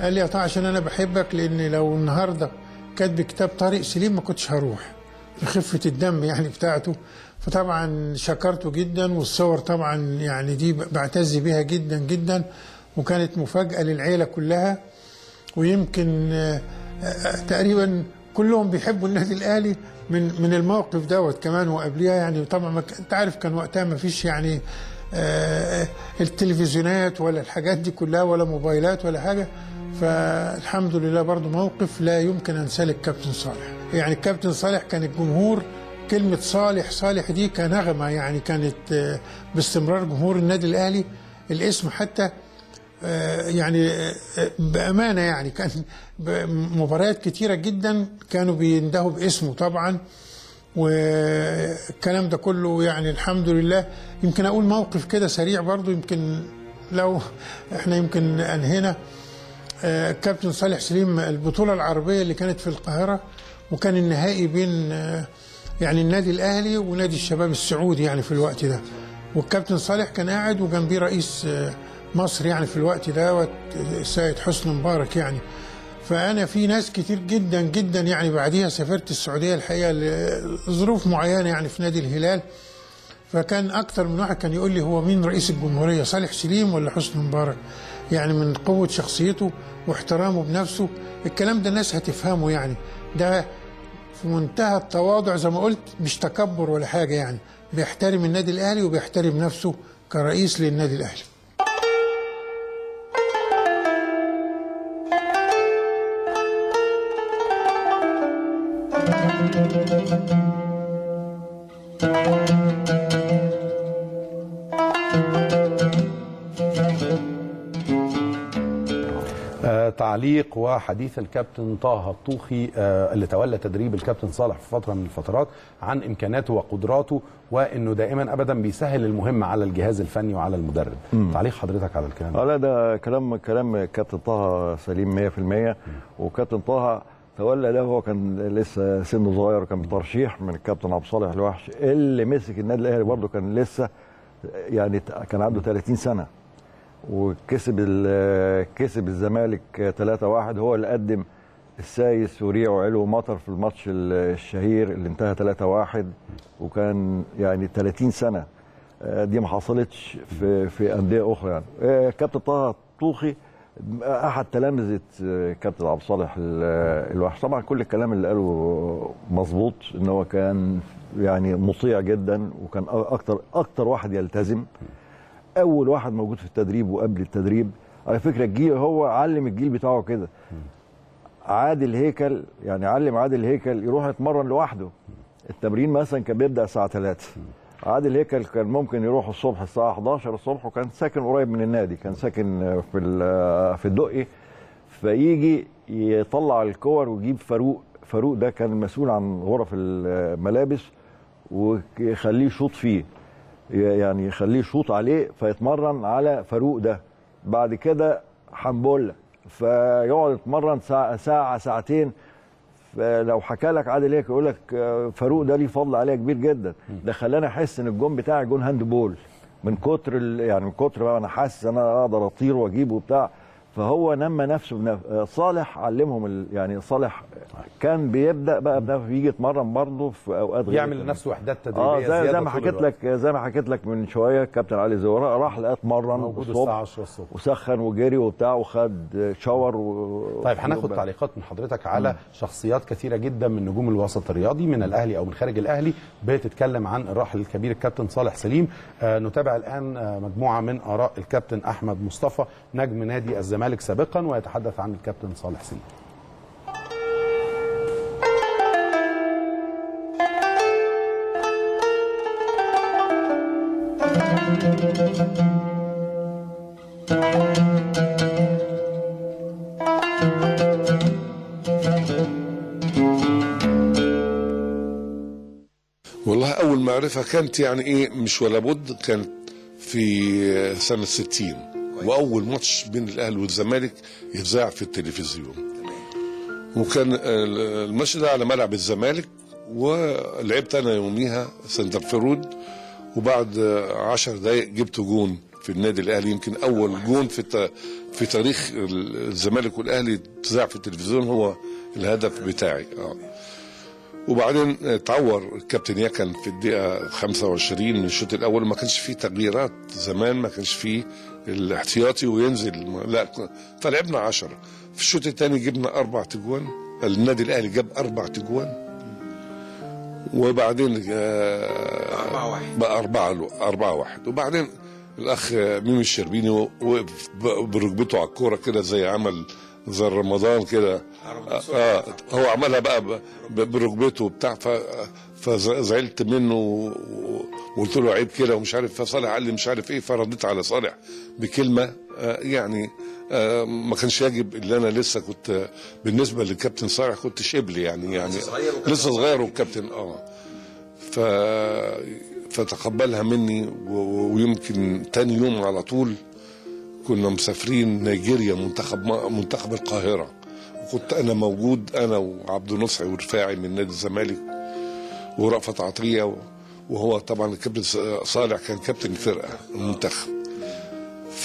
قال لي يا طه عشان انا بحبك لان لو النهارده كاتب كتاب طارق سليم ما كنتش هروح لخفه الدم يعني بتاعته فطبعا شكرته جدا والصور طبعا يعني دي بعتز بيها جدا جدا وكانت مفاجاه للعيله كلها ويمكن آه، آه، تقريبا كلهم بيحبوا النادي الاهلي من من الموقف دوت كمان وقبليها يعني طبعا ما ك- انت عارف كان وقتها ما فيش يعني آه، التلفزيونات ولا الحاجات دي كلها ولا موبايلات ولا حاجه فالحمد لله برضو موقف لا يمكن انساه للكابتن صالح يعني الكابتن صالح كان الجمهور كلمة صالح صالح دي كنغمة يعني كانت آه، باستمرار جمهور النادي الأهلي الاسم حتى آه، يعني آه، بأمانة يعني كان ب- مباريات كتيرة جدا كانوا بيندهوا باسمه طبعا والكلام ده كله يعني الحمد لله يمكن أقول موقف كده سريع برضو يمكن لو احنا يمكن أنهينا آه، كابتن صالح سليم البطولة العربية اللي كانت في القاهرة وكان النهائي بين آه، يعني النادي الأهلي ونادي الشباب السعودي يعني في الوقت ده والكابتن صالح كان قاعد وجنبيه رئيس آه، مصر يعني في الوقت ده السيد حسني مبارك يعني فأنا في ناس كتير جدا جدا يعني بعديها سافرت السعودية الحقيقة لظروف معينة يعني في نادي الهلال فكان اكتر من واحد كان يقول لي هو مين رئيس الجمهوريه صالح سليم ولا حسني مبارك يعني من قوه شخصيته واحترامه بنفسه الكلام ده الناس هتفهمه يعني ده في منتهى التواضع زي ما قلت مش تكبر ولا حاجه يعني بيحترم النادي الاهلي وبيحترم نفسه كرئيس للنادي الاهلي آه، تعليق وحديث الكابتن طه الطوخي آه، اللي تولى تدريب الكابتن صالح في فتره من الفترات عن امكاناته وقدراته وانه دائما ابدا بيسهل المهمه على الجهاز الفني وعلى المدرب مم. تعليق حضرتك على الكلام اه لا ده كلام كلام كابتن طه سليم 100% وكابتن طه تولى ده هو كان لسه سنه صغير وكان بترشيح من الكابتن عبد الصالح الوحش اللي مسك النادي الاهلي برضه كان لسه يعني كان عنده 30 سنه وكسب ال- كسب الزمالك 3-1 هو اللي قدم السايس وريع وعلو مطر في الماتش ال- الشهير اللي انتهى 3-1 وكان يعني 30 سنه آه، دي ما حصلتش في في انديه اخرى يعني آه، كابتن طه طوخي احد تلامذه آه، كابتن عبد الصالح ال- الوحش طبعا كل الكلام اللي قاله مظبوط ان هو كان يعني مطيع جدا وكان اكتر اكتر واحد يلتزم اول واحد موجود في التدريب وقبل التدريب على فكره الجيل هو علم الجيل بتاعه كده عادل هيكل يعني علم عادل هيكل يروح يتمرن لوحده التمرين مثلا كان بيبدا الساعه 3 عادل هيكل كان ممكن يروح الصبح الساعه 11 الصبح وكان ساكن قريب من النادي كان ساكن في ال- في الدقي فيجي يطلع الكور ويجيب فاروق فاروق ده كان مسؤول عن غرف الملابس ويخليه يشوط فيه يعني يخليه يشوط عليه فيتمرن على فاروق ده بعد كده حنبله فيقعد يتمرن ساعه ساعه ساعتين فلو حكى لك عادل هيك يقول لك آه، فاروق ده ليه فضل عليا كبير جدا ده خلاني احس ان الجون بتاعي جون هاند بول من كتر ال- يعني من كتر ما انا حاسس ان انا اقدر اطير واجيبه وبتاع فهو نمى نفسه بنف... آه، صالح علمهم ال... يعني صالح كان بيبدا بقى بنفسه يجي يتمرن برضه في اوقات غير يعمل كده. لنفسه وحدات تدريبيه اه زي, زيادة زي ما طول حكيت الوقت. لك زي ما حكيت لك من شويه كابتن علي زوره راح لقى اتمرن موجود الصبح الساعه 10 الصبح وسخن وجري وبتاع وخد شاور و... طيب هناخد تعليقات من حضرتك على شخصيات كثيره جدا من نجوم الوسط الرياضي من الاهلي او من خارج الاهلي بتتكلم عن الراحل الكبير الكابتن صالح سليم آه نتابع الان آه مجموعه من اراء الكابتن احمد مصطفى نجم نادي الزمالك سابقا ويتحدث عن الكابتن صالح سليم والله أول معرفة كانت يعني إيه مش ولا بد كانت في سنة 60 وأول ماتش بين الأهلي والزمالك يتذاع في التلفزيون وكان الماتش ده على ملعب الزمالك ولعبت أنا يوميها سنتر فيرود وبعد عشر دقايق جبت جون في النادي الاهلي يمكن اول جون في الت- في تاريخ الزمالك والاهلي تذاع في التلفزيون هو الهدف بتاعي اه وبعدين اتعور الكابتن يكن في الدقيقه 25 من الشوط الاول ما كانش فيه تغييرات زمان ما كانش فيه الاحتياطي وينزل لا فلعبنا 10 في الشوط الثاني جبنا اربع تجوان النادي الاهلي جاب اربع تجوان وبعدين أربعة واحد بقى أربعة أربعة واحد وبعدين الأخ ميمي الشربيني وقف ب- بركبته على الكورة كده زي عمل زي رمضان كده آه هو عملها بقى ب- ب- بركبته وبتاع ف- فزعلت منه و- وقلت له عيب كده ومش عارف فصالح قال لي مش عارف ايه فرديت على صالح بكلمه آه يعني آه ما كانش يجب اللي انا لسه كنت بالنسبه للكابتن صالح كنت شبل يعني يعني لسه صغير وكابتن لسه صغير والكابتن اه ف فتقبلها مني و- و- ويمكن تاني يوم على طول كنا مسافرين نيجيريا منتخب منتخب القاهره وكنت انا موجود انا وعبد النصحي ورفاعي من نادي الزمالك ورأفت عطيه وهو طبعا الكابتن صالح كان كابتن الفرقه المنتخب ف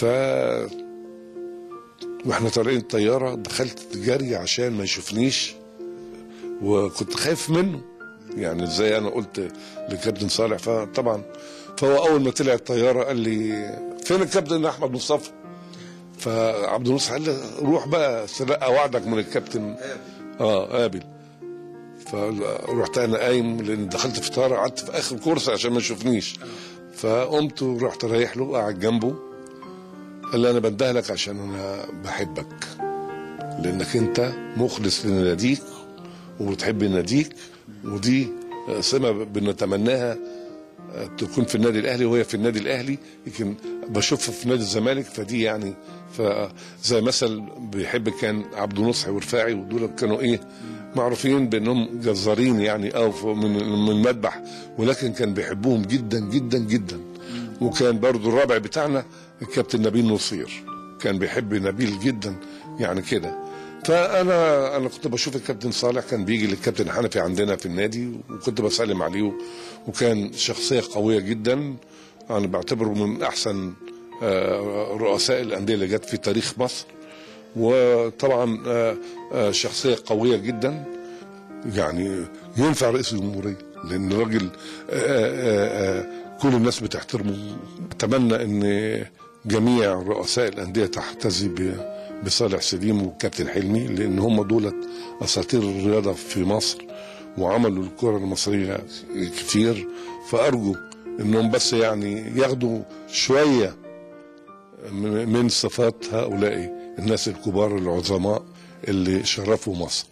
واحنا طالعين الطياره دخلت جري عشان ما يشوفنيش وكنت خايف منه يعني ازاي انا قلت للكابتن صالح فطبعا فهو اول ما طلع الطياره قال لي فين الكابتن احمد مصطفى فعبد الناصر قال لي روح بقى سرقه وعدك من الكابتن اه قابل فرحت انا قايم لان دخلت في طياره قعدت في اخر كرسي عشان ما يشوفنيش فقمت ورحت رايح له قاعد جنبه قال لي انا بندهلك عشان انا بحبك لانك انت مخلص لناديك وبتحب ناديك ودي سمه بنتمناها تكون في النادي الاهلي وهي في النادي الاهلي يمكن بشوفها في نادي الزمالك فدي يعني فزي مثل بيحب كان عبد النصحي ورفاعي ودول كانوا ايه معروفين بانهم جزارين يعني او من من المذبح ولكن كان بيحبوهم جدا جدا جدا وكان برضو الرابع بتاعنا الكابتن نبيل نصير كان بيحب نبيل جدا يعني كده فانا انا كنت بشوف الكابتن صالح كان بيجي للكابتن حنفي عندنا في النادي وكنت بسلم عليه وكان شخصيه قويه جدا انا بعتبره من احسن آه، رؤساء الانديه اللي جت في تاريخ مصر وطبعا آه، آه، شخصيه قويه جدا يعني ينفع رئيس الجمهوريه لان الراجل آه، آه، آه، كل الناس بتحترمه اتمنى ان جميع رؤساء الانديه تحتذي ب- بصالح سليم والكابتن حلمي لان هم دولت اساطير الرياضه في مصر وعملوا الكره المصريه كتير فارجو انهم بس يعني ياخدوا شويه من من صفات هؤلاء الناس الكبار العظماء اللي شرفوا مصر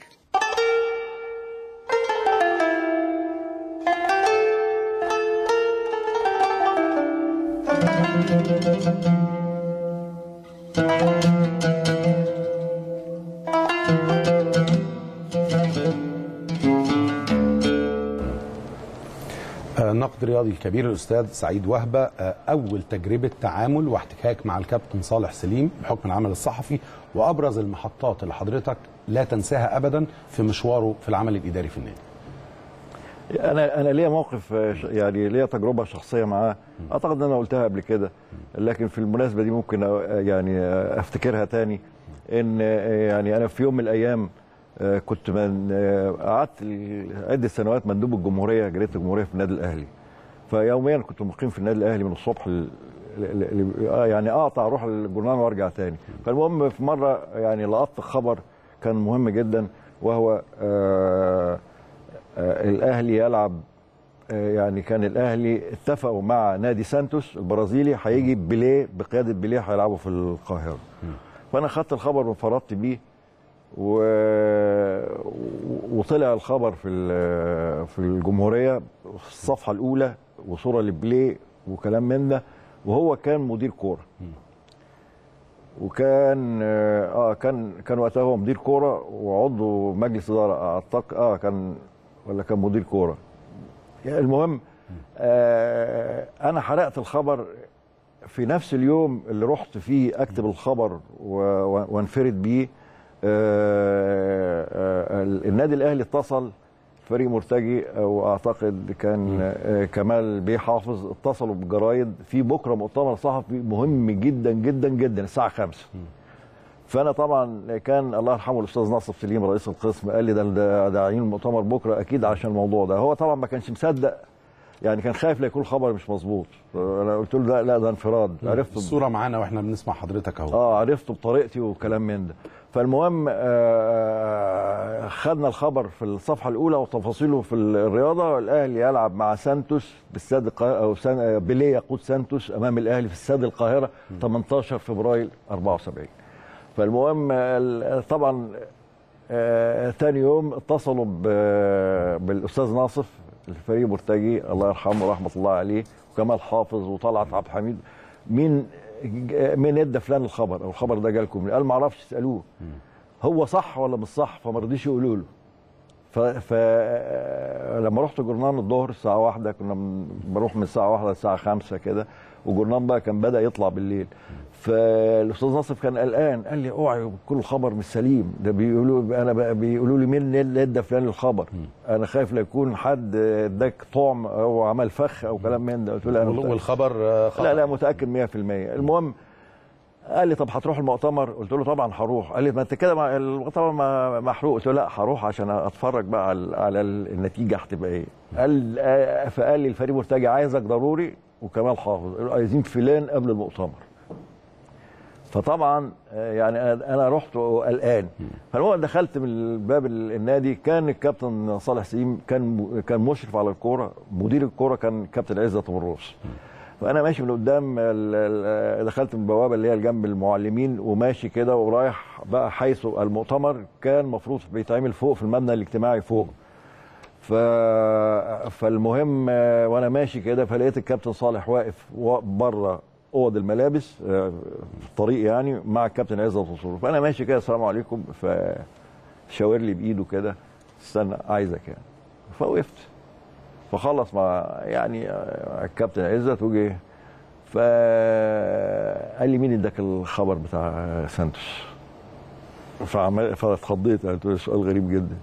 آه، نقد رياضي الكبير الاستاذ سعيد وهبه آه، اول تجربه تعامل واحتكاك مع الكابتن صالح سليم بحكم العمل الصحفي وابرز المحطات اللي حضرتك لا تنساها ابدا في مشواره في العمل الاداري في النادي انا انا ليا موقف آه، ش- يعني ليا تجربه شخصيه معاه اعتقد ان انا قلتها قبل كده لكن في المناسبه دي ممكن أ- يعني آه، افتكرها تاني ان آه، يعني انا في يوم من الايام آه، كنت من آه، قعدت ل- عده سنوات مندوب الجمهوريه جريده الجمهوريه في النادي الاهلي فيوميا كنت مقيم في النادي الاهلي من الصبح ل- ل- ل- آه، يعني اقطع اروح الجرنان وارجع تاني فالمهم في مره يعني لقطت خبر كان مهم جدا وهو آه آه، الاهلي يلعب آه، يعني كان الاهلي اتفقوا مع نادي سانتوس البرازيلي هيجي بيليه بقياده بيليه هيلعبوا في القاهره فانا خدت الخبر وانفردت بيه و... وطلع الخبر في ال- في الجمهوريه في الصفحه الاولى وصوره لبليه وكلام من ده وهو كان مدير كوره وكان اه كان كان وقتها هو مدير كوره وعضو مجلس اداره اعتقد اه كان ولا كان مدير كوره يعني المهم آه انا حرقت الخبر في نفس اليوم اللي رحت فيه اكتب الخبر و- و- وانفرد بيه آه آه النادي الاهلي اتصل فريق مرتجي واعتقد كان آه، كمال بيه حافظ اتصلوا بالجرايد في بكره مؤتمر صحفي مهم جدا جدا جدا الساعه 5 فانا طبعا كان الله يرحمه الاستاذ ناصر سليم رئيس القسم قال لي ده ده ده عايزين المؤتمر بكره اكيد عشان الموضوع ده هو طبعا ما كانش مصدق يعني كان خايف لا يكون الخبر مش مظبوط انا قلت له لا لا ده انفراد عرفت الصوره معانا واحنا بنسمع حضرتك اهو اه عرفته بطريقتي وكلام من ده فالمهم آه خدنا الخبر في الصفحه الاولى وتفاصيله في الرياضه الاهلي يلعب مع سانتوس باستاد القاهره او سان آه، بيليه يقود سانتوس امام الاهلي في استاد القاهره 18 فبراير 74 فالمهم آه، ال- طبعا آه تاني يوم اتصلوا ب- بالاستاذ ناصف الفريق مرتجي الله يرحمه ورحمه الله عليه وكمال حافظ وطلعت عبد الحميد مين مين ادى فلان الخبر او الخبر ده جالكم منين؟ قال ما اعرفش اسالوه هو صح ولا مش صح فما رضيش يقولوا له ف... ف... لما رحت جورنان الظهر الساعه واحدة كنا من... بروح من الساعه واحدة للساعه خمسة كده وجورنان بقى كان بدا يطلع بالليل فالاستاذ ناصف كان قلقان قال لي اوعي كل خبر مش سليم ده بيقولوا انا بقى بيقولوا لي مين اللي ادى فلان الخبر انا خايف لا يكون حد اداك طعم او عمل فخ او كلام من ده قلت له انا متأكد. والخبر آه، خطأ. لا لا متاكد 100% المهم قال لي طب هتروح المؤتمر قلت له طبعا هروح قال لي ما انت كده ما- المؤتمر ما- محروق قلت له لا هروح عشان اتفرج بقى على, على النتيجه هتبقى ايه قال آه، فقال لي الفريق مرتجع عايزك ضروري وكمال حافظ قالوا عايزين فلان قبل المؤتمر فطبعا آه، يعني انا أنا رحت قلقان فالمهم دخلت من باب النادي كان الكابتن صالح سليم كان كان مشرف على الكوره مدير الكوره كان كابتن عزت مرروس فانا ماشي من قدام ال- ال- دخلت من البوابه اللي هي جنب المعلمين وماشي كده ورايح بقى حيث المؤتمر كان المفروض بيتعمل فوق في المبنى الاجتماعي فوق ف... فالمهم آه، وانا ماشي كده فلقيت الكابتن صالح واقف و- بره اوض الملابس آه، في الطريق يعني مع الكابتن عزت منصور فانا ماشي كده السلام عليكم فشاور لي بايده كده استنى عايزك يعني فوقفت فخلص مع يعني آه، الكابتن عزت وجه فقال لي مين اداك الخبر بتاع سانتوس فعمل فاتخضيت قلت له سؤال غريب جدا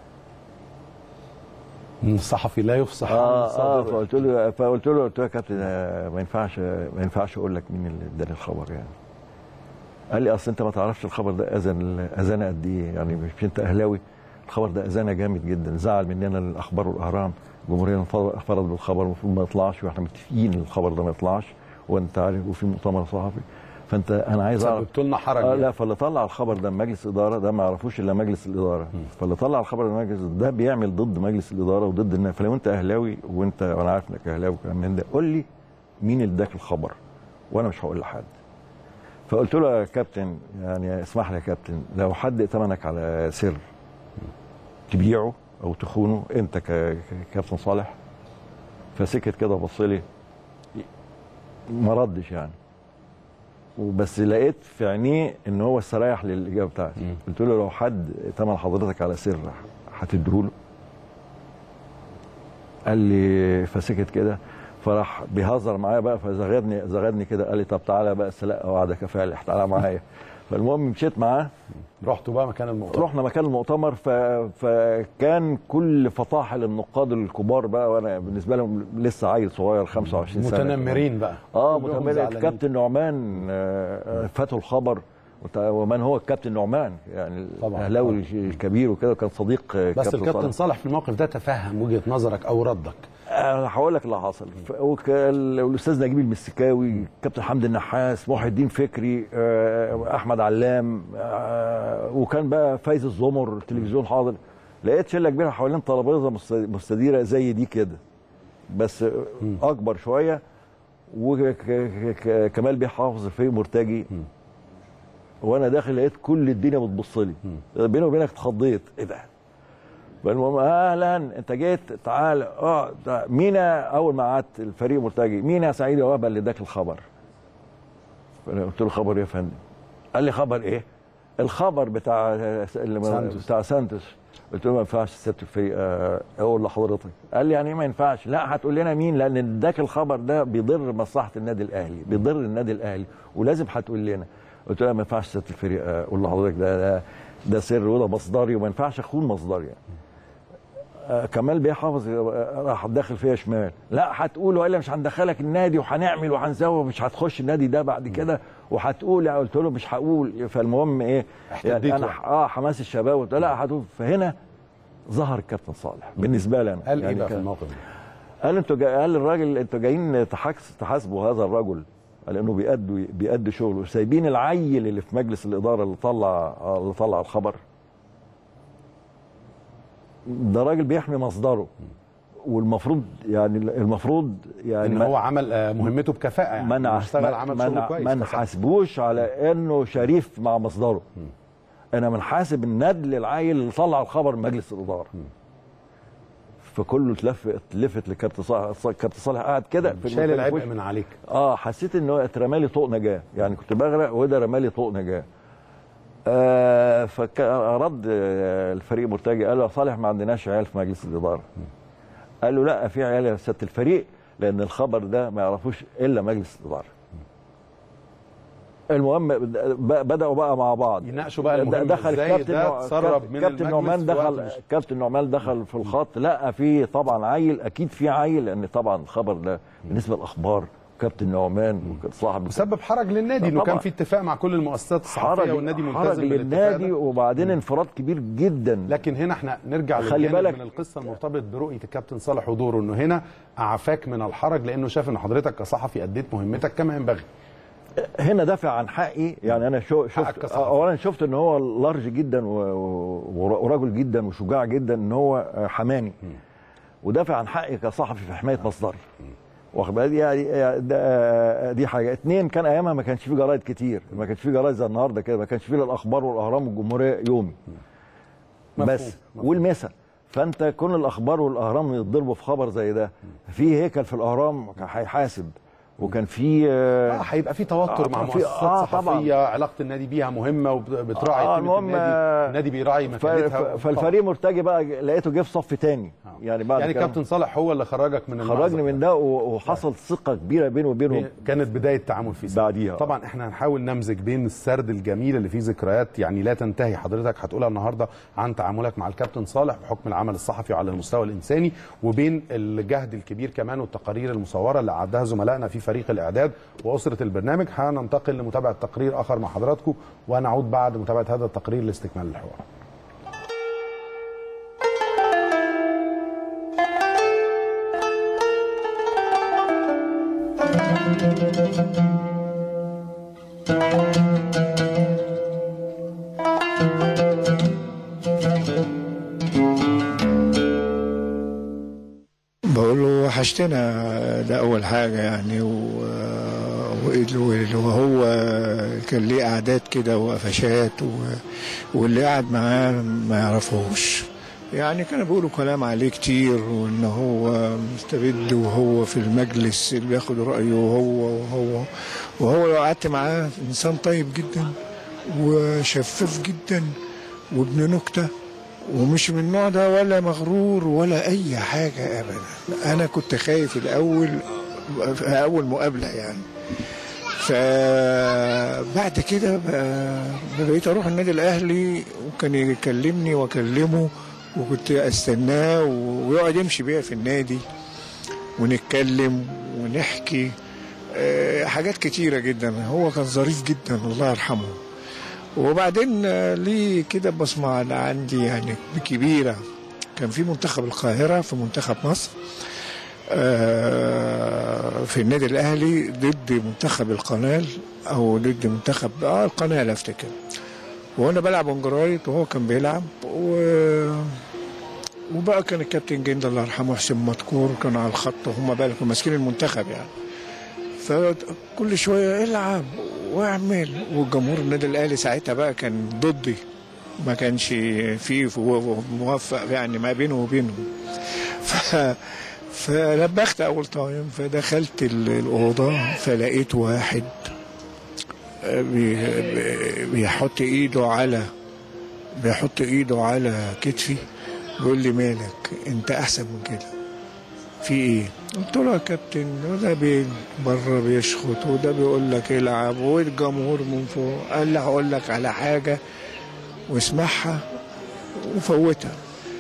الصحفي لا يفصح عن اه اه صدره. فقلت له فقلت له قلت له يا كابتن آه، ما ينفعش ما ينفعش اقول لك مين اللي اداني الخبر يعني قال لي اصل انت ما تعرفش الخبر ده اذن اذانا قد ايه يعني مش انت اهلاوي الخبر ده اذانا جامد جدا زعل مننا الاخبار والاهرام الجمهوريه فرض بالخبر المفروض ما يطلعش واحنا متفقين ان الخبر ده ما يطلعش وانت عارف وفي مؤتمر صحفي فانت انا عايز اعرف سببت لنا حرج آه يعني. لا فاللي طلع الخبر ده من مجلس اداره ده ما يعرفوش الا مجلس الاداره فاللي طلع الخبر ده من مجلس ده بيعمل ضد مجلس الاداره وضد الناس فلو انت اهلاوي وانت وانا عارف انك اهلاوي وكلام من ده قول لي مين اللي اداك الخبر وانا مش هقول لحد فقلت له يا كابتن يعني اسمح لي يا كابتن لو حد ائتمنك على سر تبيعه او تخونه انت ك- ككابتن صالح فسكت كده بص لي ما ردش يعني وبس لقيت في عينيه ان هو استريح للاجابه بتاعتي قلت له لو حد ائتمن حضرتك على سر هتديهوله قال لي فسكت كده فراح بيهزر معايا بقى فزغدني زغدني كده قال لي طب تعالى بقى استلقى وعدك يا فالح تعالى معايا فالمهم مشيت معاه رحتوا بقى مكان المؤتمر رحنا مكان المؤتمر ف... فكان كل فطاحل النقاد الكبار بقى وانا بالنسبه لهم لسه عيل صغير 25 سنه متنمرين بقى اه كلهم متنمرين زعلانين. كابتن نعمان آه، آه، فاتوا الخبر وت- ومن هو الكابتن نعمان يعني طبعاً، الاهلاوي الكبير وكده كان صديق آه، بس الكابتن صالح. صالح في الموقف ده تفهم وجهه نظرك او ردك انا هقول لك اللي حصل ف- وك- الاستاذ نجيب المسكاوي كابتن حمدي النحاس محي الدين فكري آه، احمد علام آه، وكان بقى فايز الزمر التلفزيون حاضر لقيت شله كبيره حوالين ترابيزه مست- مستديره زي دي كده بس اكبر شويه وكمال بيه حافظ الفريق مرتجي وانا داخل لقيت كل الدنيا بتبص لي بيني وبينك اتخضيت ايه ده فالمهم اهلا انت جيت تعال اه ده مين اول ما قعدت الفريق مرتجي مين يا سعيد يا وهبه اللي اداك الخبر فانا قلت له خبر ايه يا فندم قال لي خبر ايه الخبر بتاع اللي سانتوس. بتاع سانتوس قلت له ما ينفعش سياده الفريق آه، اقول لحضرتك قال لي يعني ايه ما ينفعش لا هتقول لنا مين لان اداك الخبر ده بيضر مصلحه النادي الاهلي بيضر النادي الاهلي ولازم هتقول لنا قلت له لا ما ينفعش سياده الفريق آه، اقول لحضرتك ده ده, ده سر وده مصدري وما ينفعش اخون مصدري يعني آه، كمال بيه حافظ آه، راح داخل فيها شمال لا هتقول والا مش هندخلك النادي وهنعمل وهنسوي ومش هتخش النادي ده بعد كده وهتقول يعني قلت له مش هقول فالمهم ايه يعني احتديت انا واحد. اه حماس الشباب قلت له لا هتقول فهنا ظهر الكابتن صالح بالنسبه لي انا قال ايه بقى في كان- الموقف ده؟ قال انتوا جا... قال الراجل انتوا جايين تحاكس... تحاسبوا هذا الرجل قال انه بيأدوا بيأدي شغله سايبين العيل اللي في مجلس الاداره اللي طلع اللي طلع الخبر ده راجل بيحمي مصدره والمفروض يعني المفروض يعني ان ما- هو عمل آه، مهمته بكفاءه يعني ما نع- اشتغل عمل ما شغل نع- كويس ما كفاءة. نحاسبوش على انه شريف مع مصدره انا بنحاسب الندل العيل اللي طلع الخبر من مجلس الاداره فكله اتلف اتلفت لكابتن صالح كابتن صالح قاعد كده في شايل العبء الوش. من عليك اه حسيت ان هو اترمى لي طوق نجاه يعني كنت بغرق وده رمى لي طوق نجاه آه فرد آه الفريق مرتجي قال له يا صالح ما عندناش عيال في مجلس الاداره قال له لا في عيال يا سياده الفريق لان الخبر ده ما يعرفوش الا مجلس الاداره المهم ب- بداوا بقى مع بعض يناقشوا بقى المهم دخل إزاي كابتن ده نوع- اتسرب من كابتن المجلس نعمان في وقت دخل مش- كابتن نعمان دخل في الخط لقى في طبعا عيل اكيد في عيل لان طبعا الخبر ده بالنسبه للاخبار كابتن نعمان صاحب وسبب حرج للنادي انه كان طبعاً. في اتفاق مع كل المؤسسات الصحفيه حرج والنادي حرج ملتزم بالاتفاق للنادي ده. وبعدين انفراد كبير جدا لكن هنا احنا نرجع خلي للجانب بالك- من القصه المرتبط برؤيه الكابتن صالح ودوره انه هنا اعفاك من الحرج لانه شاف ان حضرتك كصحفي اديت مهمتك كما ينبغي هنا دافع عن حقي يعني انا شو شفت كصحفي. اولا شفت ان هو لارج جدا و- و- ورجل جدا وشجاع جدا ان هو حماني ودافع عن حقي كصحفي في حمايه مصدري واخد بالك يعني ده- دي حاجه اتنين كان ايامها ما كانش في جرايد كتير ما كانش في جرايد زي النهارده كده ما كانش في الا الاخبار والاهرام والجمهوريه يومي بس والمسا فانت كون الاخبار والاهرام يتضربوا في خبر زي ده في هيكل في الاهرام كان هيحاسب وكان في اه هيبقى في توتر مع في- مؤسسات آه صحفيه علاقه النادي بيها مهمه وبتراعي آه، قيمه المهم، النادي آه، النادي بيراعي ف- مكانتها ف- فالفريق مرتجي بقى لقيته جه في صف تاني يعني بعد يعني كده كابتن صالح هو اللي خرجك من خرجني المأزق. من ده و- وحصل ثقه كبيره بينه وبينهم كانت بدايه تعامل في بعديها طبعا احنا هنحاول نمزج بين السرد الجميل اللي فيه ذكريات يعني لا تنتهي حضرتك هتقولها النهارده عن تعاملك مع الكابتن صالح بحكم العمل الصحفي وعلى المستوى الانساني وبين الجهد الكبير كمان والتقارير المصوره اللي عدها زملائنا في فريق الاعداد واسره البرنامج هننتقل لمتابعه تقرير اخر مع حضراتكم ونعود بعد متابعه هذا التقرير لاستكمال الحوار بقول له وحشتنا ده اول حاجه يعني و... و- وهو كان ليه قعدات كده وقفشات و... واللي قاعد معاه ما يعرفوش يعني كانوا بيقولوا كلام عليه كتير وان هو مستبد وهو في المجلس اللي بياخد رايه وهو وهو وهو لو قعدت معاه انسان طيب جدا وشفاف جدا وابن نكته ومش من النوع ده ولا مغرور ولا اي حاجه ابدا انا كنت خايف الاول في اول مقابله يعني فبعد كده ب- بقيت اروح النادي الاهلي وكان يكلمني واكلمه وكنت استناه ويقعد يمشي بيا في النادي ونتكلم ونحكي آه، حاجات كتيرة جدا هو كان ظريف جدا الله يرحمه وبعدين آه، ليه كده بصمة على عندي يعني كبيرة كان في منتخب القاهرة في منتخب مصر آه، في النادي الأهلي ضد منتخب القنال أو ضد منتخب اه القنال أفتكر وأنا بلعب اونجرايت وهو كان بيلعب و وبقى كان الكابتن جند الله يرحمه حسين مذكور كان على الخط وهم بقى كانوا ماسكين المنتخب يعني فكل شويه العب واعمل والجمهور النادي الاهلي ساعتها بقى كان ضدي ما كانش في موفق يعني ما بينه وبينه ف فلبخت اول تايم فدخلت ال- الاوضه فلقيت واحد بي- بي- بيحط ايده على بيحط ايده على كتفي بيقول لي مالك انت احسن من كده في ايه قلت له يا كابتن وده بي بره بيشخط وده بيقول لك العب والجمهور من فوق قال لي هقول لك على حاجه واسمعها وفوتها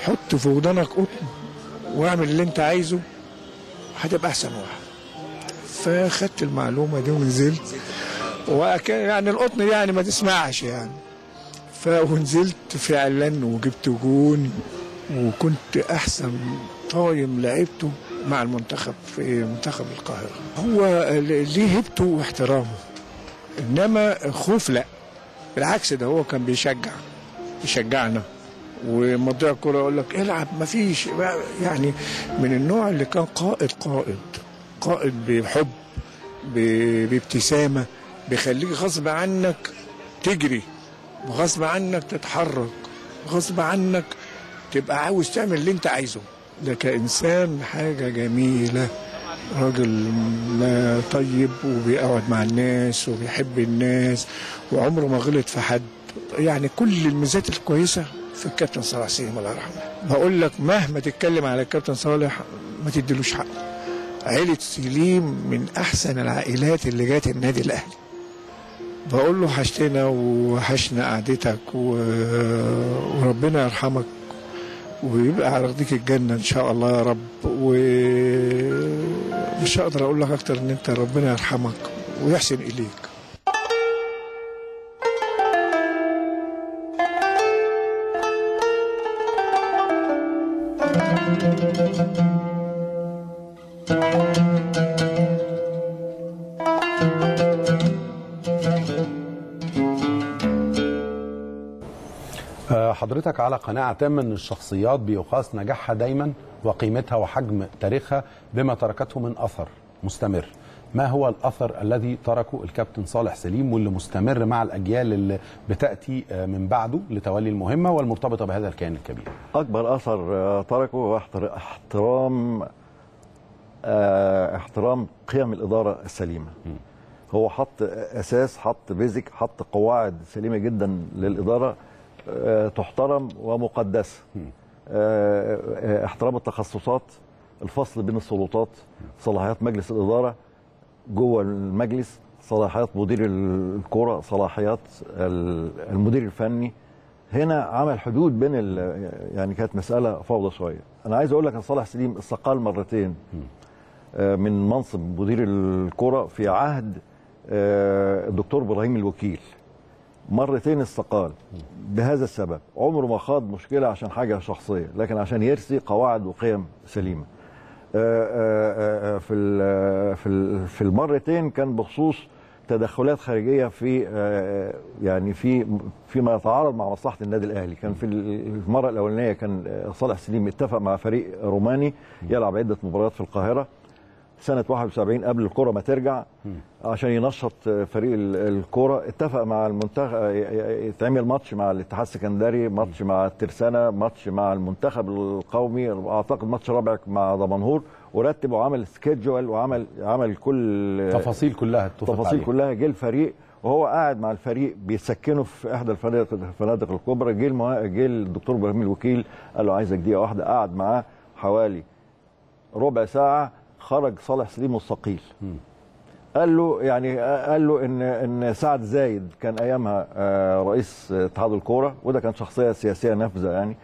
حط في ودانك قطن واعمل اللي انت عايزه هتبقى احسن واحد فخدت المعلومه دي ونزلت وكان يعني القطن يعني ما تسمعش يعني فنزلت فعلا وجبت جون وكنت احسن طايم لعبته مع المنتخب في منتخب القاهره هو ليه هيبته واحترامه انما خوف لا بالعكس ده هو كان بيشجع يشجعنا وموضوع الكوره يقول لك العب مفيش يعني من النوع اللي كان قائد قائد قائد بحب ب- بابتسامه بيخليك غصب عنك تجري وغصب عنك تتحرك غصب عنك تبقى عاوز تعمل اللي انت عايزه ده كإنسان حاجة جميلة راجل لا طيب وبيقعد مع الناس وبيحب الناس وعمره ما غلط في حد يعني كل الميزات الكويسة في الكابتن صالح سليم الله يرحمه بقول لك مهما تتكلم على الكابتن صالح ما تديلوش حق عيلة سليم من أحسن العائلات اللي جات النادي الأهلي بقول له وحشتنا وحشنا قعدتك و... وربنا يرحمك ويبقى على رضيك الجنة إن شاء الله يا رب ومش هقدر أقول لك أكتر إن أنت ربنا يرحمك ويحسن إليك آه، حضرتك على قناعة تامة أن الشخصيات بيقاس نجاحها دايما وقيمتها وحجم تاريخها بما تركته من أثر مستمر ما هو الأثر الذي تركه الكابتن صالح سليم واللي مستمر مع الأجيال اللي بتأتي آه، من بعده لتولي المهمة والمرتبطة بهذا الكيان الكبير اكبر اثر آه، تركه هو احتر- احترام آه، احترام قيم الاداره السليمه هو حط اساس حط بيزك حط قواعد سليمه جدا للاداره آه، تحترم ومقدسه آه، آه، احترام التخصصات الفصل بين السلطات صلاحيات مجلس الاداره جوه المجلس صلاحيات مدير الكره صلاحيات ال- المدير الفني هنا عمل حدود بين ال- يعني كانت مساله فوضى شويه انا عايز اقول لك ان صالح سليم استقال مرتين آه، من منصب مدير الكره في عهد آه، الدكتور ابراهيم الوكيل مرتين استقال بهذا السبب عمره ما خاض مشكله عشان حاجه شخصيه لكن عشان يرسي قواعد وقيم سليمه آه، آه، آه، في ال- في ال- في المرتين كان بخصوص تدخلات خارجيه في آه، يعني في فيما يتعارض مع مصلحه النادي الاهلي كان في المره الاولانيه كان آه، صالح سليم اتفق مع فريق روماني يلعب عده مباريات في القاهره سنه 71 قبل الكره ما ترجع عشان ينشط فريق ال- الكوره اتفق مع المنتخب يتعمل ماتش مع الاتحاد السكندري ماتش مع الترسانه ماتش مع المنتخب القومي اعتقد ماتش رابع مع دمنهور ورتب وعمل سكيدجول وعمل عمل كل تفاصيل كلها اتفق تفاصيل عليها. كلها جه الفريق وهو قاعد مع الفريق بيسكنه في احدى الفنادق الفنادق الكبرى جه المه... جه الدكتور ابراهيم الوكيل قال له عايزك دقيقه واحده قعد معاه حوالي ربع ساعه خرج صالح سليم مستقيل قال له يعني قال له ان ان سعد زايد كان ايامها آه، رئيس اتحاد الكوره وده كان شخصيه سياسيه نافذه يعني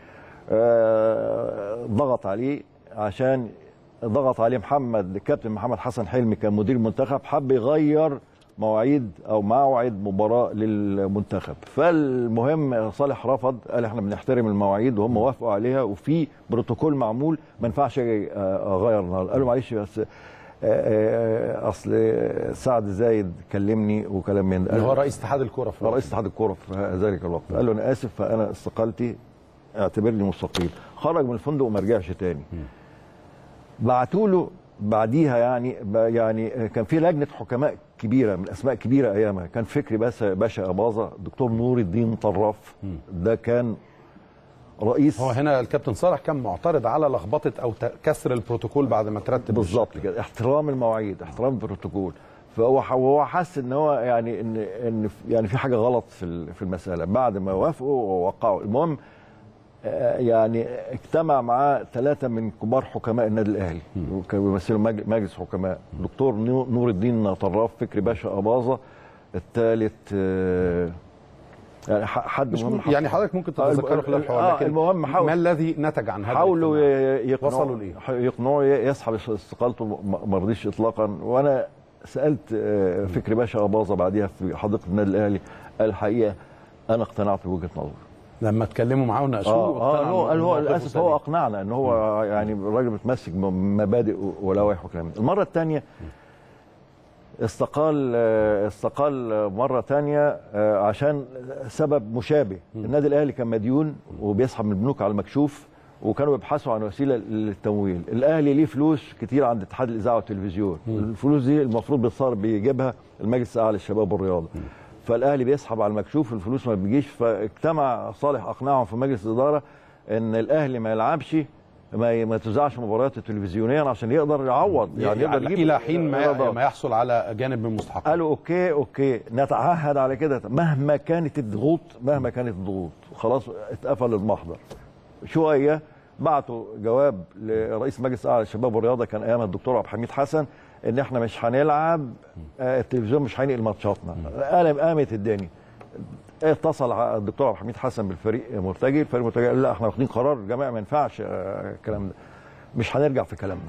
آه، ضغط عليه عشان ضغط عليه محمد الكابتن محمد حسن حلمي كان مدير المنتخب حب يغير مواعيد او موعد مباراه للمنتخب فالمهم صالح رفض قال احنا بنحترم المواعيد وهم وافقوا عليها وفي بروتوكول معمول ما ينفعش أجي، آه، اغير النهارده قالوا معلش بس آه، آه، اصل سعد زايد كلمني وكلام من ده اللي هو رئيس اتحاد الكوره في هو رئيس اتحاد الكوره في ذلك الوقت قال له انا اسف فانا استقالتي اعتبرني مستقيل خرج من الفندق وما رجعش تاني بعتوا له بعديها يعني ب- يعني كان في لجنه حكماء كبيره من اسماء كبيره ايامها كان فكري باشا باشا اباظه دكتور نور الدين طراف ده كان رئيس هو هنا الكابتن صالح كان معترض على لخبطه او ت- كسر البروتوكول بعد ما ترتب بالظبط كده احترام المواعيد احترام البروتوكول فهو ح- وهو حس ان هو يعني ان ان في- يعني في حاجه غلط في ال- في المساله بعد ما وافقوا ووقعوا المهم آه، يعني اجتمع معاه ثلاثه من كبار حكماء النادي الاهلي وكانوا بيمثلوا مج- مجلس حكماء دكتور نو- نور الدين طراف فكري باشا اباظه الثالث آه، يعني ح- حد مش مهم ممكن يعني حضرتك ممكن آه، تتذكره خلال الحوار آه، لكن المهم حاول ما الذي نتج عن هذا حاولوا الاجتماع؟ ي- يقنعوا وصلوا لإيه؟ يقنعوا ي- يسحب استقالته ما- ما رضيش اطلاقا وانا سالت آه، فكري باشا اباظه بعديها في حديقه النادي الاهلي قال الحقيقه انا اقتنعت بوجهه نظره لما اتكلموا معاه وناقشوه اه, آه واقتنع هو قال هو بموقفه للاسف سليم. هو اقنعنا ان هو يعني الراجل متمسك بمبادئ ولوائح وكلام من ده. المره الثانيه استقال آه، استقال مره ثانيه عشان سبب مشابه النادي الاهلي كان مديون وبيسحب من البنوك على المكشوف وكانوا بيبحثوا عن وسيله للتمويل الاهلي ليه فلوس كتير عند اتحاد الاذاعه والتلفزيون الفلوس دي المفروض بيصار بيجيبها المجلس الاعلى للشباب والرياضه فالاهلي بيسحب على المكشوف الفلوس ما بتجيش فاجتمع صالح اقنعهم في مجلس الاداره ان الاهلي ما يلعبش ما ما تذاعش مباريات تلفزيونيا عشان يقدر يعوض يعني, يقدر يعني يجيب الى حين ما, إيرادات. ما يحصل على جانب من مستحقات قالوا اوكي اوكي نتعهد على كده مهما كانت الضغوط مهما كانت الضغوط خلاص اتقفل المحضر شويه بعتوا جواب لرئيس مجلس اعلى الشباب والرياضه كان ايام الدكتور عبد الحميد حسن ان احنا مش هنلعب آه، التلفزيون مش هينقل ماتشاتنا قلب قامت الدنيا اتصل ع- الدكتور عبد الحميد حسن بالفريق مرتجي الفريق مرتجي قال لا احنا واخدين قرار جماعه ما ينفعش آه، الكلام ده مش هنرجع في كلامنا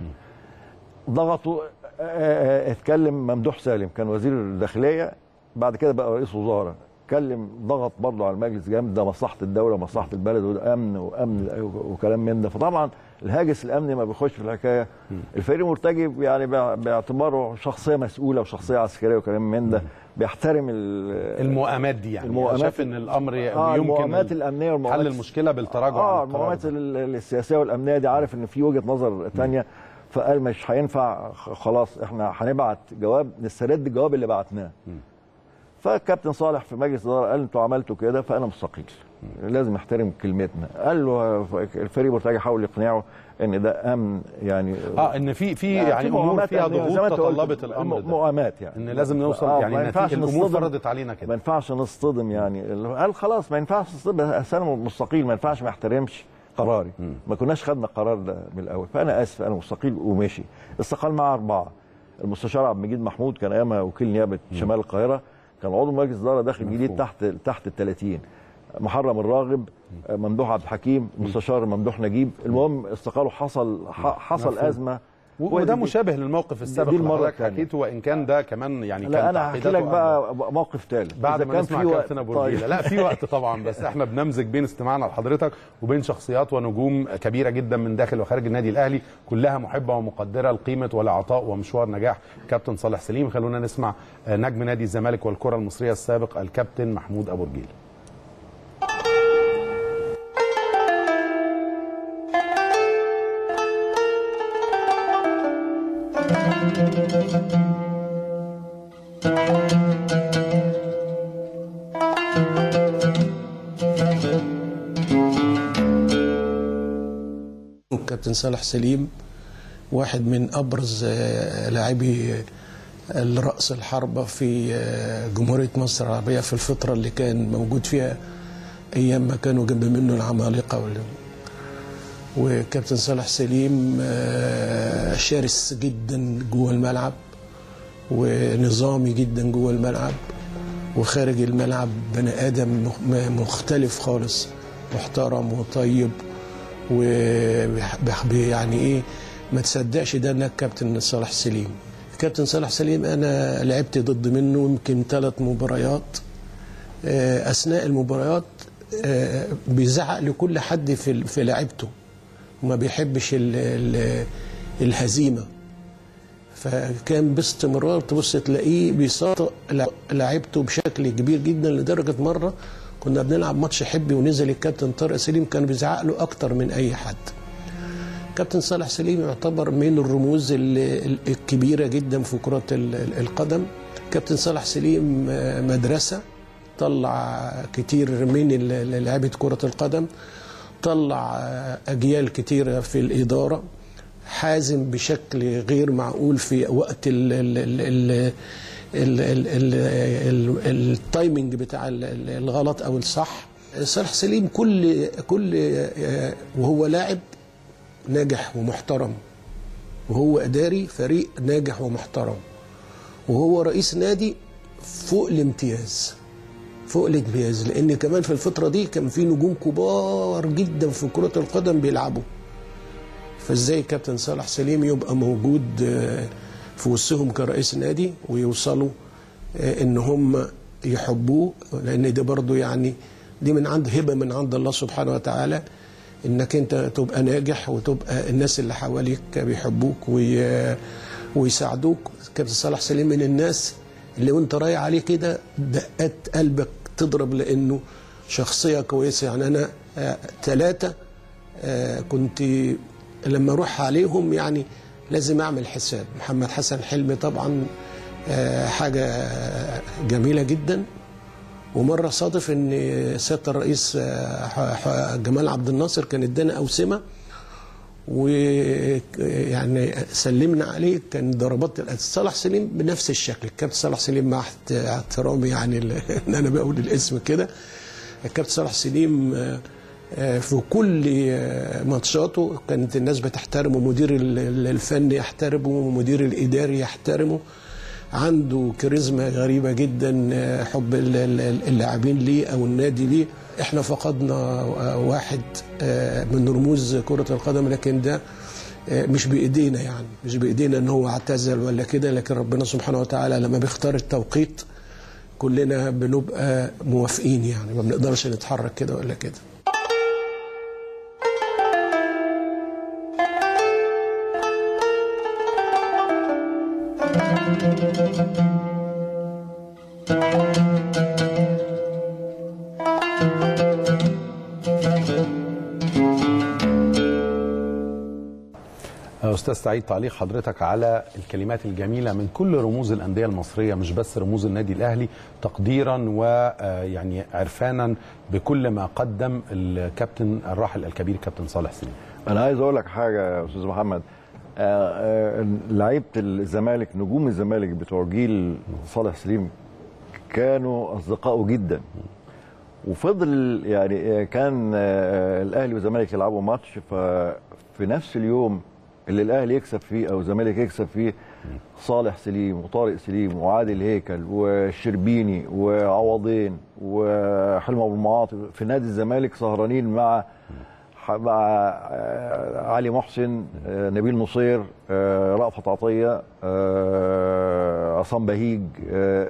ضغطوا آه، آه، اتكلم ممدوح سالم كان وزير الداخليه بعد كده بقى رئيس وزاره اتكلم ضغط برضه على المجلس جامد ده مصلحه الدوله مصلحه البلد وده امن وامن وكلام من ده فطبعا الهاجس الامني ما بيخش في الحكايه الفريق مرتجي يعني بع- باعتباره شخصيه مسؤوله وشخصيه عسكريه وكلام من ده بيحترم ال- المؤامات دي يعني المؤامات شاف ان الامر آه يمكن المؤامات الامنيه والمؤامات حل المشكله بالتراجع اه عن القرار المؤامات ال- السياسيه والامنيه دي عارف ان في وجهه نظر ثانيه فقال مش هينفع خ- خلاص احنا هنبعت جواب نسترد الجواب اللي بعتناه فالكابتن صالح في مجلس الاداره قال انتوا عملتوا كده فانا مستقيل لازم احترم كلمتنا قال له الفريق مرتجي حاول يقنعه ان ده امن يعني اه ان في في لا، يعني امور مؤامات فيها أمنية، زي ما ضغوط أنت قلت، تطلبت الامر ده مؤامات يعني ان لازم نوصل آه، يعني ما ينفعش نتيجه الامور نصطدم- فرضت علينا كده ما ينفعش نصطدم يعني قال خلاص ما ينفعش نصطدم أصل انا مستقيل ما ينفعش ما احترمش قراري ما كناش خدنا القرار ده من الاول فانا اسف انا مستقيل وماشي استقال معاه اربعه المستشار عبد المجيد محمود كان ايامها وكيل نيابه شمال القاهره كان عضو مجلس اداره داخل جديد تحت تحت ال 30 محرم الراغب ممدوح عبد الحكيم مستشار ممدوح نجيب المهم استقاله حصل ح- حصل مفهوم. ازمه وده دي- مشابه للموقف السابق دي اللي المرة حضرتك التانية. حكيته وان كان ده كمان يعني كان لا انا هحكي تعقيداته لك بقى موقف ثالث بعد إذا ما كان نسمع في وقت- كابتن ابو رجيله لا في وقت طبعا بس احنا بنمزج بين استماعنا لحضرتك وبين شخصيات ونجوم كبيره جدا من داخل وخارج النادي الاهلي كلها محبه ومقدره لقيمه والعطاء ومشوار نجاح كابتن صالح سليم خلونا نسمع آه، نجم نادي الزمالك والكره المصريه السابق الكابتن محمود ابو رجيله الكابتن صالح سليم واحد من ابرز آه، لاعبي الرأس الحربة في آه، جمهورية مصر العربية في الفترة اللي كان موجود فيها أيام ما كانوا جنب منه العمالقة وال- وكابتن صالح سليم آه، شرس جدا جوه الملعب ونظامي جدا جوه الملعب وخارج الملعب بني آدم مخ- مختلف خالص محترم وطيب ويعني ايه ما تصدقش ده انك كابتن صالح سليم كابتن صالح سليم انا لعبت ضد منه يمكن ثلاث مباريات آه، اثناء المباريات آه، بيزعق لكل حد في في لعبته وما بيحبش ال- ال- الهزيمه فكان باستمرار تبص تلاقيه بيساطئ لعبته بشكل كبير جدا لدرجه مره كنا بنلعب ماتش حبي ونزل الكابتن طارق سليم كان بيزعق له اكتر من اي حد كابتن صالح سليم يعتبر من الرموز ال- ال- الكبيره جدا في كره ال- ال- القدم كابتن صالح سليم آه، مدرسه طلع كتير من ال- ال- لعيبه كره القدم طلع آه، اجيال كتيره في الاداره حازم بشكل غير معقول في وقت ال ال ال ال ال ال ال ال التايمنج بتاع ال- ال- الغلط او الصح صالح سليم كل كل آه، وهو لاعب ناجح ومحترم وهو اداري فريق ناجح ومحترم وهو رئيس نادي فوق الامتياز فوق الامتياز لان كمان في الفتره دي كان في نجوم كبار جدا في كره القدم بيلعبوا فازاي كابتن صالح سليم يبقى موجود آه، في وسطهم كرئيس نادي ويوصلوا آه، ان هم يحبوه لان دي برضو يعني دي من عند هبه من عند الله سبحانه وتعالى انك انت تبقى ناجح وتبقى الناس اللي حواليك بيحبوك وي... ويساعدوك كابتن صالح سليم من الناس اللي وانت رايح عليه كده دقات قلبك تضرب لانه شخصيه كويسه يعني انا ثلاثه كنت لما اروح عليهم يعني لازم اعمل حساب محمد حسن حلمي طبعا آه، حاجه جميله جدا ومره صادف ان سياده الرئيس آه، ح- ح- جمال عبد الناصر كان ادانا اوسمه ويعني سلمنا عليه كان ضربات صالح سليم بنفس الشكل الكابتن صالح سليم مع احت- احترامي يعني ال- ان انا بقول الاسم كده الكابتن صالح سليم آه، آه، في كل آه، ماتشاته كانت الناس بتحترمه مدير ال- ال- الفني يحترمه مدير الاداري يحترمه عنده كاريزما غريبة جدا آه، حب ال- ال- اللاعبين ليه أو النادي ليه احنا فقدنا آه، واحد آه، من رموز كرة القدم لكن ده آه، مش بإيدينا يعني مش بإيدينا ان هو اعتزل ولا كده لكن ربنا سبحانه وتعالى لما بيختار التوقيت كلنا بنبقى موافقين يعني ما بنقدرش نتحرك كده ولا كده استاذ سعيد تعليق حضرتك على الكلمات الجميله من كل رموز الانديه المصريه مش بس رموز النادي الاهلي تقديرا ويعني عرفانا بكل ما قدم الكابتن الراحل الكبير كابتن صالح سليم انا عايز اقول لك حاجه يا استاذ محمد آه، آه، لعيبه الزمالك نجوم الزمالك بتوع جيل صالح سليم كانوا اصدقائه جدا وفضل يعني آه، كان آه، الاهلي والزمالك يلعبوا ماتش ففي نفس اليوم اللي الاهلي يكسب فيه او الزمالك يكسب فيه صالح سليم وطارق سليم وعادل هيكل والشربيني وعوضين وحلمي ابو المعاطي في نادي الزمالك سهرانين مع مع آه، علي محسن آه، نبيل نصير آه، رأفت عطيه آه، عصام بهيج آه،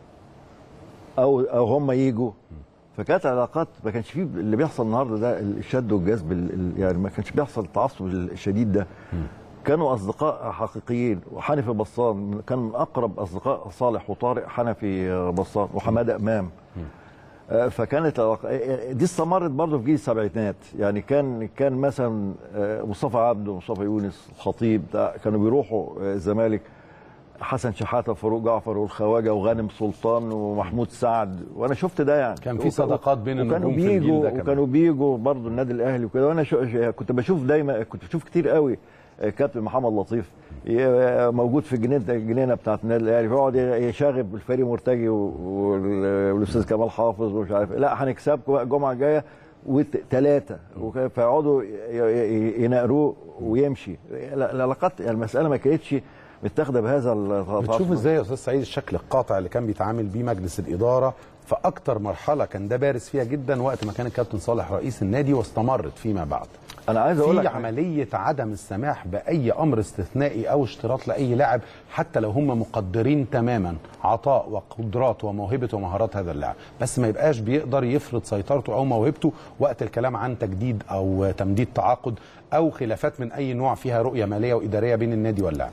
او او هم يجوا فكانت علاقات ما كانش فيه اللي بيحصل النهارده ده الشد والجذب ال- ال- يعني ما كانش بيحصل التعصب الشديد ده كانوا اصدقاء حقيقيين وحنفي بصان كان من اقرب اصدقاء صالح وطارق حنفي بصان وحماده امام آه، فكانت العلاقة- آه، دي استمرت برضه في جيل السبعينات يعني كان كان مثلا آه، مصطفى عبده ومصطفى يونس الخطيب ده كانوا بيروحوا آه، الزمالك حسن شحاته وفاروق جعفر والخواجه وغانم سلطان ومحمود سعد وانا شفت ده يعني كان في وك- صداقات بين وكانوا النجوم في الجيل بيجوا ده كمان. وكانوا بيجوا برضه النادي الاهلي وكده وانا شو كنت بشوف دايما كنت بشوف كتير قوي كابتن محمد لطيف ي- موجود في الجنينه الجنينه بتاعت النادي الاهلي فيقعد يشاغب الفريق مرتجي و- وال- والاستاذ كمال حافظ ومش عارف إيه. لا هنكسبكم بقى الجمعه الجايه وثلاثه فيقعدوا ي- ي- يناقروه ويمشي لا- العلاقات يعني المساله ما كانتش متاخده بهذا التعصب. بتشوف ازاي يا استاذ سعيد الشكل القاطع اللي كان بيتعامل بيه مجلس الاداره في اكتر مرحله كان ده بارز فيها جدا وقت ما كان الكابتن صالح رئيس النادي واستمرت فيما بعد انا عايز اقول في لك عمليه عدم السماح باي امر استثنائي او اشتراط لاي لاعب حتى لو هم مقدرين تماما عطاء وقدرات وموهبه ومهارات هذا اللاعب بس ما يبقاش بيقدر يفرض سيطرته او موهبته وقت الكلام عن تجديد او تمديد تعاقد او خلافات من اي نوع فيها رؤيه ماليه واداريه بين النادي واللاعب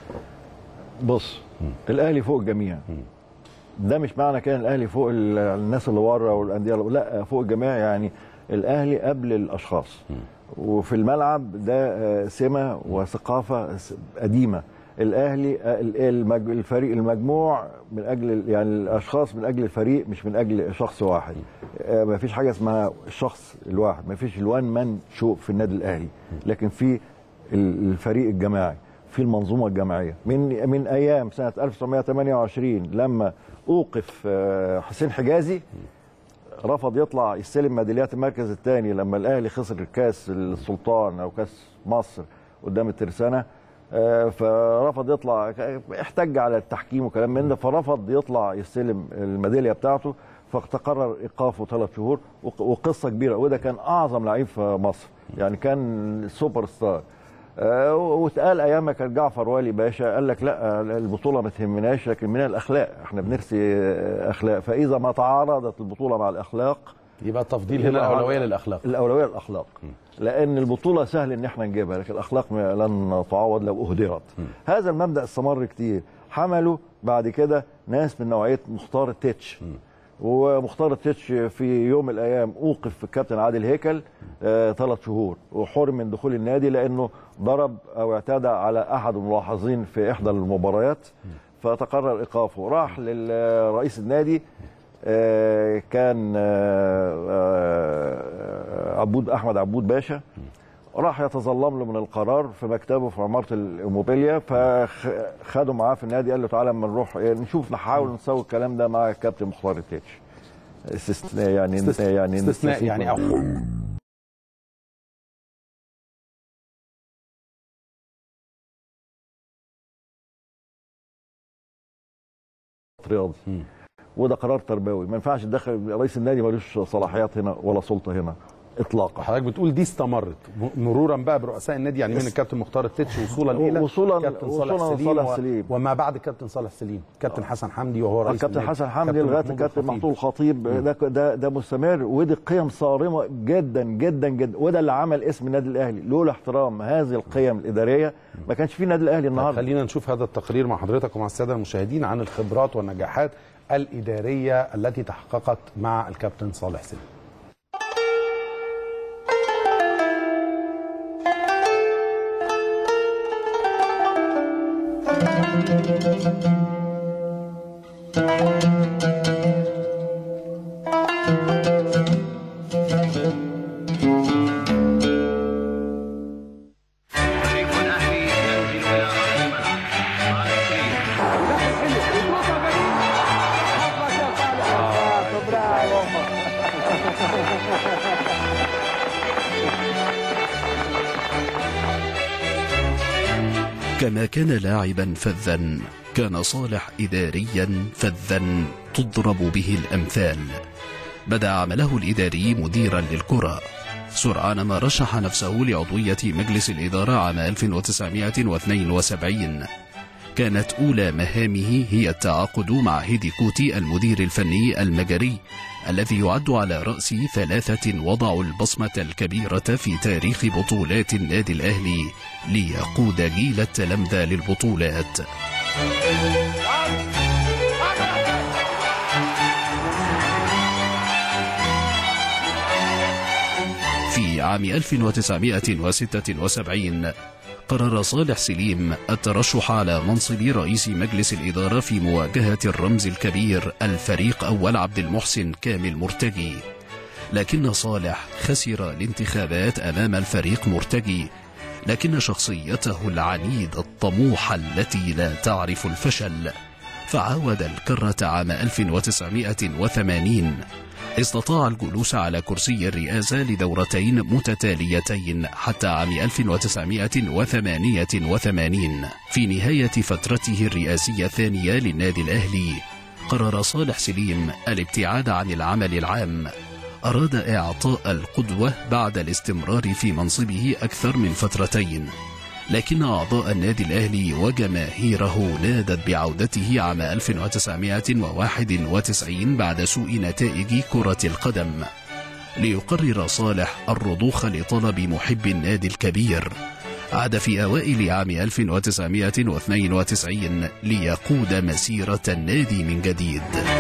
بص الاهلي فوق الجميع ده مش معنى كان الاهلي فوق ال- الناس اللي بره والانديه اللي لا فوق الجميع يعني الاهلي قبل الاشخاص وفي الملعب ده آه، سمه وثقافه س- قديمه الاهلي آه، ال- المج- الفريق المجموع من اجل ال- يعني الاشخاص من اجل الفريق مش من اجل شخص واحد ما فيش حاجه اسمها الشخص الواحد ما فيش الوان مان شو في النادي الاهلي لكن في ال- الفريق الجماعي في المنظومه الجماعيه من من ايام سنه 1928 لما اوقف آه، حسين حجازي رفض يطلع يستلم ميداليات المركز الثاني لما الاهلي خسر كاس السلطان او كاس مصر قدام الترسانه آه، فرفض يطلع احتج على التحكيم وكلام من ده فرفض يطلع يستلم الميداليه بتاعته فتقرر ايقافه ثلاث شهور وق- وقصه كبيره وده كان اعظم لعيب في مصر يعني كان سوبر ستار آه، واتقال ايام ما كان جعفر والي باشا قال لك لا البطوله ما تهمناش لكن من الاخلاق احنا بنرسي آه، اخلاق فاذا ما تعارضت البطوله مع الاخلاق يبقى التفضيل هنا يبقى الاولويه للاخلاق الاولويه للاخلاق لان البطوله سهل ان احنا نجيبها لكن الاخلاق ما- لن تعوض لو اهدرت هذا المبدا استمر كتير حملوا بعد كده ناس من نوعيه مختار التتش ومختار التتش في يوم من الايام اوقف الكابتن عادل هيكل ثلاث شهور وحرم من دخول النادي لانه ضرب او اعتدى على احد الملاحظين في احدى المباريات فتقرر ايقافه راح لرئيس النادي آه، كان آه، آه، عبود احمد عبود باشا راح يتظلم له من القرار في مكتبه في عماره الموبيليا فخدوا معاه في النادي قال له تعالى اما نروح إيه، نشوف نحاول نسوي الكلام ده مع الكابتن مختار التتش استثناء يعني استثناء- يعني استثناء يعني أو رياضي وده قرار تربوي ما ينفعش تدخل رئيس النادي ملوش صلاحيات هنا ولا سلطه هنا اطلاقا حضرتك بتقول دي استمرت م- مرورا بقى برؤساء النادي يعني من بس- الكابتن مختار التتش وصولا الى وصولا- كابتن وصولا صالح سليم, صالح و- سليم. وما بعد كابتن صالح سليم كابتن حسن حمدي وهو رئيس الكابتن النادي. حسن حمدي كابتن لغايه محمود الكابتن الخطيب. محمود الخطيب ده ده ده مستمر ودي قيم صارمه جدا جدا جدا وده اللي عمل اسم النادي الاهلي لولا احترام هذه القيم الاداريه ما كانش في النادي الاهلي طب النهارده خلينا نشوف هذا التقرير مع حضرتك ومع الساده المشاهدين عن الخبرات والنجاحات الاداريه التي تحققت مع الكابتن صالح سليم كما كان لاعبا فذا كان صالح إداريا فذا تضرب به الأمثال بدأ عمله الإداري مديرا للكرة سرعان ما رشح نفسه لعضوية مجلس الإدارة عام 1972 كانت أولى مهامه هي التعاقد مع هيدي كوتي المدير الفني المجري الذي يعد على رأس ثلاثة وضعوا البصمة الكبيرة في تاريخ بطولات النادي الأهلي ليقود جيل التلمذة للبطولات في عام 1976 قرر صالح سليم الترشح على منصب رئيس مجلس الإدارة في مواجهة الرمز الكبير الفريق أول عبد المحسن كامل مرتجي لكن صالح خسر الانتخابات أمام الفريق مرتجي لكن شخصيته العنيدة الطموحة التي لا تعرف الفشل فعاود الكرة عام 1980 استطاع الجلوس على كرسي الرئاسة لدورتين متتاليتين حتى عام 1988 في نهاية فترته الرئاسية الثانية للنادي الأهلي قرر صالح سليم الابتعاد عن العمل العام أراد إعطاء القدوة بعد الاستمرار في منصبه أكثر من فترتين لكن أعضاء النادي الأهلي وجماهيره نادت بعودته عام 1991 بعد سوء نتائج كرة القدم ليقرر صالح الرضوخ لطلب محب النادي الكبير عاد في أوائل عام 1992 ليقود مسيرة النادي من جديد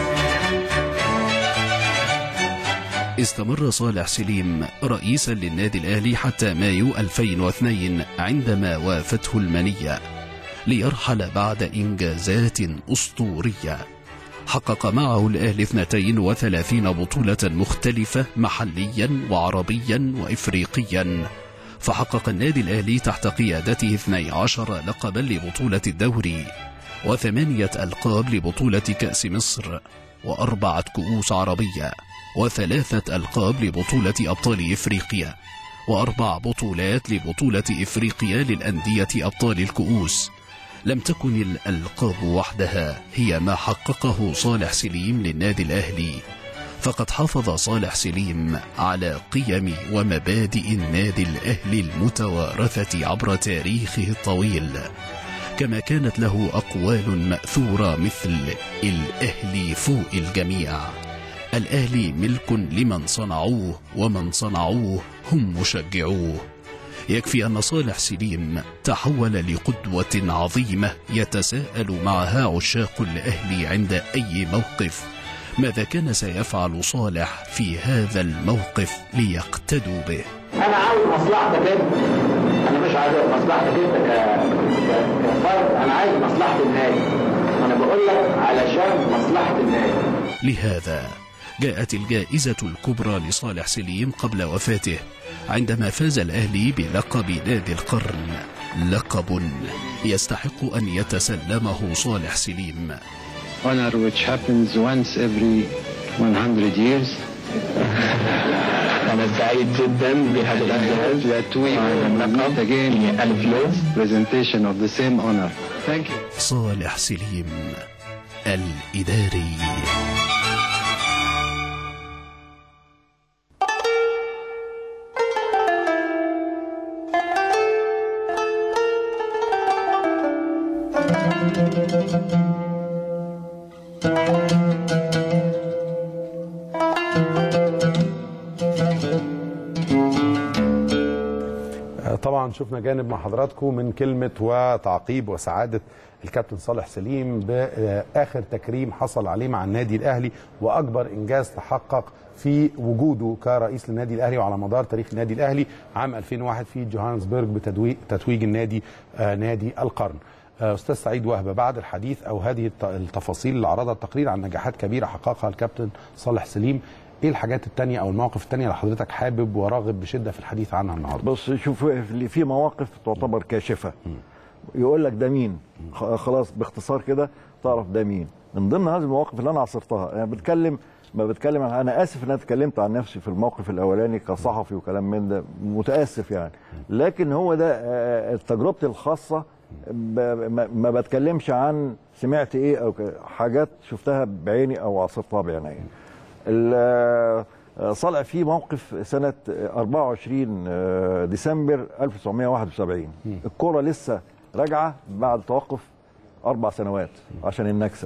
استمر صالح سليم رئيسا للنادي الأهلي حتى مايو 2002 عندما وافته المنية ليرحل بعد إنجازات أسطورية حقق معه الأهلي 32 بطولة مختلفة محليا وعربيا وإفريقيا فحقق النادي الأهلي تحت قيادته 12 لقبا لبطولة الدوري وثمانية ألقاب لبطولة كأس مصر وأربعة كؤوس عربية وثلاثة ألقاب لبطولة أبطال إفريقيا وأربع بطولات لبطولة إفريقيا للأندية أبطال الكؤوس لم تكن الألقاب وحدها هي ما حققه صالح سليم للنادي الأهلي فقد حافظ صالح سليم على قيم ومبادئ النادي الأهلي المتوارثة عبر تاريخه الطويل كما كانت له أقوال مأثورة مثل الأهلي فوق الجميع الأهلي ملك لمن صنعوه ومن صنعوه هم مشجعوه يكفي أن صالح سليم تحول لقدوة عظيمة يتساءل معها عشاق الأهلي عند أي موقف ماذا كان سيفعل صالح في هذا الموقف ليقتدوا به انا عاوز مصلحتك انت انا مش عايز مصلحتك انت ك... ك... كفرد انا عايز مصلحه النادي انا بقول لك علشان مصلحه النادي لهذا جاءت الجائزة الكبرى لصالح سليم قبل وفاته عندما فاز الأهلي بلقب نادي القرن لقب يستحق أن يتسلمه صالح سليم honor which happens once every 100 years. أنا سعيد جدا بهذا الإنجاز that we will meet again ألف يوم presentation of the same honor. Thank you. صالح سليم الإداري طبعا شفنا جانب مع حضراتكم من كلمة وتعقيب وسعادة الكابتن صالح سليم بآخر تكريم حصل عليه مع النادي الأهلي وأكبر إنجاز تحقق في وجوده كرئيس للنادي الأهلي وعلى مدار تاريخ النادي الأهلي عام 2001 في جوهانسبرج بتتويج النادي آه نادي القرن آه أستاذ سعيد وهبة بعد الحديث أو هذه التفاصيل اللي عرضها التقرير عن نجاحات كبيرة حققها الكابتن صالح سليم ايه الحاجات التانية او المواقف التانية اللي حضرتك حابب وراغب بشده في الحديث عنها النهارده؟ بص شوف اللي في مواقف تعتبر كاشفه يقول لك ده مين خلاص باختصار كده تعرف ده مين من ضمن هذه المواقف اللي انا عاصرتها انا بتكلم ما بتكلم عن انا اسف ان انا اتكلمت عن نفسي في الموقف الاولاني كصحفي وكلام من ده متاسف يعني لكن هو ده تجربتي الخاصه ما بتكلمش عن سمعت ايه او حاجات شفتها بعيني او عاصرتها بعيني صالح في موقف سنة 24 ديسمبر 1971 الكرة لسه راجعة بعد توقف أربع سنوات عشان النكسة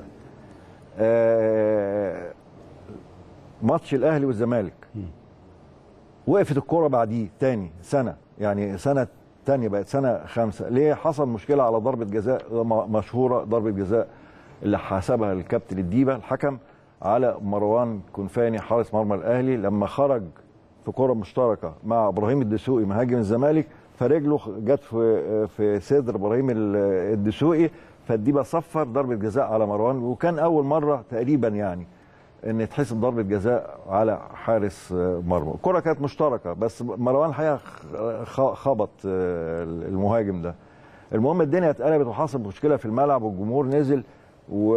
ماتش الأهلي والزمالك وقفت الكرة بعديه تاني سنة يعني سنة تانية بقت سنة خمسة ليه حصل مشكلة على ضربة جزاء مشهورة ضربة جزاء اللي حسبها الكابتن الديبة الحكم على مروان كنفاني حارس مرمى الاهلي لما خرج في كره مشتركه مع ابراهيم الدسوقي مهاجم الزمالك فرجله جت في في صدر ابراهيم الدسوقي فالديبه صفر ضربه جزاء على مروان وكان اول مره تقريبا يعني ان يتحسب ضربه جزاء على حارس مرمى الكره كانت مشتركه بس مروان الحقيقه خبط المهاجم ده المهم الدنيا اتقلبت وحصل مشكله في الملعب والجمهور نزل و...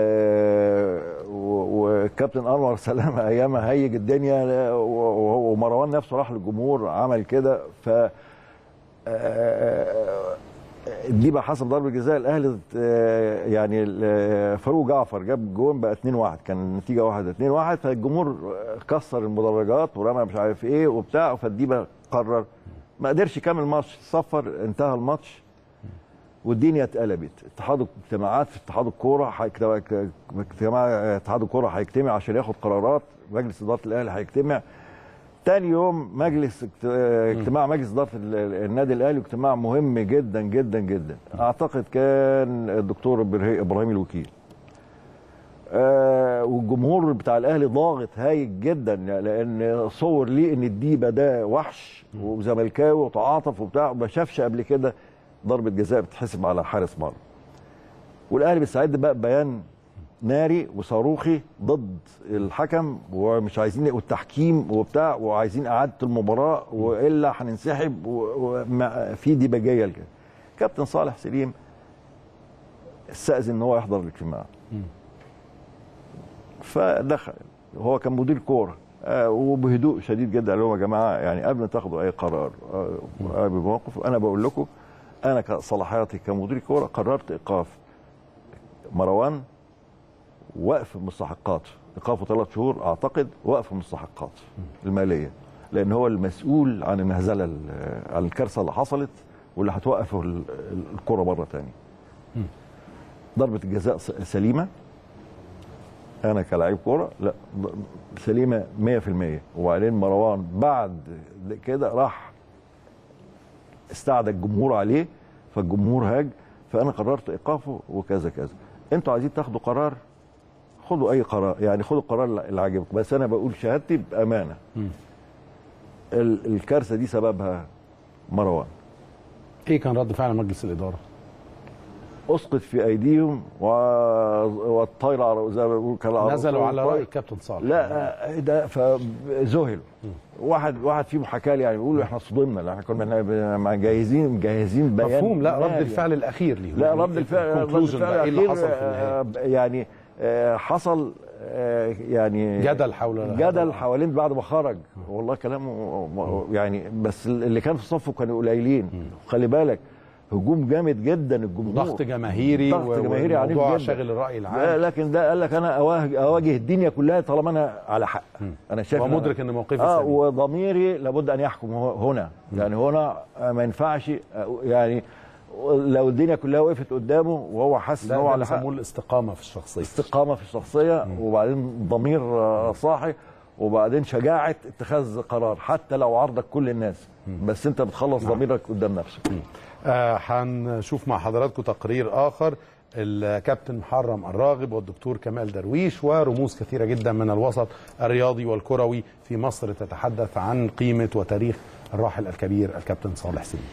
وكابتن انور سلامه ايامها هيج الدنيا ومروان نفسه راح للجمهور عمل كده ف دي بقى حسب ضربه جزاء الاهلي يعني فاروق جعفر جاب جون بقى 2 1 كان النتيجه 1 2 1 فالجمهور كسر المدرجات ورمى مش عارف ايه وبتاع فالديبه قرر ما قدرش يكمل الماتش صفر انتهى الماتش والدنيا اتقلبت اتحاد اجتماعات في اتحاد الكوره اجتماع اتحاد الكوره هيجتمع عشان ياخد قرارات مجلس اداره الاهلي هيجتمع تاني يوم مجلس اجتماع مجلس اداره النادي الاهلي اجتماع مهم جدا جدا جدا اعتقد كان الدكتور ابراهيم الوكيل آه والجمهور بتاع الاهلي ضاغط هايج جدا لان صور ليه ان الديبه ده وحش وزملكاوي وتعاطف وبتاع ما شافش قبل كده ضربه جزاء بتتحسب على حارس مرمى والاهلي بيستعد بقى بيان ناري وصاروخي ضد الحكم ومش عايزين والتحكيم وبتاع وعايزين اعاده المباراه والا هننسحب وفي ديباجيه كده كابتن صالح سليم استاذن ان هو يحضر الاجتماع فدخل هو كان مدير كوره آه وبهدوء شديد جدا قال لهم يا جماعه يعني قبل ما تاخدوا اي قرار آه بموقف انا بقول لكم انا كصلاحياتي كمدير كوره قررت ايقاف مروان وقف مستحقاته ايقافه ثلاث شهور اعتقد وقف المستحقات الماليه لان هو المسؤول عن المهزله ال- عن الكارثه اللي حصلت واللي هتوقف ال- ال- الكره مره تاني ضربه الجزاء س- سليمه انا كلاعب كوره لا ض- سليمه 100% وبعدين مروان بعد كده راح استعدى الجمهور عليه فالجمهور هاج فانا قررت ايقافه وكذا كذا انتوا عايزين تاخدوا قرار خدوا اي قرار يعني خدوا القرار اللي عاجبكم بس انا بقول شهادتي بامانه ال- الكارثه دي سببها مروان ايه كان رد فعل مجلس الاداره؟ اسقط في ايديهم و... والطير على زي ما بيقولوا كان على نزلوا على الطير. راي الكابتن صالح لا ده فذهلوا واحد واحد فيهم حكى لي يعني بيقول احنا صدمنا لا، احنا كنا بن- مجهزين مجهزين بيان مفهوم لا رد نهائي. الفعل الاخير ليهم لا يعني رد الفعل رد conclusion الفعل بقى، ايه اللي الأخير، حصل في النهايه؟ آه، يعني آه، حصل آه، يعني جدل حول هذا جدل حوالين بعد ما خرج والله كلامه يعني بس اللي كان في صفه كانوا قليلين خلي بالك هجوم جامد جدا الجمهور ضغط جماهيري ضغط و- جماهيري عنيف والموضوع جدا شاغل الرأي العام. لا لكن ده قال لك انا اواجه اواجه الدنيا كلها طالما انا على حق انا شايف ومدرك أنا- إن موقفي اه سليم. وضميري لابد ان يحكم هو- هنا يعني هنا ما ينفعش آه، يعني لو الدنيا كلها وقفت قدامه وهو حاسس ان ده هو ده على حق بيسموه الاستقامه في الشخصيه استقامه في الشخصيه وبعدين ضمير آه، صاحي وبعدين شجاعه اتخاذ قرار حتى لو عرضك كل الناس بس انت بتخلص ضميرك قدام نفسك آه، هنشوف مع حضراتكم تقرير اخر الكابتن محرم الراغب والدكتور كمال درويش ورموز كثيره جدا من الوسط الرياضي والكروي في مصر تتحدث عن قيمه وتاريخ الراحل الكبير الكابتن صالح سليم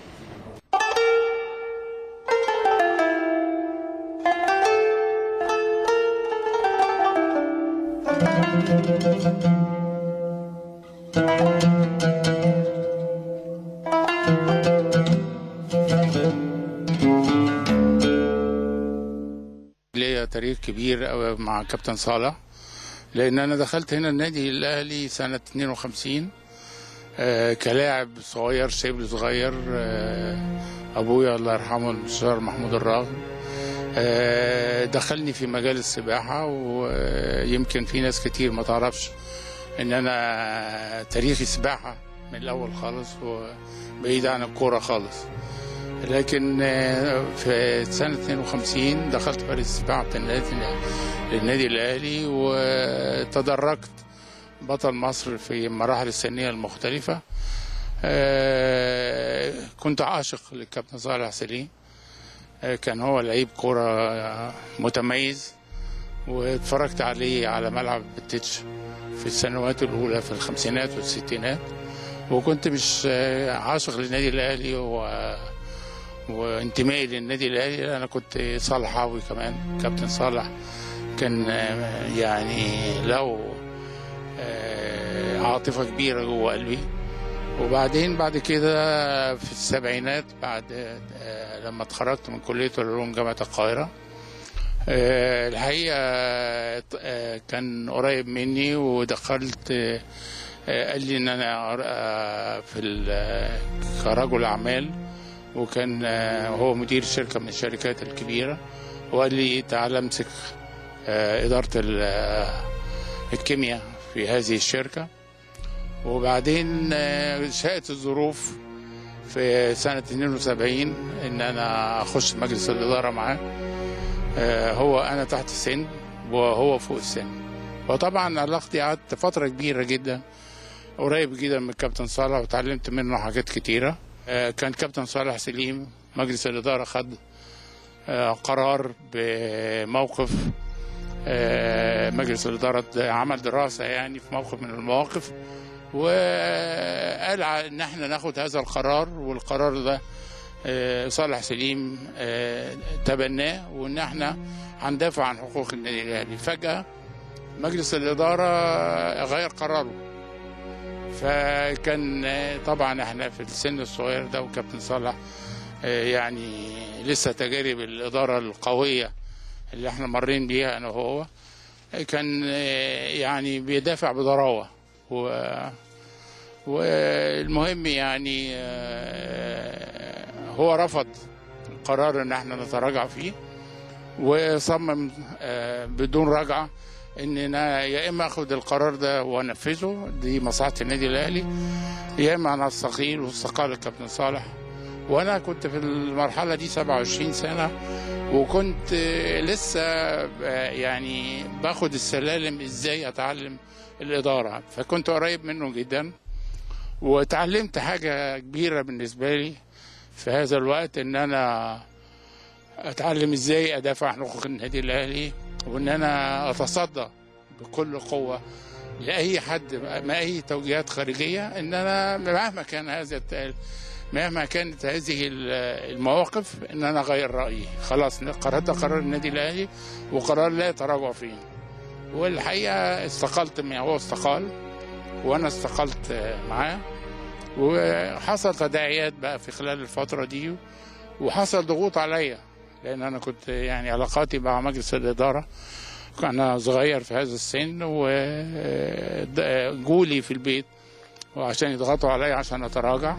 ليا تاريخ كبير أوي مع كابتن صالح لان انا دخلت هنا النادي الاهلي سنه 52 آه كلاعب صغير شبل صغير آه ابويا الله يرحمه المستشار محمود الراغب آه دخلني في مجال السباحه ويمكن في ناس كتير ما تعرفش ان انا تاريخي سباحه من الاول خالص وبعيد عن الكوره خالص لكن آه، في سنة 52 دخلت فريق السباحة بتاع النادي النادي الأهلي وتدرجت بطل مصر في المراحل السنية المختلفة آه، كنت عاشق للكابتن صالح سليم آه، كان هو لعيب كرة متميز واتفرجت عليه على ملعب التتش في السنوات الأولى في الخمسينات والستينات وكنت مش آه، عاشق للنادي الأهلي و وانتمائي للنادي الاهلي انا كنت صالحاوي كمان كابتن صالح كان آه، يعني له آه، عاطفه كبيره جوه قلبي وبعدين بعد كده في السبعينات بعد آه، لما اتخرجت من كليه العلوم جامعه القاهره آه، الحقيقه آه، كان قريب مني ودخلت آه، آه، قال لي ان انا آه، في ال- كرجل اعمال وكان آه، هو مدير شركة من الشركات الكبيرة وقال لي تعال امسك آه، إدارة ال- آه، الكيمياء في هذه الشركة وبعدين آه، شاءت الظروف في سنة 72 إن أنا أخش مجلس الإدارة معاه آه، هو أنا تحت السن وهو فوق السن وطبعا علاقتي قعدت فترة كبيرة جدا قريب جدا من الكابتن صالح وتعلمت منه حاجات كتيرة آه، كان كابتن صالح سليم مجلس الإدارة خد آه، قرار بموقف آه، مجلس الإدارة عمل دراسة يعني في موقف من المواقف وقال ع- إن احنا ناخد هذا القرار والقرار ده آه، صالح سليم آه، تبناه وإن احنا هندافع عن حقوق النادي الأهلي فجأة مجلس الإدارة غير قراره فكان آه، طبعا احنا في السن الصغير ده وكابتن صالح آه، يعني لسه تجارب الإدارة القوية اللي احنا مرين بيها أنا وهو آه، كان آه، يعني بيدافع بضراوة و والمهم يعني آه، هو رفض القرار ان احنا نتراجع فيه وصمم آه، بدون رجعة ان انا يا اما اخد القرار ده وانفذه دي مصلحه النادي الاهلي يا اما انا استقيل واستقال الكابتن صالح وانا كنت في المرحله دي 27 سنه وكنت لسه يعني باخد السلالم ازاي اتعلم الاداره فكنت قريب منه جدا وتعلمت حاجه كبيره بالنسبه لي في هذا الوقت ان انا اتعلم ازاي ادافع عن حقوق النادي الاهلي وان انا اتصدى بكل قوه لاي حد ما اي توجيهات خارجيه ان انا مهما كان هذا التقال مهما كانت هذه المواقف ان انا اغير رايي خلاص قررت قرار النادي الاهلي وقرار لا يتراجع فيه والحقيقه استقلت من هو استقال وانا استقلت معاه وحصل تداعيات بقى في خلال الفتره دي وحصل ضغوط عليا لان انا كنت يعني علاقاتي مع مجلس الاداره انا صغير في هذا السن وجولي في البيت وعشان يضغطوا عليا عشان اتراجع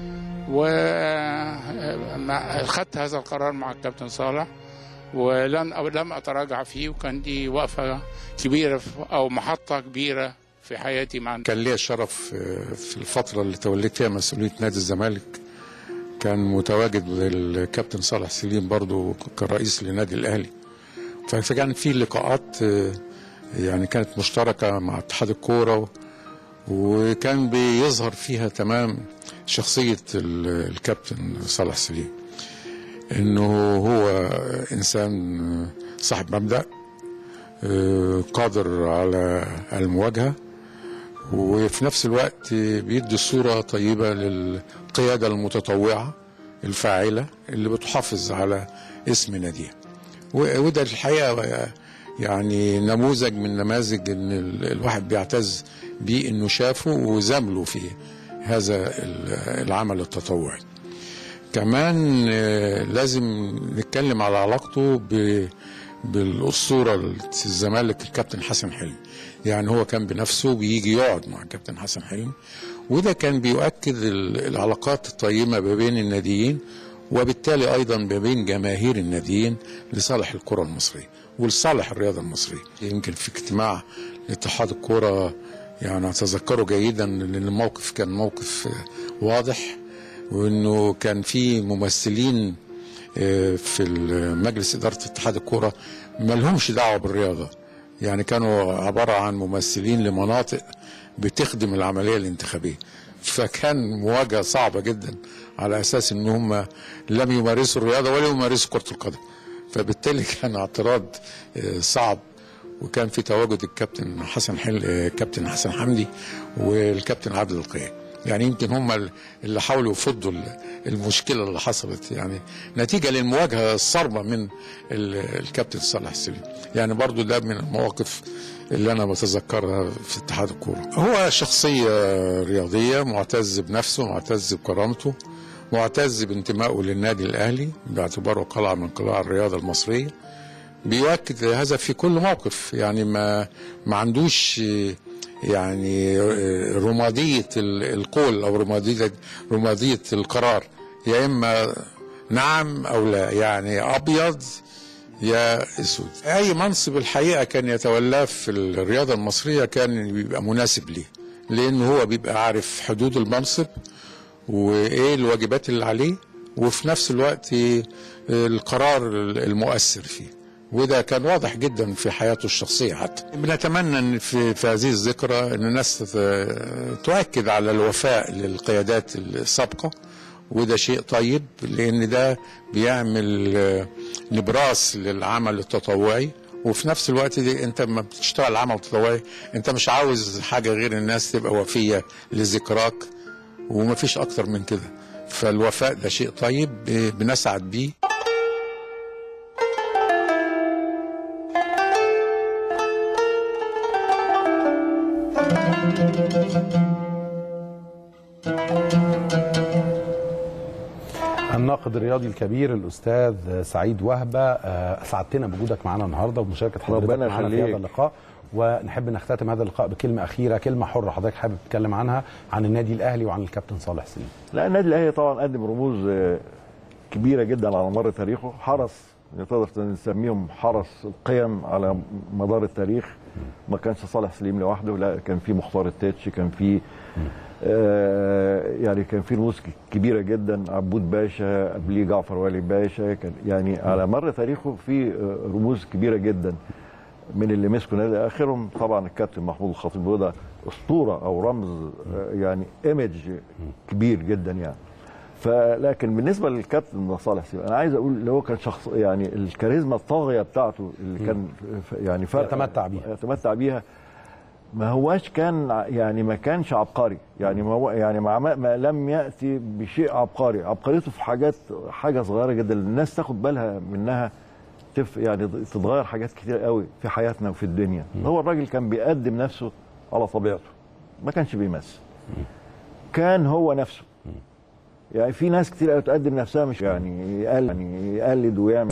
وخدت هذا القرار مع الكابتن صالح ولن أو لم اتراجع فيه وكان دي وقفه كبيره او محطه كبيره في حياتي مع كان ليا الشرف في الفتره اللي توليت فيها مسؤوليه نادي الزمالك كان متواجد الكابتن صالح سليم برضو كرئيس لنادي الاهلي فكان في لقاءات يعني كانت مشتركه مع اتحاد الكوره وكان بيظهر فيها تمام شخصيه الكابتن صالح سليم انه هو انسان صاحب مبدا قادر على المواجهه وفي نفس الوقت بيدي صوره طيبه للقياده المتطوعه الفاعله اللي بتحافظ على اسم ناديها وده الحقيقه يعني نموذج من نماذج ان الواحد بيعتز بيه انه شافه وزامله في هذا العمل التطوعي كمان لازم نتكلم على علاقته بالاسطوره الزمالك الكابتن حسن حلمي يعني هو كان بنفسه بيجي يقعد مع الكابتن حسن حلمي وده كان بيؤكد العلاقات الطيبه ما بين الناديين وبالتالي ايضا ما بين جماهير الناديين لصالح الكره المصريه ولصالح الرياضه المصريه يمكن في اجتماع اتحاد الكره يعني اتذكره جيدا لان الموقف كان موقف واضح وانه كان في ممثلين في مجلس اداره اتحاد الكوره ما لهمش دعوه بالرياضه يعني كانوا عباره عن ممثلين لمناطق بتخدم العمليه الانتخابيه فكان مواجهه صعبه جدا على اساس ان هم لم يمارسوا الرياضه ولا يمارسوا كره القدم فبالتالي كان اعتراض صعب وكان في تواجد الكابتن حسن حل كابتن حسن حمدي والكابتن عادل القيعي يعني يمكن هم اللي حاولوا يفضوا المشكله اللي حصلت يعني نتيجه للمواجهه الصارمه من الكابتن صالح السليم يعني برضو ده من المواقف اللي انا بتذكرها في اتحاد الكوره هو شخصيه رياضيه معتز بنفسه معتز بكرامته معتز بانتمائه للنادي الاهلي باعتباره قلعه من قلاع الرياضه المصريه بيؤكد هذا في كل موقف يعني ما ما عندوش يعني رماديه القول او رماديه رماديه القرار يا اما نعم او لا يعني ابيض يا اسود اي منصب الحقيقه كان يتولاه في الرياضه المصريه كان بيبقى مناسب ليه لان هو بيبقى عارف حدود المنصب وايه الواجبات اللي عليه وفي نفس الوقت القرار المؤثر فيه وده كان واضح جدا في حياته الشخصية حتى بنتمنى ان في, في هذه الذكرى ان الناس تؤكد على الوفاء للقيادات السابقة وده شيء طيب لان ده بيعمل نبراس للعمل التطوعي وفي نفس الوقت دي انت لما بتشتغل عمل تطوعي انت مش عاوز حاجة غير الناس تبقى وفية لذكراك ومفيش اكتر من كده فالوفاء ده شيء طيب بنسعد بيه الناقد الرياضي الكبير الاستاذ سعيد وهبه اسعدتنا بوجودك معنا النهارده ومشاركه حضرتك ربنا معنا في يخليك. هذا اللقاء ونحب نختتم هذا اللقاء بكلمه اخيره كلمه حره حضرتك حابب تتكلم عنها عن النادي الاهلي وعن الكابتن صالح سليم لا النادي الاهلي طبعا قدم رموز آه، كبيره جدا على مر تاريخه حرص تقدر نسميهم حرس القيم على مدار التاريخ ما كانش صالح سليم لوحده لا كان في مختار التتش كان في آه يعني كان في رموز كبيره جدا عبود باشا قبليه جعفر والي باشا كان يعني على مر تاريخه في آه، رموز كبيره جدا من اللي مسكوا نادي اخرهم طبعا الكابتن محمود الخطيب وده اسطوره او رمز آه، يعني ايمج كبير جدا يعني فلكن بالنسبه للكابتن صالح سليم انا عايز اقول اللي هو كان شخص يعني الكاريزما الطاغيه بتاعته اللي كان ف- يعني فرق يتمتع بيها. يتمتع بيها ما هواش كان ع- يعني ما كانش عبقري يعني ما هو يعني ما, عم- ما لم ياتي بشيء عبقري عبقريته في حاجات حاجه صغيره جدا الناس تاخد بالها منها تف يعني تتغير حاجات كتير قوي في حياتنا وفي الدنيا هو الراجل كان بيقدم نفسه على طبيعته ما كانش بيمثل كان هو نفسه يعني في ناس كتير قوي تقدم نفسها مش يعني يقلد يعني يقلد ويعمل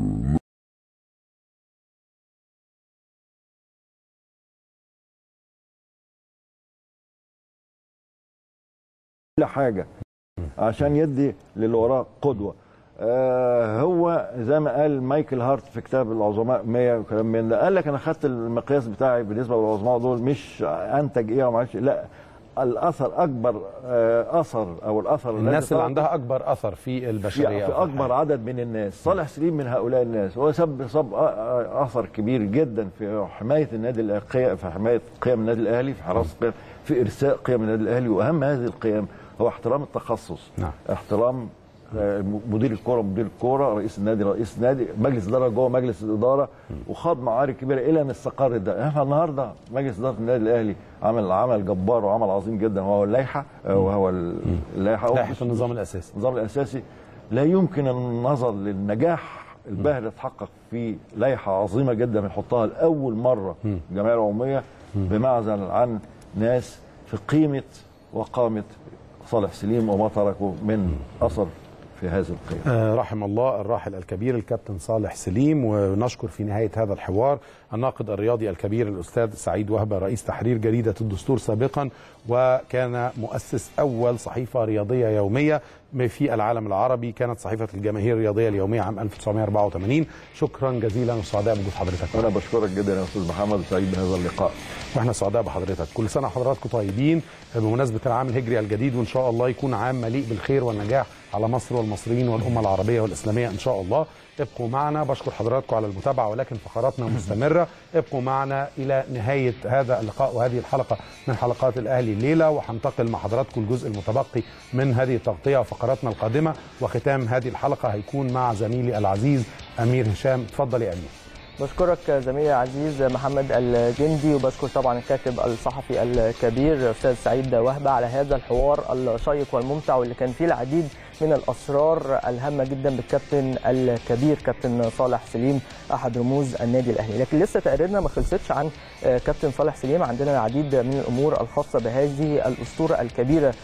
كل حاجه عشان يدي للي وراه قدوه آه هو زي ما قال مايكل هارت في كتاب العظماء 100 وكلام من ده قال لك انا خدت المقياس بتاعي بالنسبه للعظماء دول مش انتج ايه وما اعرفش لا الاثر اكبر آه اثر او الاثر الذي الناس اللي تركه عندها اكبر اثر في البشريه في, في اكبر عدد من الناس صالح سليم من هؤلاء الناس هو سب سب أ- أ- اثر كبير جدا في حمايه النادي الأهلي- في حمايه قيم النادي الاهلي في حراسه قيم في ارساء قيم النادي الاهلي واهم هذه القيم هو احترام التخصص نعم. احترام آه، مدير الكوره مدير الكوره رئيس النادي رئيس النادي مجلس اداره جوه مجلس الاداره وخاض معارك كبيره الى ان استقر ده احنا النهارده مجلس اداره النادي الاهلي عمل عمل جبار وعمل عظيم جدا وهو اللائحه آه، وهو اللائحه لائحه النظام الاساسي النظام الاساسي لا يمكن النظر للنجاح الباهر اللي اتحقق في لائحه عظيمه جدا بنحطها لاول مره الجمعيه العموميه بمعزل عن ناس في قيمه وقامه صالح سليم وما تركه من اثر في هذه القيم آه، رحم الله الراحل الكبير الكابتن صالح سليم ونشكر في نهاية هذا الحوار الناقد الرياضي الكبير الأستاذ سعيد وهبة رئيس تحرير جريدة الدستور سابقا وكان مؤسس أول صحيفة رياضية يومية في العالم العربي كانت صحيفة الجماهير الرياضية اليومية عام 1984 شكرا جزيلا وسعداء بوجود حضرتك انا بشكرك جدا يا استاذ محمد وسعيد بهذا اللقاء واحنا سعداء بحضرتك كل سنه وحضراتكم طيبين بمناسبه العام الهجري الجديد وان شاء الله يكون عام مليء بالخير والنجاح على مصر والمصريين والامه العربيه والاسلاميه ان شاء الله ابقوا معنا بشكر حضراتكم على المتابعه ولكن فقراتنا مستمره ابقوا معنا الى نهايه هذا اللقاء وهذه الحلقه من حلقات الاهلي الليله وهنتقل مع حضراتكم الجزء المتبقي من هذه التغطيه وفقراتنا القادمه وختام هذه الحلقه هيكون مع زميلي العزيز امير هشام اتفضل يا امير بشكرك زميلي العزيز محمد الجندي وبشكر طبعا الكاتب الصحفي الكبير استاذ سعيد وهبه على هذا الحوار الشيق والممتع واللي كان فيه العديد من الاسرار الهامه جدا بالكابتن الكبير كابتن صالح سليم احد رموز النادي الاهلي لكن لسه تقريرنا ما خلصتش عن كابتن صالح سليم عندنا العديد من الامور الخاصه بهذه الاسطوره الكبيره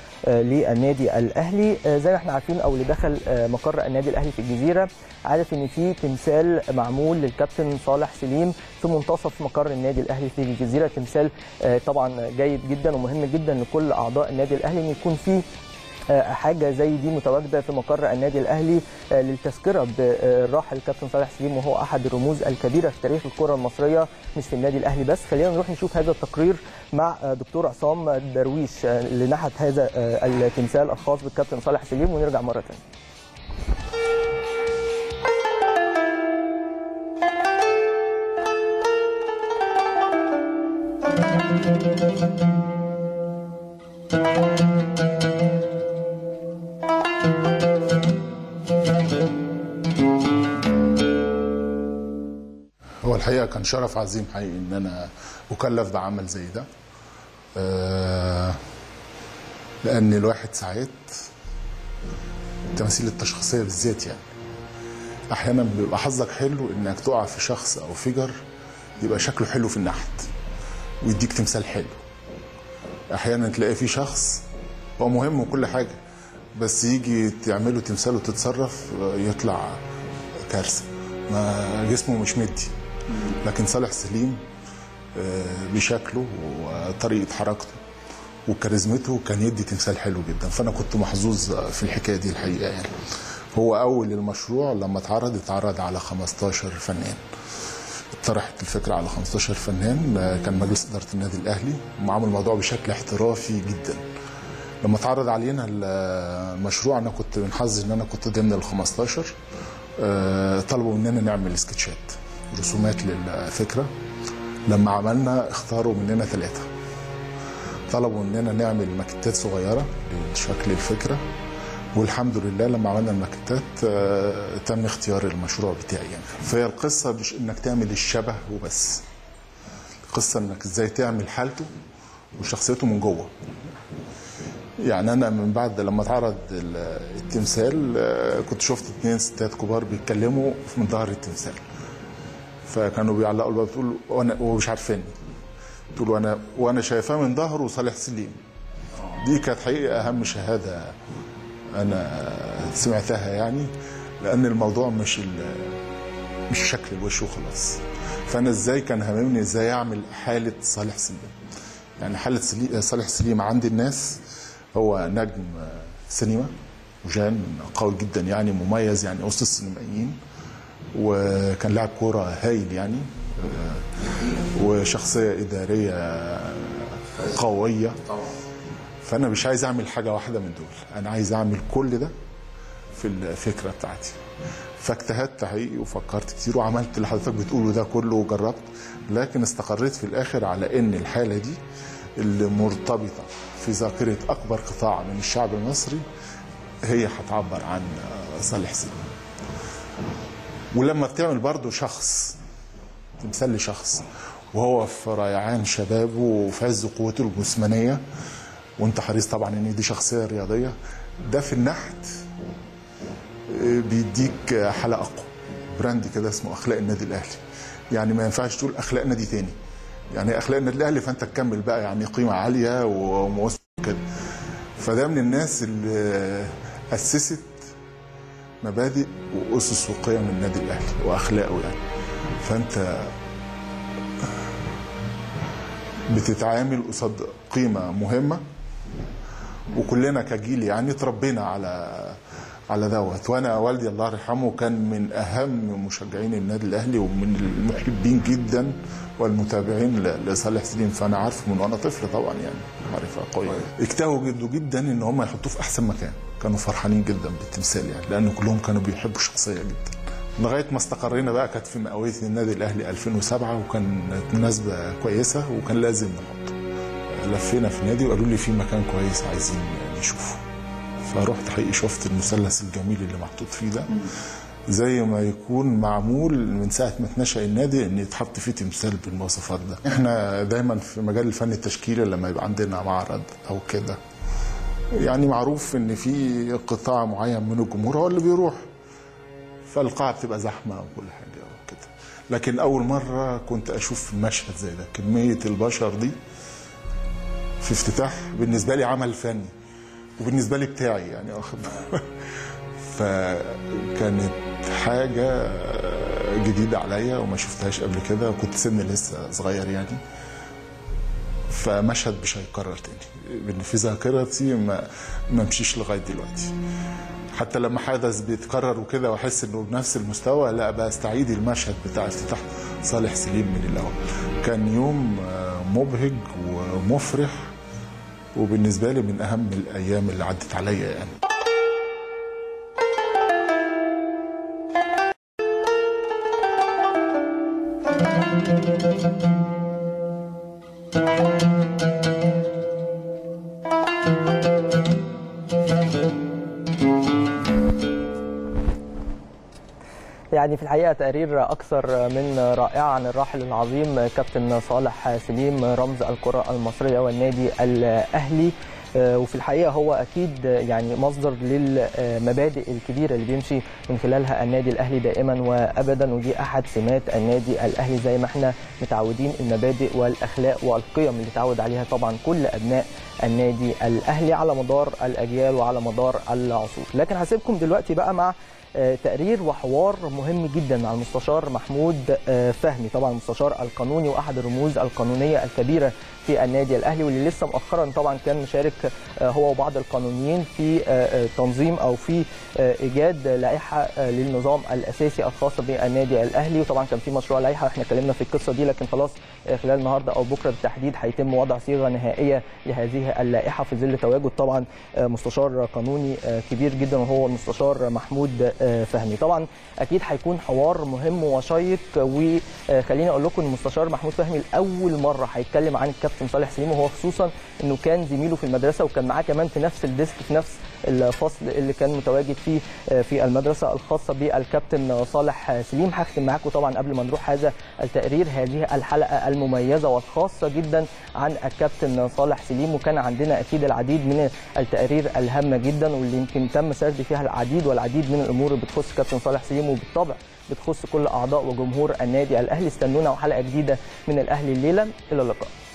للنادي الاهلي زي ما احنا عارفين او اللي دخل مقر النادي الاهلي في الجزيره عارف ان في تمثال معمول للكابتن صالح سليم في منتصف مقر النادي الاهلي في الجزيره تمثال طبعا جيد جدا ومهم جدا لكل اعضاء النادي الاهلي ان يكون في حاجه زي دي متواجده في مقر النادي الاهلي للتذكره بالراحل الكابتن صالح سليم وهو احد الرموز الكبيره في تاريخ الكره المصريه مش في النادي الاهلي بس خلينا نروح نشوف هذا التقرير مع دكتور عصام درويش لنحت هذا التمثال الخاص بالكابتن صالح سليم ونرجع مره ثانيه هو الحقيقه كان شرف عظيم حقيقي ان انا اكلف بعمل زي ده آه لان الواحد ساعات التماثيل التشخيصيه بالذات يعني احيانا بيبقى حظك حلو انك تقع في شخص او فيجر يبقى شكله حلو في النحت ويديك تمثال حلو احيانا تلاقي في شخص هو مهم وكل حاجه بس يجي تعمله تمثال وتتصرف يطلع كارثه ما جسمه مش مدي لكن صالح سليم بشكله وطريقه حركته وكاريزمته كان يدي تمثال حلو جدا فانا كنت محظوظ في الحكايه دي الحقيقه يعني هو اول المشروع لما اتعرض اتعرض على 15 فنان طرحت الفكره على 15 فنان آه، كان مجلس اداره النادي الاهلي وعمل الموضوع بشكل احترافي جدا لما اتعرض علينا ال- المشروع انا كنت من حظي ان انا كنت ضمن ال 15 آه، طلبوا مننا نعمل سكتشات رسومات للفكره لما عملنا اختاروا مننا ثلاثه طلبوا مننا نعمل ماكيتات صغيره لشكل الفكره والحمد لله لما عملنا الماكيتات آه، تم اختيار المشروع بتاعي يعني فهي القصه مش انك تعمل الشبه وبس القصه انك ازاي تعمل حالته وشخصيته من جوه يعني انا من بعد لما اتعرض ال- التمثال آه، كنت شفت اتنين ستات كبار بيتكلموا من ظهر التمثال فكانوا بيعلقوا الباب بتقول وانا هو مش عارفاني تقول وانا وانا شايفاه من ظهره صالح سليم دي كانت حقيقه اهم شهاده انا سمعتها يعني لان الموضوع مش ال- مش شكل الوش وخلاص فانا ازاي كان هاممني ازاي اعمل حاله صالح سليم يعني حاله سلي- صالح سليم عند الناس هو نجم سينما وجان قوي جدا يعني مميز يعني وسط السينمائيين وكان لاعب كوره هايل يعني آه، وشخصيه اداريه قويه فانا مش عايز اعمل حاجه واحده من دول انا عايز اعمل كل ده في الفكره بتاعتي فاجتهدت حقيقي وفكرت كتير وعملت اللي حضرتك بتقوله ده كله وجربت لكن استقريت في الاخر على ان الحاله دي اللي مرتبطه في ذاكره اكبر قطاع من الشعب المصري هي هتعبر عن صالح سليم ولما بتعمل برضه شخص تمثال لشخص وهو في ريعان شبابه وفي عز قوته الجسمانيه وانت حريص طبعا ان دي شخصيه رياضيه ده في النحت آه، بيديك حاله اقوى براند كده اسمه اخلاق النادي الاهلي يعني ما ينفعش تقول اخلاق نادي تاني يعني اخلاق النادي الاهلي فانت تكمل بقى يعني قيمه عاليه وموسم كده فده من الناس اللي اسست مبادئ واسس وقيم النادي الاهلي واخلاقه يعني فانت بتتعامل قصاد قيمه مهمه وكلنا كجيل يعني اتربينا على على دوت وانا والدي الله يرحمه كان من اهم مشجعين النادي الاهلي ومن المحبين جدا والمتابعين ل- لصالح سليم فانا عارفه من وانا طفل طبعا يعني معرفه قويه اجتهدوا جدا جدا ان هم يحطوه في احسن مكان كانوا فرحانين جدا بالتمثال يعني لان كلهم كانوا بيحبوا الشخصيه جدا لغايه ما استقرينا بقى كانت في مئويه النادي الاهلي 2007 وكانت مناسبه كويسه وكان لازم نحطه لفينا في النادي وقالوا لي في مكان كويس عايزين نشوفه فرحت حقيقي شفت المثلث الجميل اللي محطوط فيه ده زي ما يكون معمول من ساعه ما اتنشا النادي ان يتحط فيه تمثال بالمواصفات ده احنا دايما في مجال الفن التشكيلي لما يبقى عندنا معرض او كده يعني معروف ان في قطاع معين من الجمهور هو اللي بيروح فالقاعه بتبقى زحمه وكل حاجه وكده لكن اول مره كنت اشوف مشهد زي ده كميه البشر دي في افتتاح بالنسبه لي عمل فني وبالنسبه لي بتاعي يعني واخد بالك؟ فكانت حاجه جديده عليا وما شفتهاش قبل كده وكنت سني لسه صغير يعني فمشهد مش هيتكرر تاني لان في ذاكرتي ما ما مشيش لغايه دلوقتي حتى لما حدث بيتكرر وكده واحس انه بنفس المستوى لا بستعيد المشهد بتاع افتتاح صالح سليم من الاول كان يوم آه، مبهج ومفرح وبالنسبه لي من اهم الايام اللي عدت عليا يعني يعني في الحقيقه تقرير اكثر من رائع عن الراحل العظيم كابتن صالح سليم رمز الكره المصريه والنادي الاهلي آه، وفي الحقيقه هو اكيد يعني مصدر للمبادئ الكبيره اللي بيمشي من خلالها النادي الاهلي دائما وابدا ودي احد سمات النادي الاهلي زي ما احنا متعودين المبادئ والاخلاق والقيم اللي تعود عليها طبعا كل ابناء النادي الاهلي على مدار الاجيال وعلى مدار العصور لكن هسيبكم دلوقتي بقى مع آه، تقرير وحوار مهم جدا مع المستشار محمود آه، فهمي طبعا المستشار القانوني واحد الرموز القانونيه الكبيره في النادي الاهلي واللي لسه مؤخرا طبعا كان مشارك آه، هو وبعض القانونيين في آه، آه، تنظيم او في آه، ايجاد لائحه آه، للنظام الاساسي الخاص بالنادي الاهلي وطبعا كان في مشروع لائحه احنا اتكلمنا في القصه دي لكن خلاص آه، خلال النهارده او بكره بالتحديد هيتم وضع صيغه نهائيه لهذه اللائحه في ظل تواجد طبعا آه، مستشار قانوني آه، كبير جدا وهو المستشار محمود آه، فهمي طبعا اكيد هيكون حوار مهم وشيق وخليني اقول لكم إن المستشار محمود فهمي لاول مره هيتكلم عن الكابتن صالح سليم وهو خصوصا انه كان زميله في المدرسه وكان معاه كمان في نفس الديسك في نفس الفصل اللي كان متواجد فيه آه، في المدرسه الخاصه بالكابتن صالح سليم هختم معاكم طبعا قبل ما نروح هذا التقرير هذه الحلقه المميزه والخاصه جدا عن الكابتن صالح سليم وكان عندنا اكيد العديد من التقارير الهامه جدا واللي يمكن تم سرد فيها العديد والعديد من الامور اللي بتخص كابتن صالح سليم وبالطبع بتخص كل اعضاء وجمهور النادي الاهلي استنونا وحلقه جديده من الاهلي الليله الى اللقاء